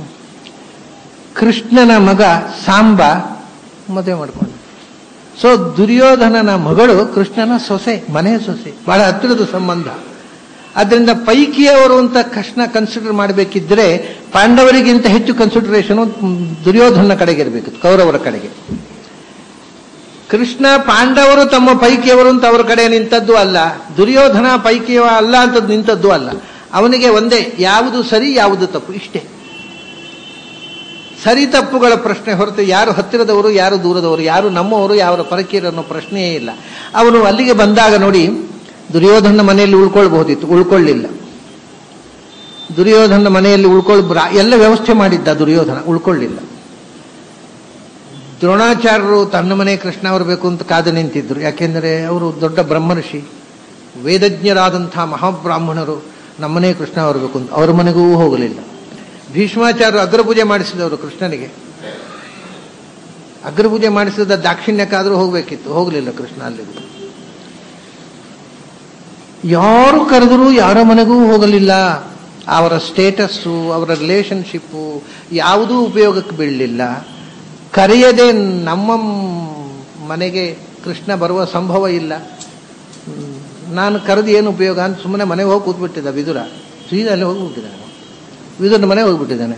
ಕೃಷ್ಣನ ಮಗ ಸಾಂಬ ಮದುವೆ ಮಾಡಿಕೊಂಡ ಸೊ ದುರ್ಯೋಧನನ ಮಗಳು ಕೃಷ್ಣನ ಸೊಸೆ ಮನೆ ಸೊಸೆ ಬಹಳ ಹತ್ತಿರದ ಸಂಬಂಧ ಅದರಿಂದ ಪೈಕಿಯವರು ಅಂತ ಕೃಷ್ಣ ಕನ್ಸಿಡರ್ ಮಾಡಬೇಕಿದ್ರೆ ಪಾಂಡವರಿಗಿಂತ ಹೆಚ್ಚು ಕನ್ಸಿಡರೇಷನ್ ದುರ್ಯೋಧನ ಕಡೆಗೆ ಇರಬೇಕು ಕೌರವರ ಕಡೆಗೆ ಕೃಷ್ಣ ಪಾಂಡವರು ತಮ್ಮ ಪೈಕಿಯವರು ಅಂತ ಅವರ ಕಡೆ ನಿಂತದ್ದು ಅಲ್ಲ ದುರ್ಯೋಧನ ಪೈಕಿಯವ ಅಲ್ಲ ಅಂತ ನಿಂತದ್ದು ಅಲ್ಲ ಅವನಿಗೆ ಒಂದೇ ಯಾವುದು ಸರಿ ಯಾವುದು ತಪ್ಪು ಇಷ್ಟೇ ಸರಿ ತಪ್ಪುಗಳ ಪ್ರಶ್ನೆ ಹೊರತು ಯಾರು ಹತ್ತಿರದವರು ಯಾರು ದೂರದವರು ಯಾರು ನಮ್ಮವರು ಯಾರ ಪರಕೀಯರು ಅನ್ನೋ ಪ್ರಶ್ನೆಯೇ ಇಲ್ಲ ಅವನು ಅಲ್ಲಿಗೆ ಬಂದಾಗ ನೋಡಿ ದುರ್ಯೋಧನ ಮನೆಯಲ್ಲಿ ಉಳ್ಕೊಳ್ಬಹುದಿತ್ತು ಉಳ್ಕೊಳ್ಳಿಲ್ಲ ದುರ್ಯೋಧನ ಮನೆಯಲ್ಲಿ ಉಳ್ಕೊಳ್ ಬ್ರಾ- ಎಲ್ಲ ವ್ಯವಸ್ಥೆ ಮಾಡಿದ್ದ ದುರ್ಯೋಧನ ಉಳ್ಕೊಳ್ಳಿಲ್ಲ ದ್ರೋಣಾಚಾರ್ಯರು ತನ್ನ ಮನೆ ಕೃಷ್ಣ ಅವರು ಬೇಕು ಅಂತ ಕಾದು ನಿಂತಿದ್ರು ಯಾಕೆಂದರೆ ಅವರು ದೊಡ್ಡ ಬ್ರಹ್ಮರ್ಷಿ ವೇದಜ್ಞರಾದಂಥ ಮಹಾಬ್ರಾಹ್ಮಣರು ನಮ್ಮನೆ ಕೃಷ್ಣ ಅವರು ಬೇಕು ಅಂತ ಅವ್ರ ಮನೆಗೂ ಹೋಗಲಿಲ್ಲ ಭೀಷ್ಮಾಚಾರ್ಯರು ಅಗ್ರಪೂಜೆ ಮಾಡಿಸಿದವರು ಕೃಷ್ಣನಿಗೆ ಅಗ್ರಪೂಜೆ ಮಾಡಿಸಿದ ದಾಕ್ಷಿಣ್ಯಕ್ಕಾದರೂ ಹೋಗಬೇಕಿತ್ತು ಹೋಗಲಿಲ್ಲ ಕೃಷ್ಣ ಅಲ್ಲಿಗೂ ಯಾರು ಕರೆದರೂ ಯಾರ ಮನೆಗೂ ಹೋಗಲಿಲ್ಲ ಅವರ ಸ್ಟೇಟಸ್ಸು ಅವರ ರಿಲೇಶನ್ಶಿಪ್ಪು ಯಾವುದೂ ಉಪಯೋಗಕ್ಕೆ ಬೀಳಲಿಲ್ಲ ಕರೆಯದೆ ನಮ್ಮ ಮನೆಗೆ ಕೃಷ್ಣ ಬರುವ ಸಂಭವ ಇಲ್ಲ ಹ್ಮ್, ನಾನು ಕರೆದು ಏನು ಉಪಯೋಗ ಅಂತ ಸುಮ್ಮನೆ ಮನೆಗೆ ಹೋಗಿ ಕೂತ್ಬಿಟ್ಟಿದ್ದ ವಿದುರ ಸೀದಾ ಅಲ್ಲಿ ಹೋಗ್ಬಿಟ್ಟಿದ್ದಾನೆ ವಿದುರನ ಮನೆಗೆ ಹೋಗ್ಬಿಟ್ಟಿದ್ದಾನೆ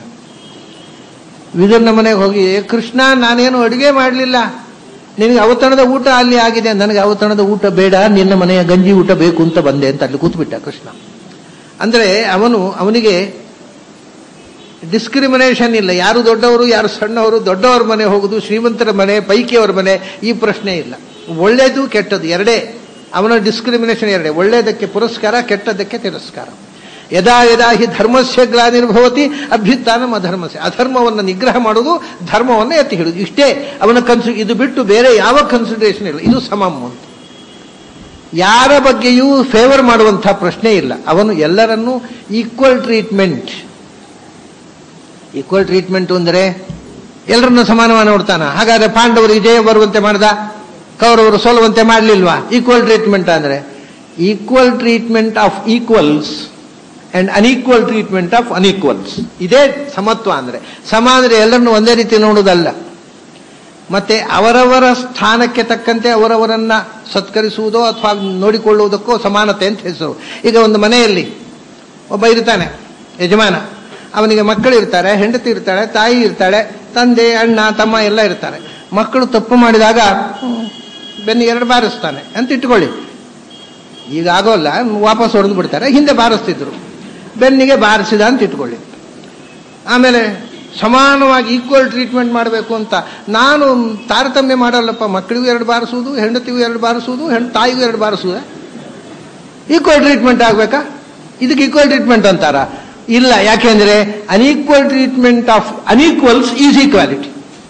ವಿದುರನ ಮನೆಗೆ ಹೋಗಿ "ಏ ಕೃಷ್ಣ ನಾನೇನು ಅಡುಗೆ ಮಾಡಲಿಲ್ಲ ನಿನಗೆ ಅವತರಣದ ಊಟ ಅಲ್ಲಿ ಆಗಿದೆ ನನಗೆ ಅವತರಣದ ಊಟ ಬೇಡ ನಿನ್ನ ಮನೆಯ ಗಂಜಿ ಊಟ ಬೇಕು ಅಂತ ಬಂದೆ ಅಂತ ಅಲ್ಲಿ ಕೂತ್ಬಿಟ್ಟ ಕೃಷ್ಣ ಅಂದ್ರೆ ಅವನು ಅವನಿಗೆ ಡಿಸ್ಕ್ರಿಮಿನೇಷನ್ ಇಲ್ಲ ಯಾರು ದೊಡ್ಡವರು ಯಾರು ಸಣ್ಣವರು ದೊಡ್ಡವರ ಮನೆ ಹೋಗುದು ಶ್ರೀಮಂತರ ಮನೆ ಪೈಕಿಯವರ ಮನೆ ಈ ಪ್ರಶ್ನೆ ಇಲ್ಲ ಒಳ್ಳೇದು ಕೆಟ್ಟದ್ದು ಎರಡೇ ಅವನ ಡಿಸ್ಕ್ರಿಮಿನೇಷನ್ ಎರಡೇ ಒಳ್ಳೆಯದಕ್ಕೆ ಪುರಸ್ಕಾರ ಕೆಟ್ಟದ್ದಕ್ಕೆ ತಿರಸ್ಕಾರ ಯದಾ ಯದಾ ಹಿ ಧರ್ಮಸ್ಯ ಗ್ಲಾನಿರ್ಭವತಿ ಅಭ್ಯುತ್ಥಾನಂ ಅಧರ್ಮಸ್ಯ ಅಧರ್ಮವನ್ನು ನಿಗ್ರಹ ಮಾಡುವುದು ಧರ್ಮವನ್ನು ಎತ್ತಿ ಹಿಡಿದು ಇಷ್ಟೇ ಅವನ ಕನ್ಸು ಇದು ಬಿಟ್ಟು ಬೇರೆ ಯಾವ ಕನ್ಸಿಡರೇಷನ್ ಇಲ್ಲ ಇದು ಸಮಮ್ ಅಂತ ಯಾರ ಬಗ್ಗೆಯೂ ಫೇವರ್ ಮಾಡುವಂಥ ಪ್ರಶ್ನೆ ಇಲ್ಲ ಅವನು ಎಲ್ಲರನ್ನೂ ಈಕ್ವಲ್ ಟ್ರೀಟ್ಮೆಂಟ್ ಈಕ್ವಲ್ ಟ್ರೀಟ್ಮೆಂಟ್ ಅಂದರೆ ಎಲ್ಲರನ್ನು ಸಮಾನವಾಗಿ ನೋಡ್ತಾನ ಹಾಗಾದ್ರೆ ಪಾಂಡವರಿಗೆ ಜಯ ಬರುವಂತೆ ಮಾಡ್ದ ಕೌರವರು ಸೋಲುವಂತೆ ಮಾಡಲಿಲ್ವಾ ಈಕ್ವಲ್ ಟ್ರೀಟ್ಮೆಂಟ್ ಅಂದ್ರೆ equal treatment of equals and unequal treatment of unequals ಇದೇ ಸಮತ್ವ ಅಂದ್ರೆ ಸಮ ಅಂದ್ರೆ ಎಲ್ಲರನ್ನು ಒಂದೇ ರೀತಿ ನೋಡುವುದಲ್ಲ ಮತ್ತೆ ಅವರವರ ಸ್ಥಾನಕ್ಕೆ ತಕ್ಕಂತೆ ಅವರವರನ್ನ ಸತ್ಕರಿಸುವುದೋ ಅಥವಾ ನೋಡಿಕೊಳ್ಳುವುದಕ್ಕೋ ಸಮಾನತೆ ಅಂತ ಹೆಸರು ಈಗ ಒಂದು ಮನೆಯಲ್ಲಿ ಒಬ್ಬ ಇರ್ತಾನೆ ಯಜಮಾನ ಅವನಿಗೆ ಮಕ್ಕಳು ಇರ್ತಾರೆ ಹೆಂಡತಿ ಇರ್ತಾಳೆ ತಾಯಿ ಇರ್ತಾಳೆ ತಂದೆ ಅಣ್ಣ ತಮ್ಮ ಎಲ್ಲ ಇರ್ತಾರೆ ಮಕ್ಕಳು ತಪ್ಪು ಮಾಡಿದಾಗ ಹ್ಮ್, ಬೆನ್ನಿಗೆ ಎರಡು ಬಾರಿಸ್ತಾನೆ ಅಂತ ಇಟ್ಕೊಳ್ಳಿ ಈಗ ಆಗೋಲ್ಲ ವಾಪಸ್ ಹೊಡೆದು ಬಿಡ್ತಾರೆ ಹಿಂದೆ ಬಾರಿಸ್ತಿದ್ರು ಬೆನ್ನಿಗೆ ಬಾರಿಸಿದ ಅಂತ ಇಟ್ಕೊಳ್ಳಿ ಆಮೇಲೆ ಸಮಾನವಾಗಿ ಈಕ್ವಲ್ ಟ್ರೀಟ್ಮೆಂಟ್ ಮಾಡಬೇಕು ಅಂತ ನಾನು ತಾರತಮ್ಯ ಮಾಡಲ್ಲಪ್ಪ ಮಕ್ಕಳಿಗೂ ಎರಡು ಬಾರಿಸುವುದು ಹೆಂಡತಿಗೂ ಎರಡು ಬಾರಿಸುವುದು ಹೆಣ್ ತಾಯಿಗೂ ಎರಡು ಬಾರಿಸುವುದೇ ಈಕ್ವಲ್ ಟ್ರೀಟ್ಮೆಂಟ್ ಆಗಬೇಕಾ ಇದಕ್ಕೆ ಈಕ್ವಲ್ ಟ್ರೀಟ್ಮೆಂಟ್ ಅಂತಾರ ಇಲ್ಲ ಯಾಕೆಂದ್ರೆ unequal treatment of unequals is equality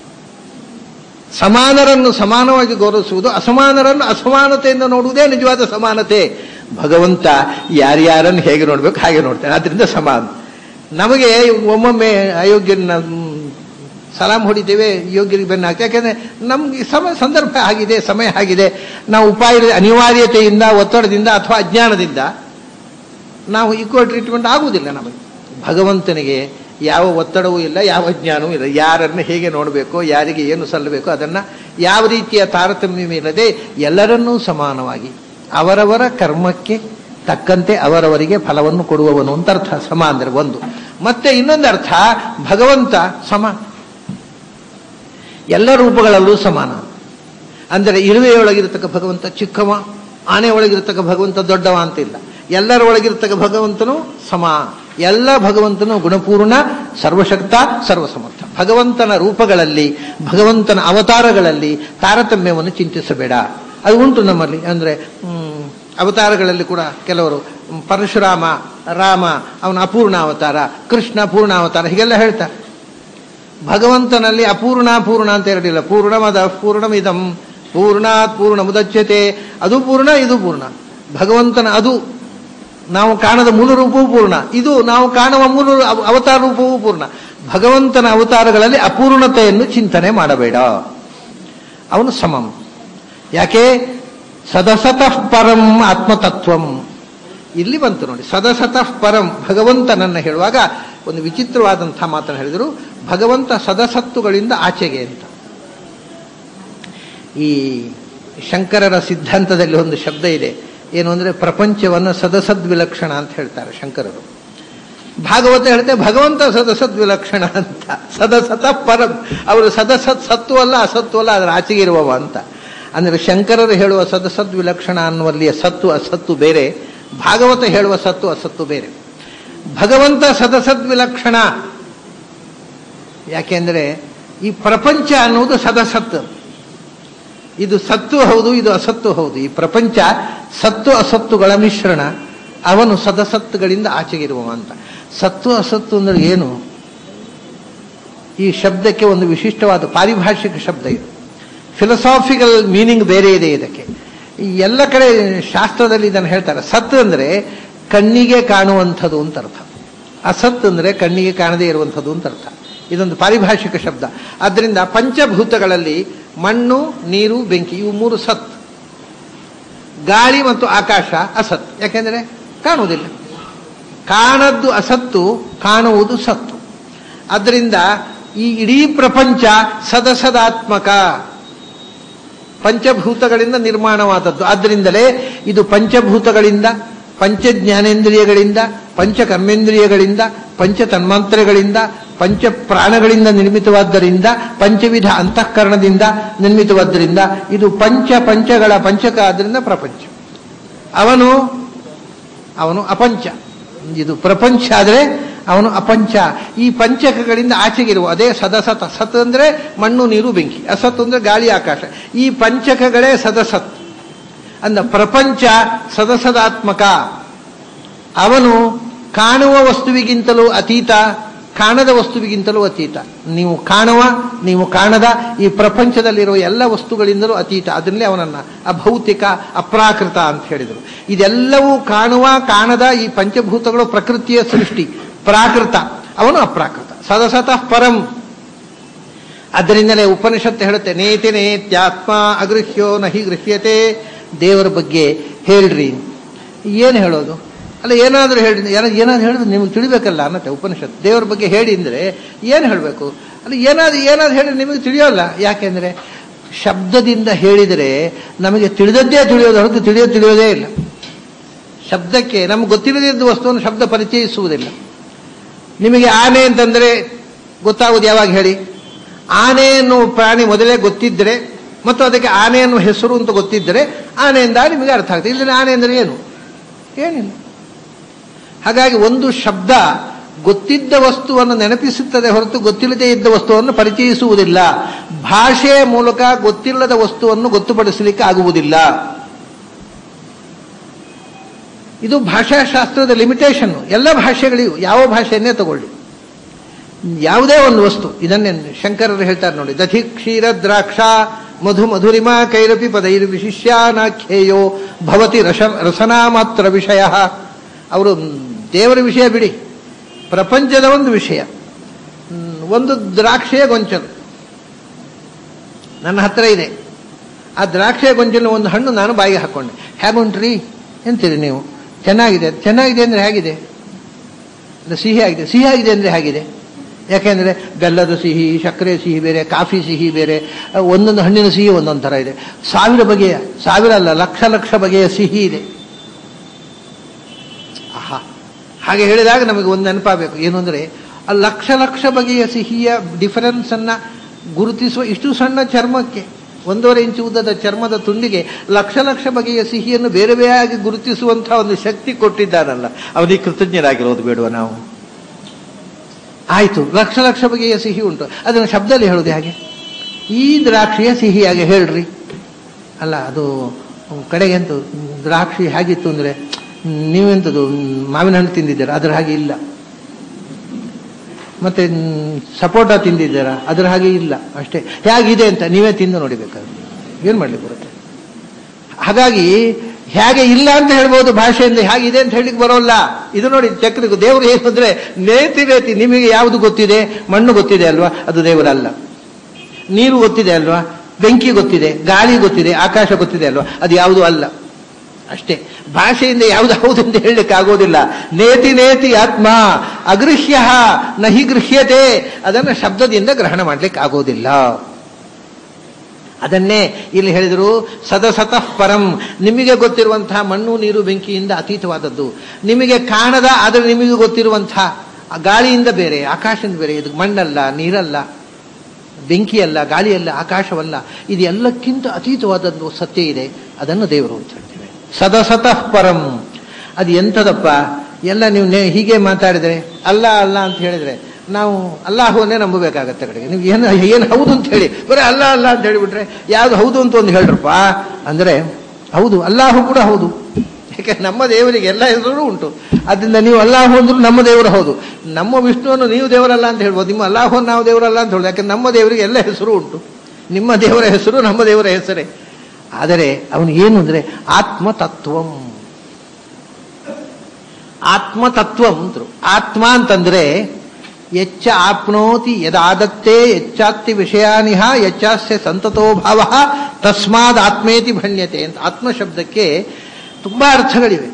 ಸಮಾನರನ್ನು ಸಮಾನವಾಗಿ ಗೌರವಿಸುವುದು ಅಸಮಾನರನ್ನು ಅಸಮಾನತೆಯಿಂದ ನೋಡುವುದೇ ನಿಜವಾದ ಸಮಾನತೆ ಭಗವಂತ ಯಾರ್ಯಾರನ್ನು ಹೇಗೆ ನೋಡ್ಬೇಕು ಹಾಗೆ ನೋಡ್ತಾನೆ ಅದರಿಂದ ಸಮಾನ ನಮಗೆ ಒಮ್ಮೊಮ್ಮೆ ಅಯೋಗ್ಯನ ಸಲಾಂ ಹೊಡಿತೇವೆ ಯೋಗ್ಯರಿಗೆ ಬೆನ್ನು ಹಾಕ್ತೇವೆ ಯಾಕೆಂದ್ರೆ ನಮ್ಗೆ ಸಮ ಸಂದರ್ಭ ಆಗಿದೆ ಸಮಯ ಆಗಿದೆ ನಾವು ಉಪಾಯ ಅನಿವಾರ್ಯತೆಯಿಂದ ಒತ್ತಡದಿಂದ ಅಥವಾ ಅಜ್ಞಾನದಿಂದ ನಾವು ಈಕ್ವಲ್ ಟ್ರೀಟ್ಮೆಂಟ್ ಆಗುವುದಿಲ್ಲ ನಮಗೆ ಭಗವಂತನಿಗೆ ಯಾವ ಒತ್ತಡವೂ ಇಲ್ಲ ಯಾವ ಜ್ಞಾನವೂ ಇಲ್ಲ ಯಾರನ್ನು ಹೇಗೆ ನೋಡಬೇಕು ಯಾರಿಗೆ ಏನು ಸಲ್ಲಬೇಕು ಅದನ್ನು ಯಾವ ರೀತಿಯ ತಾರತಮ್ಯವಿಲ್ಲದೆ ಎಲ್ಲರನ್ನೂ ಸಮಾನವಾಗಿ ಅವರವರ ಕರ್ಮಕ್ಕೆ ತಕ್ಕಂತೆ ಅವರವರಿಗೆ ಫಲವನ್ನು ಕೊಡುವವನು ಅಂತ ಅರ್ಥ ಸಮ ಅಂದರೆ ಒಂದು ಮತ್ತೆ ಇನ್ನೊಂದು ಅರ್ಥ ಭಗವಂತ ಸಮ ಎಲ್ಲ ರೂಪಗಳಲ್ಲೂ ಸಮಾನ ಅಂದರೆ ಇರುವೆಯೊಳಗಿರತಕ್ಕ ಭಗವಂತ ಚಿಕ್ಕವ ಆನೆ ಒಳಗಿರತಕ್ಕ ಭಗವಂತ ದೊಡ್ಡವ ಅಂತ ಇಲ್ಲ ಎಲ್ಲರ ಒಳಗಿರತಕ್ಕ ಭಗವಂತನು ಸಮ ಎಲ್ಲ ಭಗವಂತನು ಗುಣಪೂರ್ಣ ಸರ್ವಶಕ್ತ ಸರ್ವಸಮರ್ಥ ಭಗವಂತನ ರೂಪಗಳಲ್ಲಿ ಭಗವಂತನ ಅವತಾರಗಳಲ್ಲಿ ತಾರತಮ್ಯವನ್ನು ಚಿಂತಿಸಬೇಡ ಅದು ಉಂಟು ನಮ್ಮಲ್ಲಿ ಅಂದ್ರೆ ಹ್ಮ್, ಅವತಾರಗಳಲ್ಲಿ ಕೂಡ ಕೆಲವರು ಹ್ಮ್, ಪರಶುರಾಮ ರಾಮ ಅವನ ಅಪೂರ್ಣ ಅವತಾರ ಕೃಷ್ಣ ಪೂರ್ಣ ಅವತಾರ ಹೀಗೆಲ್ಲ ಹೇಳ್ತಾರೆ ಭಗವಂತನಲ್ಲಿ ಅಪೂರ್ಣ ಪೂರ್ಣ ಅಂತ ಎರಡಿಲ್ಲ ಪೂರ್ಣಮದ ಪೂರ್ಣಮಿದಂ ಪೂರ್ಣಾತ್ ಪೂರ್ಣ ಮುದಚ್ಯತೆ ಅದು ಪೂರ್ಣ ಇದು ಪೂರ್ಣ ಭಗವಂತನ ಅದು ನಾವು ಕಾಣದ ಮೂಲ ರೂಪವೂ ಪೂರ್ಣ ಇದು ನಾವು ಕಾಣುವ ಮೂಲ ಅವ- ಅವತಾರ ರೂಪವೂ ಪೂರ್ಣ ಭಗವಂತನ ಅವತಾರಗಳಲ್ಲಿ ಅಪೂರ್ಣತೆಯನ್ನು ಚಿಂತನೆ ಮಾಡಬೇಡ ಅವನು ಸಮಂ ಯಾಕೆ ಸದಸತಃ ಪರಂ ಆತ್ಮತತ್ವಂ ಇಲ್ಲಿ ಬಂತು ನೋಡಿ ಸದಸತಃ ಪರಂ ಭಗವಂತನನ್ನ ಹೇಳುವಾಗ ಒಂದು ವಿಚಿತ್ರವಾದಂಥ ಮಾತನ್ನು ಹೇಳಿದರು ಭಗವಂತ ಸದಸತ್ತುಗಳಿಂದ ಆಚೆಗೆ ಅಂತ ಈ ಶಂಕರರ ಸಿದ್ಧಾಂತದಲ್ಲಿ ಒಂದು ಶಬ್ದ ಇದೆ ಏನು ಅಂದ್ರೆ ಪ್ರಪಂಚವನ್ನು ಸದಸದ್ವಿಲಕ್ಷಣ ಅಂತ ಹೇಳ್ತಾರೆ ಶಂಕರರು ಭಾಗವತ ಹೇಳ್ತೆ ಭಗವಂತ ಸದಸದ್ ವಿಲಕ್ಷಣ ಅಂತ ಸದಸತ ಪರಂ ಅವರು ಸದಸತ್ ಸತ್ವ ಅಲ್ಲ ಅಸತ್ವ ಅಲ್ಲ ಅದರ ಆಚೆಗೆ ಇರುವವ ಅಂತ ಅಂದ್ರೆ ಶಂಕರರು ಹೇಳುವ ಸದಸದ್ ವಿಲಕ್ಷಣ ಅನ್ನುವಲ್ಲಿಯ ಸತ್ತು ಅಸತ್ತು ಬೇರೆ ಭಾಗವತ ಹೇಳುವ ಸತ್ತು ಅಸತ್ತು ಬೇರೆ ಭಗವಂತ ಸದಸದ್ ವಿಲಕ್ಷಣ ಯಾಕೆಂದ್ರೆ ಈ ಪ್ರಪಂಚ ಅನ್ನುವುದು ಸದಸತ್ ಇದು ಸತ್ತು ಹೌದು ಇದು ಅಸತ್ತು ಹೌದು ಈ ಪ್ರಪಂಚ ಸತ್ತು ಅಸತ್ತುಗಳ ಮಿಶ್ರಣ ಅವನು ಸದಸತ್ತುಗಳಿಂದ ಆಚೆಗಿರುವವ ಅಂತ ಸತ್ತು ಅಸತ್ತು ಅಂದ್ರೆ ಏನು ಈ ಶಬ್ದಕ್ಕೆ ಒಂದು ವಿಶಿಷ್ಟವಾದ ಪಾರಿಭಾಷಿಕ ಶಬ್ದ ಇದು ಫಿಲಸಾಫಿಕಲ್ ಮೀನಿಂಗ್ ಬೇರೆ ಇದೆ ಇದಕ್ಕೆ ಈ ಎಲ್ಲ ಕಡೆ ಶಾಸ್ತ್ರದಲ್ಲಿ ಇದನ್ನು ಹೇಳ್ತಾರೆ ಸತ್ ಅಂದ್ರೆ ಕಣ್ಣಿಗೆ ಕಾಣುವಂಥದ್ದು ಅಂತ ಅರ್ಥ ಅಸತ್ ಅಂದ್ರೆ ಕಣ್ಣಿಗೆ ಕಾಣದೇ ಇರುವಂಥದ್ದು ಅಂತ ಅರ್ಥ ಇದೊಂದು ಪಾರಿಭಾಷಿಕ ಶಬ್ದ ಆದ್ದರಿಂದ ಪಂಚಭೂತಗಳಲ್ಲಿ ಮಣ್ಣು ನೀರು ಬೆಂಕಿ ಇವು ಮೂರು ಸತ್ ಗಾಳಿ ಮತ್ತು ಆಕಾಶ ಅಸತ್ ಯಾಕೆಂದ್ರೆ ಕಾಣುವುದಿಲ್ಲ ಕಾಣದ್ದು ಅಸತ್ತು ಕಾಣುವುದು ಸತ್ತು ಅದರಿಂದ ಈ ಇಡೀ ಪ್ರಪಂಚ ಸದಸದಾತ್ಮಕ ಪಂಚಭೂತಗಳಿಂದ ನಿರ್ಮಾಣವಾದದ್ದು ಆದ್ದರಿಂದಲೇ ಇದು ಪಂಚಭೂತಗಳಿಂದ ಪಂಚ ಜ್ಞಾನೇಂದ್ರಿಯಗಳಿಂದ ಪಂಚ ಕರ್ಮೇಂದ್ರಿಯಗಳಿಂದ ಪಂಚ ತನ್ಮಾಂತರಗಳಿಂದ ಪಂಚ ಪ್ರಾಣಗಳಿಂದ ನಿರ್ಮಿತವಾದ್ದರಿಂದ ಪಂಚವಿಧ ಅಂತಃಕರಣದಿಂದ ನಿರ್ಮಿತವಾದ್ದರಿಂದ ಇದು ಪಂಚ ಪಂಚಗಳ ಪಂಚಕ ಆದ್ದರಿಂದ ಪ್ರಪಂಚ ಅವನು ಅವನು ಅಪಂಚ ಇದು ಪ್ರಪಂಚ ಆದರೆ ಅವನು ಅಪಂಚ ಈ ಪಂಚಕಗಳಿಂದ ಆಚೆಗಿರುವ ಅದೇ ಸದಸತ ಸತ್ ಅಂದ್ರೆ ಮಣ್ಣು ನೀರು ಬೆಂಕಿ ಅಸತ್ ಅಂದ್ರೆ ಗಾಳಿ ಆಕಾಶ ಈ ಪಂಚಕಗಳೇ ಸದಸತ್ ಅಂದ ಪ್ರಪಂಚ ಸದಸದಾತ್ಮಕ ಅವನು ಕಾಣುವ ವಸ್ತುವಿಗಿಂತಲೂ ಅತೀತ ಕಾಣದ ವಸ್ತುವಿಗಿಂತಲೂ ಅತೀತ ನೀವು ಕಾಣುವ ನೀವು ಕಾಣದ ಈ ಪ್ರಪಂಚದಲ್ಲಿರುವ ಎಲ್ಲ ವಸ್ತುಗಳಿಂದಲೂ ಅತೀತ ಅದನ್ನೇ ಅವನನ್ನ ಅಭೌತಿಕ ಅಪ್ರಾಕೃತ ಅಂತ ಹೇಳಿದರು ಇದೆಲ್ಲವೂ ಕಾಣುವ ಕಾಣದ ಈ ಪಂಚಭೂತಗಳು ಪ್ರಕೃತಿಯ ಸೃಷ್ಟಿ ಪ್ರಾಕೃತ ಅವನು ಅಪ್ರಾಕೃತ ಸದಸತಃ ಪರಂ ಅದರಿಂದಲೇ ಉಪನಿಷತ್ತು ಹೇಳುತ್ತೆ ನೇತಿ ನೇತ್ಯಾತ್ಮ ಅಗೃಹ್ಯೋ ನಹಿ ಗೃಹ್ಯತೆ ದೇವರ ಬಗ್ಗೆ ಹೇಳ್ರಿ ಏನು ಹೇಳೋದು ಅಲ್ಲ ಏನಾದರೂ ಹೇಳಿ ಏನಾದ್ರು ಏನಾದ್ರು ಹೇಳಿದ್ರೆ ನಿಮಗೆ ತಿಳಿಬೇಕಲ್ಲ ಅನ್ನತ್ತೆ ಉಪನಿಷತ್ತು ದೇವರ ಬಗ್ಗೆ ಹೇಳಿ ಅಂದರೆ ಏನು ಹೇಳಬೇಕು ಅಲ್ಲ ಏನಾದ್ರು ಏನಾದ್ರು ಹೇಳಿದ್ರೆ ನಿಮಗೆ ತಿಳಿಯೋಲ್ಲ ಯಾಕೆಂದರೆ ಶಬ್ದದಿಂದ ಹೇಳಿದರೆ ನಮಗೆ ತಿಳಿದದ್ದೇ ತಿಳಿಯೋದು ಹೊರತು ತಿಳಿಯೋದು ತಿಳಿಯೋದೇ ಇಲ್ಲ ಶಬ್ದಕ್ಕೆ ನಮ್ಗೆ ಗೊತ್ತಿಲ್ಲದಿದ್ದ ವಸ್ತುವನ್ನು ಶಬ್ದ ಪರಿಚಯಿಸುವುದಿಲ್ಲ ನಿಮಗೆ ಆನೆ ಅಂತಂದರೆ ಗೊತ್ತಾಗೋದು ಯಾವಾಗ ಹೇಳಿ ಆನೆ ಎನ್ನುವ ಪ್ರಾಣಿ ಮೊದಲೇ ಗೊತ್ತಿದ್ದರೆ ಮತ್ತು ಅದಕ್ಕೆ ಆನೆ ಅನ್ನುವ ಹೆಸರು ಅಂತ ಗೊತ್ತಿದ್ದರೆ ಆನೆಯಿಂದ ನಿಮಗೆ ಅರ್ಥ ಆಗ್ತದೆ ಇಲ್ಲದೆ ಆನೆ ಅಂದರೆ ಏನು ಏನಿಲ್ಲ ಹಾಗಾಗಿ ಒಂದು ಶಬ್ದ ಗೊತ್ತಿದ್ದ ವಸ್ತುವನ್ನು ನೆನಪಿಸುತ್ತದೆ ಹೊರತು ಗೊತ್ತಿಲ್ಲದೇ ಇದ್ದ ವಸ್ತುವನ್ನು ಪರಿಚಯಿಸುವುದಿಲ್ಲ ಭಾಷೆಯ ಮೂಲಕ ಗೊತ್ತಿಲ್ಲದ ವಸ್ತುವನ್ನು ಗೊತ್ತುಪಡಿಸಲಿಕ್ಕೆ ಆಗುವುದಿಲ್ಲ ಇದು ಭಾಷಾಶಾಸ್ತ್ರದ ಲಿಮಿಟೇಷನ್ ಎಲ್ಲ ಭಾಷೆಗಳಿಗೂ ಯಾವ ಭಾಷೆಯನ್ನೇ ತಗೊಳ್ಳಿ ಯಾವುದೇ ಒಂದು ವಸ್ತು ಇದನ್ನೇ ಶಂಕರರು ಹೇಳ್ತಾರೆ ನೋಡಿ ದಧಿ ಕ್ಷೀರ ದ್ರಾಕ್ಷ ಮಧು ಮಧುರಿಮಾ ಕೈರಪಿ ಪದೈರ್ ವಿಶಿಷ್ಯಾನಾಖ್ಯೇಯೋ ಭವತಿ ರಸ ರಸನಾ ಮಾತ್ರ ವಿಷಯ ಅವರು ದೇವರ ವಿಷಯ ಬಿಡಿ ಪ್ರಪಂಚದ ಒಂದು ವಿಷಯ ಒಂದು ದ್ರಾಕ್ಷೆಯ ಗೊಂಚಲು ನನ್ನ ಹತ್ರ ಇದೆ ಆ ದ್ರಾಕ್ಷೆಯ ಗೊಂಚಲು ಒಂದು ಹಣ್ಣು ನಾನು ಬಾಯಿಗೆ ಹಾಕ್ಕೊಂಡೆ ಹೇಗುಂಟ್ರಿ ಎಂತೀರಿ ನೀವು ಚೆನ್ನಾಗಿದೆ ಚೆನ್ನಾಗಿದೆ ಅಂದರೆ ಹೇಗಿದೆ ಅದು ಸಿಹಿ ಆಗಿದೆ ಸಿಹಿ ಆಗಿದೆ ಅಂದರೆ ಹೇಗಿದೆ ಯಾಕೆಂದರೆ ಬೆಲ್ಲದ ಸಿಹಿ ಸಕ್ಕರೆ ಸಿಹಿ ಬೇರೆ ಕಾಫಿ ಸಿಹಿ ಬೇರೆ ಒಂದೊಂದು ಹಣ್ಣಿನ ಸಿಹಿ ಒಂದೊಂದು ಥರ ಇದೆ ಸಾವಿರ ಬಗೆಯ ಸಾವಿರ ಅಲ್ಲ ಲಕ್ಷ ಲಕ್ಷ ಬಗೆಯ ಸಿಹಿ ಇದೆ ಆಹಾ ಹಾಗೆ ಹೇಳಿದಾಗ ನಮಗೆ ಒಂದು ನೆನಪಾಗಬೇಕು ಏನು ಅಂದರೆ ಆ ಲಕ್ಷ ಲಕ್ಷ ಬಗೆಯ ಸಿಹಿಯ ಡಿಫರೆನ್ಸನ್ನು ಗುರುತಿಸುವ ಇಷ್ಟು ಸಣ್ಣ ಚರ್ಮಕ್ಕೆ ಒಂದೂವರೆ ಇಂಚು ಉದ್ದದ ಚರ್ಮದ ತುಂಡಿಗೆ ಲಕ್ಷ ಲಕ್ಷ ಬಗೆಯ ಸಿಹಿಯನ್ನು ಬೇರೆ ಬೇರೆಯಾಗಿ ಗುರುತಿಸುವಂಥ ಒಂದು ಶಕ್ತಿ ಕೊಟ್ಟಿದ್ದಾನಲ್ಲ ಅವನಿಗೆ ಕೃತಜ್ಞರಾಗಿರೋದು ಬೇಡುವ ನಾವು ಆಯಿತು ಲಕ್ಷ ಲಕ್ಷ ಬಗೆಯ ಸಿಹಿ ಉಂಟು ಅದನ್ನು ಶಬ್ದದಲ್ಲಿ ಹೇಳೋದು ಹಾಗೆ ಈ ದ್ರಾಕ್ಷಿಯ ಸಿಹಿಯಾಗಿ ಹೇಳ್ರಿ ಅಲ್ಲ ಅದು ಕಡೆಗೆ ಎಂತ ದ್ರಾಕ್ಷಿ ಹೇಗಿತ್ತು ಅಂದರೆ ನೀವೆಂಥದ್ದು ಮಾವಿನ ಹಣ್ಣು ತಿಂದಿದ್ದೀರಾ ಅದ್ರ ಹಾಗೆ ಇಲ್ಲ ಮತ್ತೆ ಸಪೋಟ ತಿಂದಿದ್ದೀರಾ ಅದ್ರ ಹಾಗೆ ಇಲ್ಲ ಅಷ್ಟೇ ಹೇಗಿದೆ ಅಂತ ನೀವೇ ತಿಂದು ನೋಡಿಬೇಕಾದ್ರೆ ಏನು ಮಾಡ್ಲಿಕ್ಕೆ ಬರುತ್ತೆ ಹಾಗಾಗಿ ಹೇಗೆ ಇಲ್ಲ ಅಂತ ಹೇಳ್ಬೋದು ಭಾಷೆಯಿಂದ ಹೇಗಿದೆ ಅಂತ ಹೇಳಿಕ್ ಬರೋಲ್ಲ ಇದು ನೋಡಿ ಚಕ್ರ ದೇವರು ಏನು ಅಂದ್ರೆ ನೇತಿ ನೇತಿ ನಿಮಗೆ ಯಾವುದು ಗೊತ್ತಿದೆ ಮಣ್ಣು ಗೊತ್ತಿದೆ ಅಲ್ವಾ ಅದು ದೇವರಲ್ಲ ನೀರು ಗೊತ್ತಿದೆ ಅಲ್ವಾ ಬೆಂಕಿ ಗೊತ್ತಿದೆ ಗಾಳಿ ಗೊತ್ತಿದೆ ಆಕಾಶ ಗೊತ್ತಿದೆ ಅಲ್ವಾ ಅದು ಯಾವುದು ಅಲ್ಲ ಅಷ್ಟೇ ಭಾಷೆಯಿಂದ ಯಾವುದು ಹೌದು ಅಂತ ಹೇಳಲಿಕ್ಕೆ ಆಗೋದಿಲ್ಲ ನೇತಿ ನೇತಿ ಆತ್ಮ ಅಗೃಹ್ಯ ನಹಿ ಗೃಹ್ಯತೆ ಅದನ್ನು ಶಬ್ದದಿಂದ ಗ್ರಹಣ ಮಾಡ್ಲಿಕ್ಕೆ ಆಗೋದಿಲ್ಲ ಅದನ್ನೇ ಇಲ್ಲಿ ಹೇಳಿದರು ಸದಸತಃ ಪರಂ ನಿಮಗೆ ಗೊತ್ತಿರುವಂತಹ ಮಣ್ಣು ನೀರು ಬೆಂಕಿಯಿಂದ ಅತೀತವಾದದ್ದು ನಿಮಗೆ ಕಾಣದ ಆದರೆ ನಿಮಗೆ ಗೊತ್ತಿರುವಂತಹ ಗಾಳಿಯಿಂದ ಬೇರೆ ಆಕಾಶದಿಂದ ಬೇರೆ ಇದು ಮಣ್ಣಲ್ಲ ನೀರಲ್ಲ ಬೆಂಕಿಯಲ್ಲ ಗಾಳಿಯಲ್ಲ ಆಕಾಶವಲ್ಲ ಇದು ಎಲ್ಲಕ್ಕಿಂತ ಅತೀತವಾದದ್ದು ಸತ್ಯ ಇದೆ ಅದನ್ನು ದೇವರು ಅಂತ ಹೇಳ್ತೇವೆ ಸದಸತಃ ಪರಂ ಅದು ಎಂಥದಪ್ಪ ಎಲ್ಲ ನೀವು ನೇ- ಹೀಗೆ ಮಾತಾಡಿದರೆ ಅಲ್ಲ ಅಲ್ಲ ಅಂತ ಹೇಳಿದ್ರೆ ನಾವು ಅಲ್ಲಾಹುವನ್ನೇ ನಂಬಬೇಕಾಗತ್ತೆ ಕಡೆಗೆ ನೀವು ಏನು ಏನು ಹೌದು ಅಂತ ಹೇಳಿ ಬರೀ ಅಲ್ಲ ಅಲ್ಲ ಅಂತ ಹೇಳಿಬಿಟ್ರೆ ಯಾವುದು ಹೌದು ಅಂತ ಒಂದು ಹೇಳ್ರಪ್ಪ ಅಂದರೆ ಹೌದು ಅಲ್ಲಾಹು ಕೂಡ ಹೌದು ಯಾಕೆ ನಮ್ಮ ದೇವರಿಗೆ ಎಲ್ಲ ಹೆಸರು ಉಂಟು ಅದರಿಂದ ನೀವು ಅಲ್ಲಾಹು ಅಂದ್ರು ನಮ್ಮ ದೇವರು ಹೌದು ನಮ್ಮ ವಿಷ್ಣುವನ್ನು ನೀವು ದೇವರಲ್ಲ ಅಂತ ಹೇಳ್ಬೋದು ನಿಮ್ಮ ಅಲ್ಲಾಹು ನಾವು ದೇವರಲ್ಲ ಅಂತ ಹೇಳೋದು ಯಾಕೆ ನಮ್ಮ ದೇವರಿಗೆ ಎಲ್ಲ ಹೆಸರು ಉಂಟು ನಿಮ್ಮ ದೇವರ ಹೆಸರು ನಮ್ಮ ದೇವರ ಹೆಸರೇ ಆದರೆ ಅವನು ಏನು ಅಂದ್ರೆ ಆತ್ಮತತ್ವಂ ಆತ್ಮತತ್ವಂ ಅಂದ್ರು ಆತ್ಮ ಅಂತಂದ್ರೆ ಎಚ್ಚ ಆಪ್ನೋತಿ ಯದಾದತ್ತೇ ಎಚ್ಚಾತ್ತಿ ವಿಷಯಾನಿಹ ಎಚ್ಚಾಸ್ಯ ಸಂತತೋ ಭಾವ ತಸ್ಮಾದ್ ಆತ್ಮೇತಿ ಭಣ್ಯತೆ ಅಂತ ಆತ್ಮ ಶಬ್ದಕ್ಕೆ ತುಂಬಾ ಅರ್ಥಗಳಿವೆ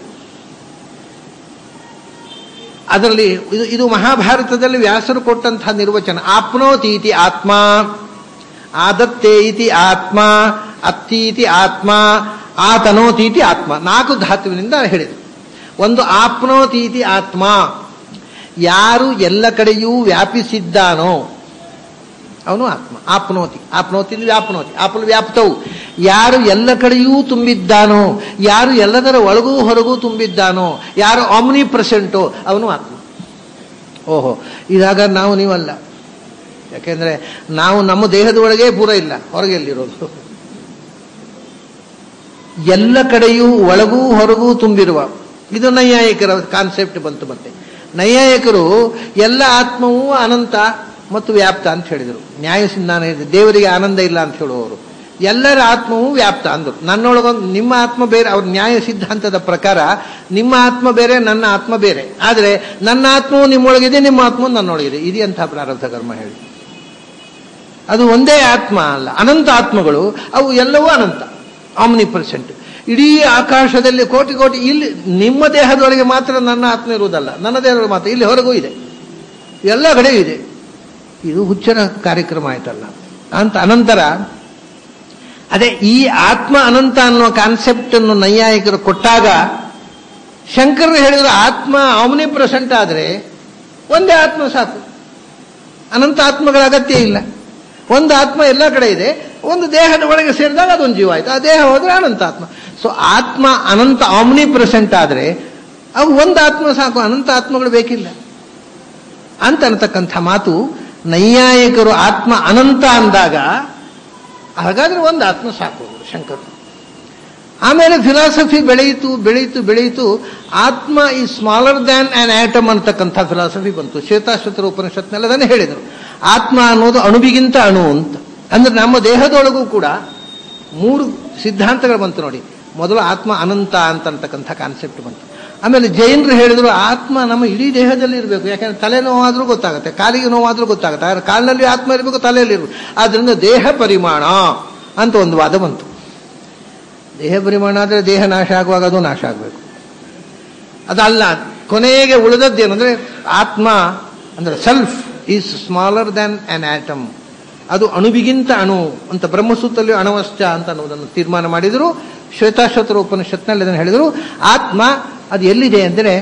ಅದರಲ್ಲಿ ಇದು ಇದು ಮಹಾಭಾರತದಲ್ಲಿ ವ್ಯಾಸರು ಕೊಟ್ಟಂತಹ ನಿರ್ವಚನ ಆಪ್ನೋತಿ ಇತಿ ಆತ್ಮ ಆದತ್ತೇ ಇತಿ ಆತ್ಮ ಅತ್ತೀತಿ ಆತ್ಮ ಆತನೋತೀತಿ ಆತ್ಮ ನಾಲ್ಕು ಧಾತುವಿನಿಂದ ಹೇಳಿದರು ಒಂದು ಆಪ್ನೋತೀತಿ ಆತ್ಮ ಯಾರು ಎಲ್ಲ ಕಡೆಯೂ ವ್ಯಾಪಿಸಿದ್ದಾನೋ ಅವನು ಆತ್ಮ ಆಪ್ನೋತಿ ಆಪ್ನೋತಿ ವ್ಯಾಪ್ನೋತಿ ಆಪಲ್ ವ್ಯಾಪ್ತವು ಯಾರು ಎಲ್ಲ ಕಡೆಯೂ ತುಂಬಿದ್ದಾನೋ ಯಾರು ಎಲ್ಲದರ ಒಳಗೂ ಹೊರಗೂ ತುಂಬಿದ್ದಾನೋ ಯಾರು ಆಮ್ನಿ ಪ್ರೆಸೆಂಟೋ ಅವನು ಆತ್ಮ ಓಹೋ ಇದಾಗ ನಾವು ನೀವಲ್ಲ ಯಾಕೆಂದ್ರೆ ನಾವು ನಮ್ಮ ದೇಹದ ಒಳಗೆ ಪೂರ ಇಲ್ಲ ಹೊರಗೆ ಎಲ್ಲಿರೋದು ಎಲ್ಲ ಕಡೆಯೂ ಒಳಗೂ ಹೊರಗೂ ತುಂಬಿರುವ ಇದು ನೈಯಾಯಿಕರ ಕಾನ್ಸೆಪ್ಟ್ ಬಂತು ಮತ್ತೆ ನೈಯಾಯಿಕರು ಎಲ್ಲ ಆತ್ಮವೂ ಅನಂತ ಮತ್ತು ವ್ಯಾಪ್ತ ಅಂತ ಹೇಳಿದರು ನ್ಯಾಯ ಸಿಂಧಾನ ಹೇಳಿದೆ ದೇವರಿಗೆ ಆನಂದ ಇಲ್ಲ ಅಂತ ಹೇಳುವವರು ಎಲ್ಲರ ಆತ್ಮವೂ ವ್ಯಾಪ್ತ ಅಂದರು ನನ್ನೊಳಗೊಂದು ನಿಮ್ಮ ಆತ್ಮ ಬೇರೆ ಅವ್ರ ನ್ಯಾಯ ಸಿದ್ಧಾಂತದ ಪ್ರಕಾರ ನಿಮ್ಮ ಆತ್ಮ ಬೇರೆ ನನ್ನ ಆತ್ಮ ಬೇರೆ ಆದರೆ ನನ್ನ ಆತ್ಮವು ನಿಮ್ಮೊಳಗಿದೆ ನಿಮ್ಮ ಆತ್ಮವು ನನ್ನೊಳಗಿದೆ ಇದು ಅಂತ ಪ್ರಾರಬ್ಧ ಕರ್ಮ ಹೇಳಿ ಅದು ಒಂದೇ ಆತ್ಮ ಅಲ್ಲ ಅನಂತ ಆತ್ಮಗಳು ಅವು ಎಲ್ಲವೂ ಅನಂತ ಆಮ್ನಿ ಪರ್ಸೆಂಟ್ ಇಡೀ ಆಕಾಶದಲ್ಲಿ ಕೋಟಿ ಕೋಟಿ ಇಲ್ಲಿ ನಿಮ್ಮ ದೇಹದೊಳಗೆ ಮಾತ್ರ ನನ್ನ ಆತ್ಮ ಇರುವುದಲ್ಲ ನನ್ನ ದೇಹದೊಳಗೆ ಮಾತ್ರ ಇಲ್ಲಿ ಹೊರಗೂ ಇದೆ ಎಲ್ಲ ಕಡೆಯೂ ಇದೆ ಇದು ಹುಚ್ಚರ ಕಾರ್ಯಕ್ರಮ ಆಯ್ತಲ್ಲ ಅಂತ ಅನಂತರ ಅದೇ ಈ ಆತ್ಮ ಅನಂತ ಅನ್ನುವ ಕಾನ್ಸೆಪ್ಟ್ ಅನ್ನು ನೈಯಾಯಿಕರು ಕೊಟ್ಟಾಗ ಶಂಕರರು ಹೇಳಿದ್ರು ಆತ್ಮ ಆಮ್ನಿ ಪ್ರೆಸೆಂಟ್ ಆದರೆ ಒಂದೇ ಆತ್ಮ ಸಾಕು ಅನಂತ ಆತ್ಮಗಳ ಅಗತ್ಯ ಇಲ್ಲ ಒಂದು ಆತ್ಮ ಎಲ್ಲ ಕಡೆ ಇದೆ ಒಂದು ದೇಹದ ಒಳಗೆ ಸೇರಿದಾಗ ಅದೊಂದು ಜೀವ ಆಯ್ತು ಆ ದೇಹ ಹೋದ್ರೆ ಅನಂತ ಆತ್ಮ ಸೊ ಆತ್ಮ ಅನಂತ ಆಮ್ನಿ ಪ್ರೆಸೆಂಟ್ ಆದರೆ ಅವು ಒಂದು ಆತ್ಮ ಸಾಕು ಅನಂತ ಆತ್ಮಗಳು ಬೇಕಿಲ್ಲ ಅಂತ ಅನ್ನತಕ್ಕಂಥ ಮಾತು ನೈಯಾಯಿಕರು ಆತ್ಮ ಅನಂತ ಅಂದಾಗ ಹಾಗಾದ್ರೆ ಒಂದು ಆತ್ಮ ಸಾಕು ಶಂಕರು ಆಮೇಲೆ ಫಿಲಾಸಫಿ ಬೆಳೆಯಿತು ಬೆಳೆಯಿತು ಬೆಳೆಯಿತು ಆತ್ಮ ಈ ಸ್ಮಾಲರ್ ದ್ಯಾನ್ ಆನ್ ಆಟಮ್ ಅಂತಕ್ಕಂಥ ಫಿಲಾಸಫಿ ಬಂತು ಶ್ವೇತಾಶ್ವತರ ಉಪನಿಷತ್ನೆಲ್ಲ ಅದನ್ನೇ ಹೇಳಿದರು ಆತ್ಮ ಅನ್ನೋದು ಅಣುವಿಗಿಂತ ಅಣು ಅಂತ ಅಂದ್ರೆ ನಮ್ಮ ದೇಹದೊಳಗೂ ಕೂಡ ಮೂರು ಸಿದ್ಧಾಂತಗಳು ಬಂತು ನೋಡಿ ಮೊದಲು ಆತ್ಮ ಅನಂತ ಅಂತಕ್ಕಂಥ ಕಾನ್ಸೆಪ್ಟ್ ಬಂತು ಆಮೇಲೆ ಜೈನರು ಹೇಳಿದ್ರು ಆತ್ಮ ನಮ್ಮ ಇಡೀ ದೇಹದಲ್ಲಿ ಇರಬೇಕು ಯಾಕಂದ್ರೆ ತಲೆ ನೋವಾದ್ರೂ ಗೊತ್ತಾಗುತ್ತೆ ಕಾಲಿಗೆ ನೋವಾದ್ರೂ ಗೊತ್ತಾಗುತ್ತೆ ಆದ್ರೆ ಕಾಲಿನಲ್ಲಿ ಆತ್ಮ ಇರಬೇಕು ತಲೆಯಲ್ಲಿ ಇರಬೇಕು ಆದ್ರಿಂದ ದೇಹ ಪರಿಮಾಣ ಅಂತ ಒಂದು ವಾದ ಬಂತು ದೇಹ ಪರಿಮಾಣ ಆದರೆ ದೇಹ ನಾಶ ಆಗುವಾಗ ಅದು ನಾಶ ಆಗಬೇಕು ಅದಲ್ಲ ಕೊನೆಗೆ ಉಳಿದದ್ದೇನೆಂದ್ರೆ ಆತ್ಮ ಅಂದ್ರೆ self is smaller than an atom ಅದು ಅಣುವಿಗಿಂತ ಅಣು ಅಂತ ಬ್ರಹ್ಮಸೂತ್ರದಲ್ಲಿ ಅಣವಶ್ಚ ಅಂತ ಅನ್ನೋದನ್ನು ತೀರ್ಮಾನ ಮಾಡಿದರು ಶ್ವೇತಾಶ್ವತರ ಉಪನಿಷತ್ನಲ್ಲಿ ಅದನ್ನು ಹೇಳಿದರು ಆತ್ಮ ಅದು ಎಲ್ಲಿದೆ ಅಂದರೆ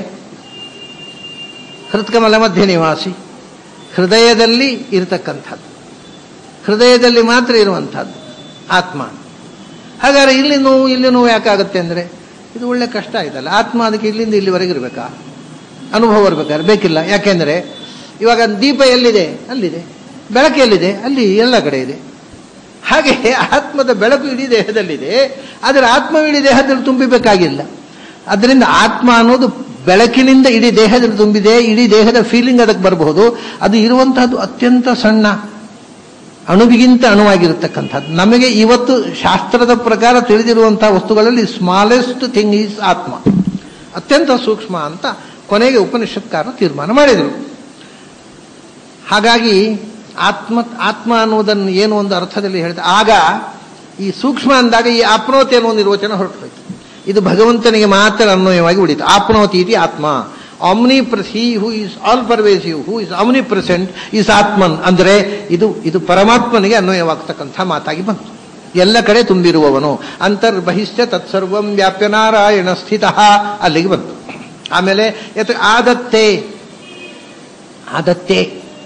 ಹೃತ್ಕಮಲ ಮಧ್ಯ ನಿವಾಸಿ ಹೃದಯದಲ್ಲಿ ಇರತಕ್ಕಂಥದ್ದು ಹೃದಯದಲ್ಲಿ ಮಾತ್ರ ಇರುವಂಥದ್ದು ಆತ್ಮ ಹಾಗಾದ್ರೆ ಇಲ್ಲಿ ನೋವು ಇಲ್ಲಿ ನೋವು ಯಾಕಾಗುತ್ತೆ ಅಂದರೆ ಇದು ಒಳ್ಳೆ ಕಷ್ಟ ಆಯ್ತಲ್ಲ ಆತ್ಮ ಅದಕ್ಕೆ ಇಲ್ಲಿಂದ ಇಲ್ಲಿವರೆಗೆ ಇರಬೇಕಾ ಅನುಭವ ಇರಬೇಕಾದ್ರೆ ಬೇಕಿಲ್ಲ ಯಾಕೆಂದರೆ ಇವಾಗ ದೀಪ ಎಲ್ಲಿದೆ ಅಲ್ಲಿದೆ ಬೆಳಕು ಎಲ್ಲಿದೆ ಅಲ್ಲಿ ಎಲ್ಲ ಕಡೆ ಇದೆ ಹಾಗೆ ಆತ್ಮದ ಬೆಳಕು ಇಡೀ ದೇಹದಲ್ಲಿದೆ ಆದರೆ ಆತ್ಮ ಇಡೀ ದೇಹದಲ್ಲಿ ತುಂಬಿಬೇಕಾಗಿಲ್ಲ ಅದರಿಂದ ಆತ್ಮ ಅನ್ನೋದು ಬೆಳಕಿನಿಂದ ಇಡೀ ದೇಹದಲ್ಲಿ ತುಂಬಿದೆ ಇಡೀ ದೇಹದ ಫೀಲಿಂಗ್ ಅದಕ್ಕೆ ಬರಬಹುದು ಅದು ಇರುವಂತಹದ್ದು ಅತ್ಯಂತ ಸಣ್ಣ ಅಣುವಿಗಿಂತ ಅಣುವಾಗಿರತಕ್ಕಂಥದ್ದು ನಮಗೆ ಇವತ್ತು ಶಾಸ್ತ್ರದ ಪ್ರಕಾರ ತಿಳಿದಿರುವಂತಹ ವಸ್ತುಗಳಲ್ಲಿ ಸ್ಮಾಲೆಸ್ಟ್ ಥಿಂಗ್ ಈಸ್ ಆತ್ಮ ಅತ್ಯಂತ ಸೂಕ್ಷ್ಮ ಅಂತ ಕೊನೆಗೆ ಉಪನಿಷತ್ಕಾರ ತೀರ್ಮಾನ ಮಾಡಿದರು ಹಾಗಾಗಿ ಆತ್ಮ ಆತ್ಮ ಅನ್ನುವುದನ್ನು ಏನು ಒಂದು ಅರ್ಥದಲ್ಲಿ ಹೇಳಿದ ಆಗ ಈ ಸೂಕ್ಷ್ಮ ಅಂದಾಗ ಈ ಆಪ್ನೋತಿ ಅನ್ನೋ ನಿರ್ವಚನ ಹೊರಟೋಯ್ತು ಇದು ಭಗವಂತನಿಗೆ ಮಾತ್ರ ಅನ್ವಯವಾಗಿ ಉಳಿತು ಆಪ್ನೋತಿ ಇತಿ ಆತ್ಮ omni he who is all pervasive who is omnipresent is ಆತ್ಮನ್ ಅಂದರೆ ಇದು ಇದು ಪರಮಾತ್ಮನಿಗೆ ಅನ್ವಯವಾಗ್ತಕ್ಕಂಥ ಮಾತಾಗಿ ಬಂತು ಎಲ್ಲ ಕಡೆ ತುಂಬಿರುವವನು ಅಂತರ್ಬಹಿಶ್ಚ ತತ್ಸರ್ವಂ ವ್ಯಾಪ್ಯ ನಾರಾಯಣ ಸ್ಥಿತ ಅಲ್ಲಿಗೆ ಬಂತು ಆಮೇಲೆ ಯತ್ ಆದತ್ತೆ ಆದತ್ತೆ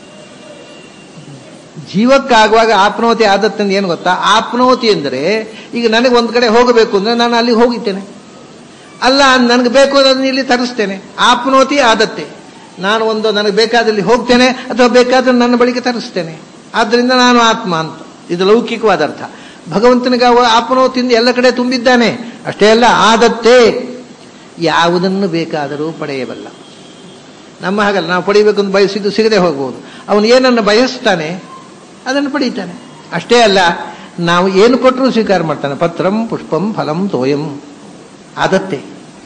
ಜೀವಕ್ಕಾಗುವಾಗ ಆಪ್ನೋತಿ ಆದತ್ತೆ ಅಂತ ಏನು ಗೊತ್ತಾ ಆಪ್ನೋತಿ ಅಂದರೆ ಈಗ ನನಗೆ ಒಂದು ಕಡೆ ಹೋಗಬೇಕು ಅಂದರೆ ನಾನು ಅಲ್ಲಿಗೆ ಹೋಗಿದ್ದೇನೆ ಅಲ್ಲ ನನಗೆ ಬೇಕು ಅದನ್ನು ಇಲ್ಲಿ ತರಿಸ್ತೇನೆ ಆಪ್ನೋತಿ ಆದತ್ತೆ ನಾನು ಒಂದು ನನಗೆ ಬೇಕಾದಲ್ಲಿ ಹೋಗ್ತೇನೆ ಅಥವಾ ಬೇಕಾದ್ರೆ ನನ್ನ ಬಳಿಗೆ ತರಿಸ್ತೇನೆ ಆದ್ದರಿಂದ ನಾನು ಆತ್ಮ ಅಂತ ಇದು ಲೌಕಿಕವಾದ ಅರ್ಥ ಭಗವಂತನಿಗೆ ಅವ ಆಪ್ನೋತಿಯಿಂದ ಎಲ್ಲ ಕಡೆ ತುಂಬಿದ್ದಾನೆ ಅಷ್ಟೇ ಅಲ್ಲ ಆದತ್ತೆ ಯಾವುದನ್ನು ಬೇಕಾದರೂ ಪಡೆಯಬಲ್ಲ ನಮ್ಮ ಹಾಗಲ್ಲ ನಾವು ಪಡಿಬೇಕಂತ ಬಯಸಿದ್ದು ಸಿಗದೆ ಹೋಗ್ಬೋದು ಅವನು ಏನನ್ನು ಬಯಸ್ತಾನೆ ಅದನ್ನು ಪಡೀತಾನೆ ಅಷ್ಟೇ ಅಲ್ಲ ನಾವು ಏನು ಕೊಟ್ಟರೂ ಸ್ವೀಕಾರ ಮಾಡ್ತಾನೆ ಪತ್ರಂ ಪುಷ್ಪಂ ಫಲಂ ತೋಯಂ ಆದತ್ತೆ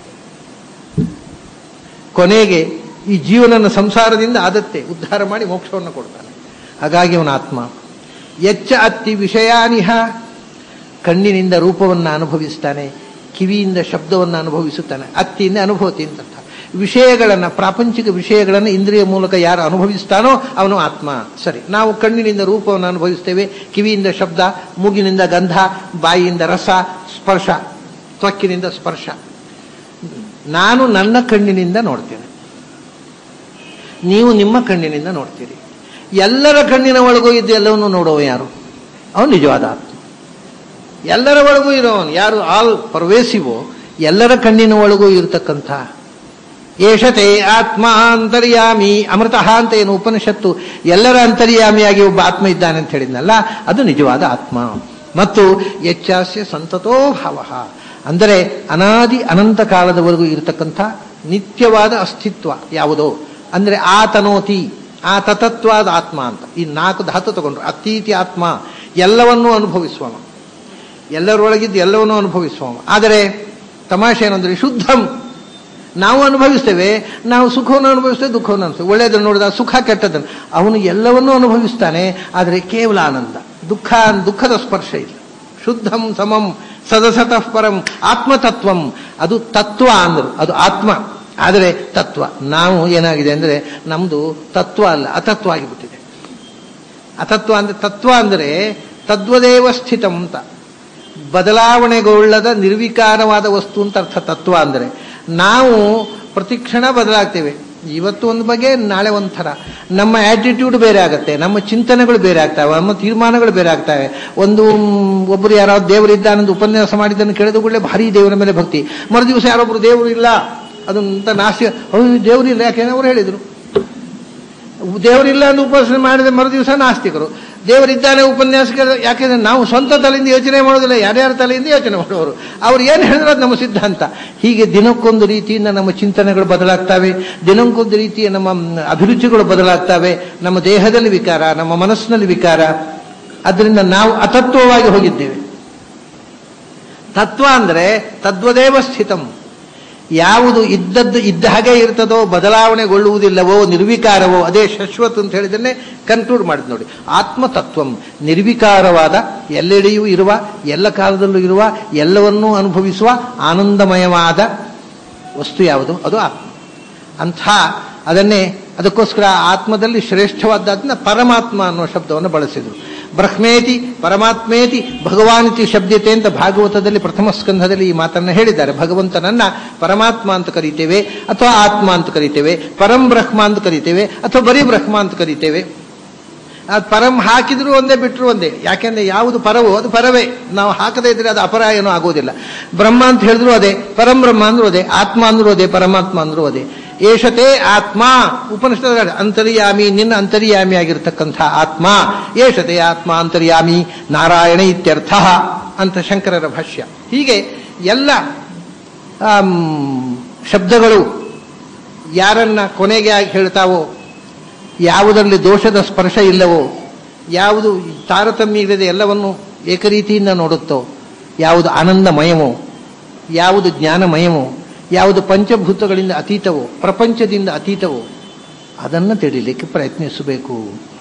ಕೊನೆಗೆ ಈ ಜೀವನನ ಸಂಸಾರದಿಂದ ಆದತ್ತೆ ಉದ್ಧಾರ ಮಾಡಿ ಮೋಕ್ಷವನ್ನು ಕೊಡ್ತಾನೆ ಹಾಗಾಗಿ ಅವನ ಆತ್ಮ ಎಚ್ಚ ಅತ್ತಿ ವಿಷಯಾನಿಹ ಕಣ್ಣಿನಿಂದ ರೂಪವನ್ನು ಅನುಭವಿಸ್ತಾನೆ ಕಿವಿಯಿಂದ ಶಬ್ದವನ್ನು ಅನುಭವಿಸುತ್ತಾನೆ ಅತ್ತಿಯಿಂದ ಅನುಭವತಿ ಅಂತ ಅರ್ಥ ವಿಷಯಗಳನ್ನು ಪ್ರಾಪಂಚಿಕ ವಿಷಯಗಳನ್ನು ಇಂದ್ರಿಯ ಮೂಲಕ ಯಾರು ಅನುಭವಿಸ್ತಾನೋ ಅವನು ಆತ್ಮ ಸರಿ ನಾವು ಕಣ್ಣಿನಿಂದ ರೂಪವನ್ನು ಅನುಭವಿಸ್ತೇವೆ ಕಿವಿಯಿಂದ ಶಬ್ದ ಮೂಗಿನಿಂದ ಗಂಧ ಬಾಯಿಯಿಂದ ರಸ ಸ್ಪರ್ಶ ತ್ವಕ್ಕಿನಿಂದ ಸ್ಪರ್ಶ ನಾನು ನನ್ನ ಕಣ್ಣಿನಿಂದ ನೋಡ್ತೇನೆ ನೀವು ನಿಮ್ಮ ಕಣ್ಣಿನಿಂದ ನೋಡ್ತೀರಿ ಎಲ್ಲರ ಕಣ್ಣಿನ ಒಳಗೂ ಇದ್ದು ಎಲ್ಲವನ್ನು ನೋಡುವ ಯಾರು ಅವನು ನಿಜವಾದ ಆತ್ಮ ಎಲ್ಲರ ಒಳಗೂ ಇರೋವನು ಯಾರು ಆಲ್ ಪರ್ವೇಸಿವೋ ಎಲ್ಲರ ಕಣ್ಣಿನ ಒಳಗೂ ಇರತಕ್ಕಂಥ ಏಷತೆ ಆತ್ಮ ಅಂತರ್ಯಾಮಿ ಅಮೃತ ಅಂತ ಏನು ಉಪನಿಷತ್ತು ಎಲ್ಲರ ಅಂತರ್ಯಾಮಿಯಾಗಿ ಒಬ್ಬ ಆತ್ಮ ಇದ್ದಾನೆ ಅಂತ ಹೇಳಿದ್ನಲ್ಲ ಅದು ನಿಜವಾದ ಆತ್ಮ ಮತ್ತು ಎಚ್ಚಾಸ್ಯ ಸಂತತೋ ಭಾವ ಅಂದರೆ ಅನಾದಿ ಅನಂತ ಕಾಲದವರೆಗೂ ಇರತಕ್ಕಂಥ ನಿತ್ಯವಾದ ಅಸ್ತಿತ್ವ ಯಾವುದೋ ಅಂದರೆ ಆತನೋತಿ ಆ ತತತ್ವಾದ ಆತ್ಮ ಅಂತ ಈ ನಾಲ್ಕು ಧಾತು ತಗೊಂಡ್ರು ಅತೀತಿ ಆತ್ಮ ಎಲ್ಲವನ್ನೂ ಅನುಭವಿಸುವವ ಎಲ್ಲರೊಳಗಿದ್ದು ಎಲ್ಲವನ್ನೂ ಅನುಭವಿಸುವವ ಆದರೆ ತಮಾಷೆ ಏನಂದ್ರೆ ಶುದ್ಧಂ ನಾವು ಅನುಭವಿಸ್ತೇವೆ ನಾವು ಸುಖವನ್ನು ಅನುಭವಿಸ್ತೇವೆ ದುಃಖವನ್ನು ಅನುಭವಿಸ್ತೇವೆ ಒಳ್ಳೆಯದನ್ನು ನೋಡಿದ ಸುಖ ಕೆಟ್ಟದನ್ನು ಅವನು ಎಲ್ಲವನ್ನೂ ಅನುಭವಿಸ್ತಾನೆ ಆದರೆ ಕೇವಲ ಆನಂದ ದುಃಖ ದುಃಖದ ಸ್ಪರ್ಶ ಇಲ್ಲ ಶುದ್ಧಂ ಸಮಂ ಸದಸತಃ ಪರಂ ಆತ್ಮತತ್ವಂ ಅದು ತತ್ವ ಅಂದರು ಅದು ಆತ್ಮ ಆದರೆ ತತ್ವ ನಾವು ಏನಾಗಿದೆ ಅಂದರೆ ನಮ್ಮದು ತತ್ವ ಅಲ್ಲ ಅತತ್ವ ಆಗಿಬಿಟ್ಟಿದೆ ಅತತ್ವ ಅಂದರೆ ತತ್ವ ಅಂದರೆ ತದ್ವದೇವ ಸ್ಥಿತಂ ಅಂತ ಬದಲಾವಣೆಗೊಳ್ಳದ ನಿರ್ವಿಕಾರವಾದ ವಸ್ತು ಅಂತ ಅರ್ಥ ತತ್ವ ಅಂದರೆ ನಾವು ಪ್ರತಿಕ್ಷಣ ಬದಲಾಗ್ತೇವೆ ಇವತ್ತು ಒಂದು ಬಗೆ ನಾಳೆ ಒಂದು ಥರ ನಮ್ಮ ಆಟಿಟ್ಯೂಡ್ ಬೇರೆ ಆಗುತ್ತೆ ನಮ್ಮ ಚಿಂತನೆಗಳು ಬೇರೆ ಆಗ್ತವೆ ನಮ್ಮ ತೀರ್ಮಾನಗಳು ಬೇರೆ ಆಗ್ತವೆ ಒಂದು ಒಬ್ಬರು ಯಾರಾದ್ರು ದೇವರಿದ್ದಾನಂದು ಉಪನ್ಯಾಸ ಮಾಡಿದ್ದನ್ನು ಕೇಳಿದ ಕೂಡಲೇ ಭಾರಿ ದೇವರ ಮೇಲೆ ಭಕ್ತಿ ಮರು ದಿವಸ ಯಾರೊಬ್ಬರು ದೇವರು ಇಲ್ಲ ಅದಂತ ನಾಸ್ತಿ ದೇವರಿಲ್ಲ ಯಾಕೆಂದ್ರೆ ಅವರು ಹೇಳಿದರು ದೇವರಿಲ್ಲ ಅಂತ ಉಪಾಸನೆ ಮಾಡಿದ ಮರು ದಿವಸ ನಾಸ್ತಿಕರು ದೇವರಿದ್ದಾನೆ ಉಪನ್ಯಾಸಕ ಯಾಕೆಂದ್ರೆ ನಾವು ಸ್ವಂತ ತಲೆಯಿಂದ ಯೋಚನೆ ಮಾಡೋದಿಲ್ಲ ಯಾರ್ಯಾರ ತಲೆಯಿಂದ ಯೋಚನೆ ಮಾಡೋರು ಅವ್ರು ಏನು ಹೇಳಿದ್ರು ಅದು ನಮ್ಮ ಸಿದ್ಧಾಂತ ಹೀಗೆ ದಿನಕ್ಕೊಂದು ರೀತಿಯಿಂದ ನಮ್ಮ ಚಿಂತನೆಗಳು ಬದಲಾಗ್ತವೆ ದಿನಕ್ಕೊಂದು ರೀತಿಯ ನಮ್ಮ ಅಭಿರುಚಿಗಳು ಬದಲಾಗ್ತವೆ ನಮ್ಮ ದೇಹದಲ್ಲಿ ವಿಕಾರ ನಮ್ಮ ಮನಸ್ಸಿನಲ್ಲಿ ವಿಕಾರ ಅದರಿಂದ ನಾವು ಅತತ್ವವಾಗಿ ಹೋಗಿದ್ದೇವೆ ತತ್ವ ಅಂದರೆ ತದ್ವದೇವ ಸ್ಥಿತಂ ಯಾವುದು ಇದ್ದದ್ದು ಇದ್ದ ಹಾಗೆ ಇರ್ತದೋ ಬದಲಾವಣೆಗೊಳ್ಳುವುದಿಲ್ಲವೋ ನಿರ್ವಿಕಾರವೋ ಅದೇ ಶಶ್ವತ್ ಅಂತ ಹೇಳಿದನ್ನೇ ಕನ್ಕ್ಲೂಡ್ ಮಾಡಿದ್ ನೋಡಿ ಆತ್ಮತತ್ವಂ ನಿರ್ವಿಕಾರವಾದ ಎಲ್ಲೆಡೆಯೂ ಇರುವ ಎಲ್ಲ ಕಾಲದಲ್ಲೂ ಇರುವ ಎಲ್ಲವನ್ನೂ ಅನುಭವಿಸುವ ಆನಂದಮಯವಾದ ವಸ್ತು ಯಾವುದು ಅದು ಆತ್ಮ ಅಂಥ ಅದನ್ನೇ ಅದಕ್ಕೋಸ್ಕರ ಆತ್ಮದಲ್ಲಿ ಶ್ರೇಷ್ಠವಾದದನ್ನ ಪರಮಾತ್ಮ ಅನ್ನುವ ಶಬ್ದವನ್ನು ಬಳಸಿದರು ಬ್ರಹ್ಮೇತಿ ಪರಮಾತ್ಮೇತಿ ಭಗವಾನಿತಿ ಶಬ್ದತೆ ಅಂತ ಭಾಗವತದಲ್ಲಿ ಪ್ರಥಮ ಸ್ಕಂಧದಲ್ಲಿ ಈ ಮಾತನ್ನು ಹೇಳಿದ್ದಾರೆ ಭಗವಂತನನ್ನ ಪರಮಾತ್ಮ ಅಂತ ಕರಿತೇವೆ ಅಥವಾ ಆತ್ಮ ಅಂತ ಕರಿತೇವೆ ಪರಂ ಬ್ರಹ್ಮ ಅಂತ ಕರಿತೇವೆ ಅಥವಾ ಬರೀ ಬ್ರಹ್ಮ ಅಂತ ಕರಿತೇವೆ ಅದು ಪರಂ ಹಾಕಿದ್ರು ಒಂದೇ ಬಿಟ್ಟರು ಒಂದೇ ಯಾಕೆಂದ್ರೆ ಯಾವುದು ಪರವೋ ಅದು ಪರವೇ ನಾವು ಹಾಕದೇ ಇದ್ರೆ ಅದು ಅಪರ ಏನೂ ಆಗೋದಿಲ್ಲ ಬ್ರಹ್ಮ ಅಂತ ಹೇಳಿದ್ರು ಅದೇ ಪರಂ ಬ್ರಹ್ಮ ಅಂದ್ರೂ ಅದೇ ಆತ್ಮ ಅಂದ್ರೂ ಅದೇ ಪರಮಾತ್ಮ ಅಂದ್ರೂ ಅದೇ ಏಷತೆ ಆತ್ಮ ಉಪನಿಷತ್ ಅಂತರ್ಯಾಮಿ ನಿನ್ನ ಅಂತರ್ಯಾಮಿ ಆಗಿರ್ತಕ್ಕಂಥ ಆತ್ಮ ಏಷತೆ ಆತ್ಮ ಅಂತರ್ಯಾಮಿ ನಾರಾಯಣ ಇತ್ಯರ್ಥ ಅಂತ ಶಂಕರರ ಭಾಷ್ಯ ಹೀಗೆ ಎಲ್ಲ ಶಬ್ದಗಳು ಯಾರನ್ನ ಕೊನೆಗೆ ಆಗಿ ಹೇಳ್ತಾವೋ ಯಾವುದರಲ್ಲಿ ದೋಷದ ಸ್ಪರ್ಶ ಇಲ್ಲವೋ ಯಾವುದು ತಾರತಮ್ಯ ಇಲ್ಲದೆ ಎಲ್ಲವನ್ನು ಏಕರೀತಿಯಿಂದ ನೋಡುತ್ತೋ ಯಾವುದು ಆನಂದಮಯವೋ ಯಾವುದು ಜ್ಞಾನಮಯವೋ ಯಾವುದು ಪಂಚಭೂತಗಳಿಂದ ಅತೀತವೋ ಪ್ರಪಂಚದಿಂದ ಅತೀತವೋ ಅದನ್ನು ತಿಳಿಲಿಕ್ಕೆ ಪ್ರಯತ್ನಿಸಬೇಕು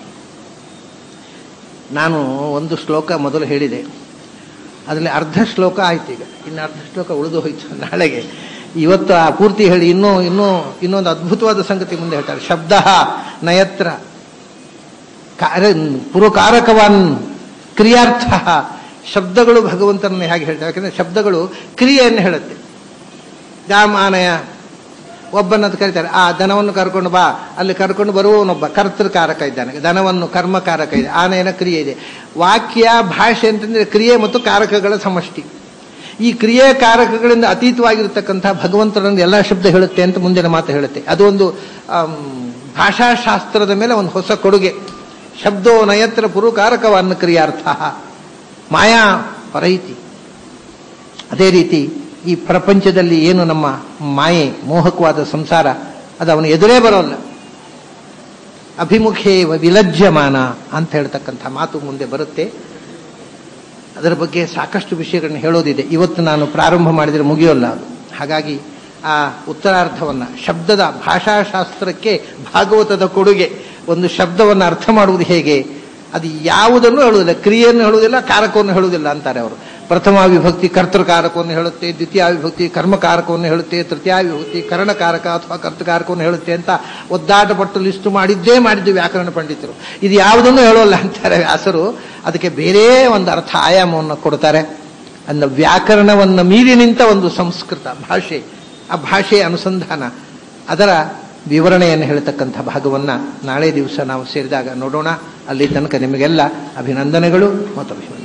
ನಾನು ಒಂದು ಶ್ಲೋಕ ಮೊದಲು ಹೇಳಿದೆ ಅದರಲ್ಲಿ ಅರ್ಧ ಶ್ಲೋಕ ಆಯ್ತು ಈಗ ಇನ್ನು ಅರ್ಧ ಶ್ಲೋಕ ಉಳಿದು ಹೋಯ್ತು ನಾಳೆಗೆ ಇವತ್ತು ಆ ಪೂರ್ತಿ ಹೇಳಿ ಇನ್ನೂ ಇನ್ನೂ ಇನ್ನೊಂದು ಅದ್ಭುತವಾದ ಸಂಗತಿ ಮುಂದೆ ಹೇಳ್ತಾರೆ ಶಬ್ದ ನಯತ್ರ ಕಾರ್ಯ ಪುರುಕಾರಕವಾನ್ ಕ್ರಿಯಾರ್ಥ ಶಬ್ದಗಳು ಭಗವಂತನನ್ನು ಹೇಗೆ ಹೇಳ್ತವೆ ಯಾಕಂದ್ರೆ ಶಬ್ದಗಳು ಕ್ರಿಯೆಯನ್ನು ಹೇಳುತ್ತೆ ಗಾಮಾನಯ ಒಬ್ಬನಂತ ಕರೀತಾರೆ ಆ ದನವನ್ನು ಕರ್ಕೊಂಡು ಬಾ ಅಲ್ಲಿ ಕರ್ಕೊಂಡು ಬರುವವನೊಬ್ಬ ಕರ್ತೃಕಾರಕ ಇದ್ದಾನೆ ದನವನ್ನು ಕರ್ಮಕಾರಕ ಇದೆ ಆನೆಯನ ಕ್ರಿಯೆ ಇದೆ ವಾಕ್ಯ ಭಾಷೆ ಅಂತಂದ್ರೆ ಕ್ರಿಯೆ ಮತ್ತು ಕಾರಕಗಳ ಸಮಷ್ಟಿ ಈ ಕ್ರಿಯೆ ಕಾರಕಗಳಿಂದ ಅತೀತವಾಗಿರತಕ್ಕಂಥ ಭಗವಂತನನ್ನು ಎಲ್ಲ ಶಬ್ದ ಹೇಳುತ್ತೆ ಅಂತ ಮುಂದಿನ ಮಾತು ಹೇಳುತ್ತೆ ಅದು ಒಂದು ಭಾಷಾಶಾಸ್ತ್ರದ ಮೇಲೆ ಒಂದು ಹೊಸ ಕೊಡುಗೆ ಶಬ್ದೋ ನಯತ್ರ ಪುರುಕಾರಕವನ್ನ ಕ್ರಿಯಾರ್ಥ ಮಾಯಾ ಪರೈತಿ ಅದೇ ರೀತಿ ಈ ಪ್ರಪಂಚದಲ್ಲಿ ಏನು ನಮ್ಮ ಮಾಯೆ ಮೋಹಕವಾದ ಸಂಸಾರ ಅದು ಅವನ ಎದುರೇ ಬರೋಲ್ಲ ಅಭಿಮುಖೇ ವಿಲಜ್ಯಮಾನ ಅಂತ ಹೇಳ್ತಕ್ಕಂಥ ಮಾತು ಮುಂದೆ ಬರುತ್ತೆ ಅದರ ಬಗ್ಗೆ ಸಾಕಷ್ಟು ವಿಷಯಗಳನ್ನ ಹೇಳೋದಿದೆ ಇವತ್ತು ನಾನು ಪ್ರಾರಂಭ ಮಾಡಿದರೆ ಮುಗಿಯೋಲ್ಲ ಅದು ಹಾಗಾಗಿ ಆ ಉತ್ತರಾರ್ಧವನ್ನ ಶಬ್ದದ ಭಾಷಾಶಾಸ್ತ್ರಕ್ಕೆ ಭಾಗವತದ ಕೊಡುಗೆ ಒಂದು ಶಬ್ದವನ್ನು ಅರ್ಥ ಮಾಡುವುದು ಹೇಗೆ ಅದು ಯಾವುದನ್ನು ಹೇಳುವುದಿಲ್ಲ ಕ್ರಿಯೆಯನ್ನು ಹೇಳುವುದಿಲ್ಲ ಕಾರಕವನ್ನು ಹೇಳುವುದಿಲ್ಲ ಅಂತಾರೆ ಅವರು ಪ್ರಥಮ ವಿಭಕ್ತಿ ಕರ್ತೃಕಾರಕವನ್ನು ಹೇಳುತ್ತೆ ದ್ವಿತೀಯ ವಿಭಕ್ತಿ ಕರ್ಮಕಾರಕವನ್ನು ಹೇಳುತ್ತೆ ತೃತೀಯ ವಿಭಕ್ತಿ ಕರ್ಣಕಾರಕ ಅಥವಾ ಕರ್ತೃಕಾರಕವನ್ನು ಹೇಳುತ್ತೆ ಅಂತ ಒದ್ದಾಟ ಪಟ್ಟು ಲಿಸ್ಟು ಮಾಡಿದ್ದೇ ಮಾಡಿದ್ದು ವ್ಯಾಕರಣ ಪಂಡಿತರು ಇದು ಯಾವುದನ್ನು ಹೇಳೋಲ್ಲ ಅಂತಾರೆ ವ್ಯಾಸರು ಅದಕ್ಕೆ ಬೇರೆ ಒಂದು ಅರ್ಥ ಆಯಾಮವನ್ನು ಕೊಡ್ತಾರೆ ಅಂದ ವ್ಯಾಕರಣವನ್ನು ಮೀರಿ ನಿಂತ ಒಂದು ಸಂಸ್ಕೃತ ಭಾಷೆ ಆ ಭಾಷೆಯ ಅನುಸಂಧಾನ ಅದರ ವಿವರಣೆಯನ್ನು ಹೇಳ್ತಕ್ಕಂಥ ಭಾಗವನ್ನು ನಾಳೆ ದಿವಸ ನಾವು ಸೇರಿದಾಗ ನೋಡೋಣ ಅಲ್ಲಿ ತನಕ ನಿಮಗೆಲ್ಲ ಅಭಿನಂದನೆಗಳು ಮತ್ತು ಅಭಿನಂದನೆ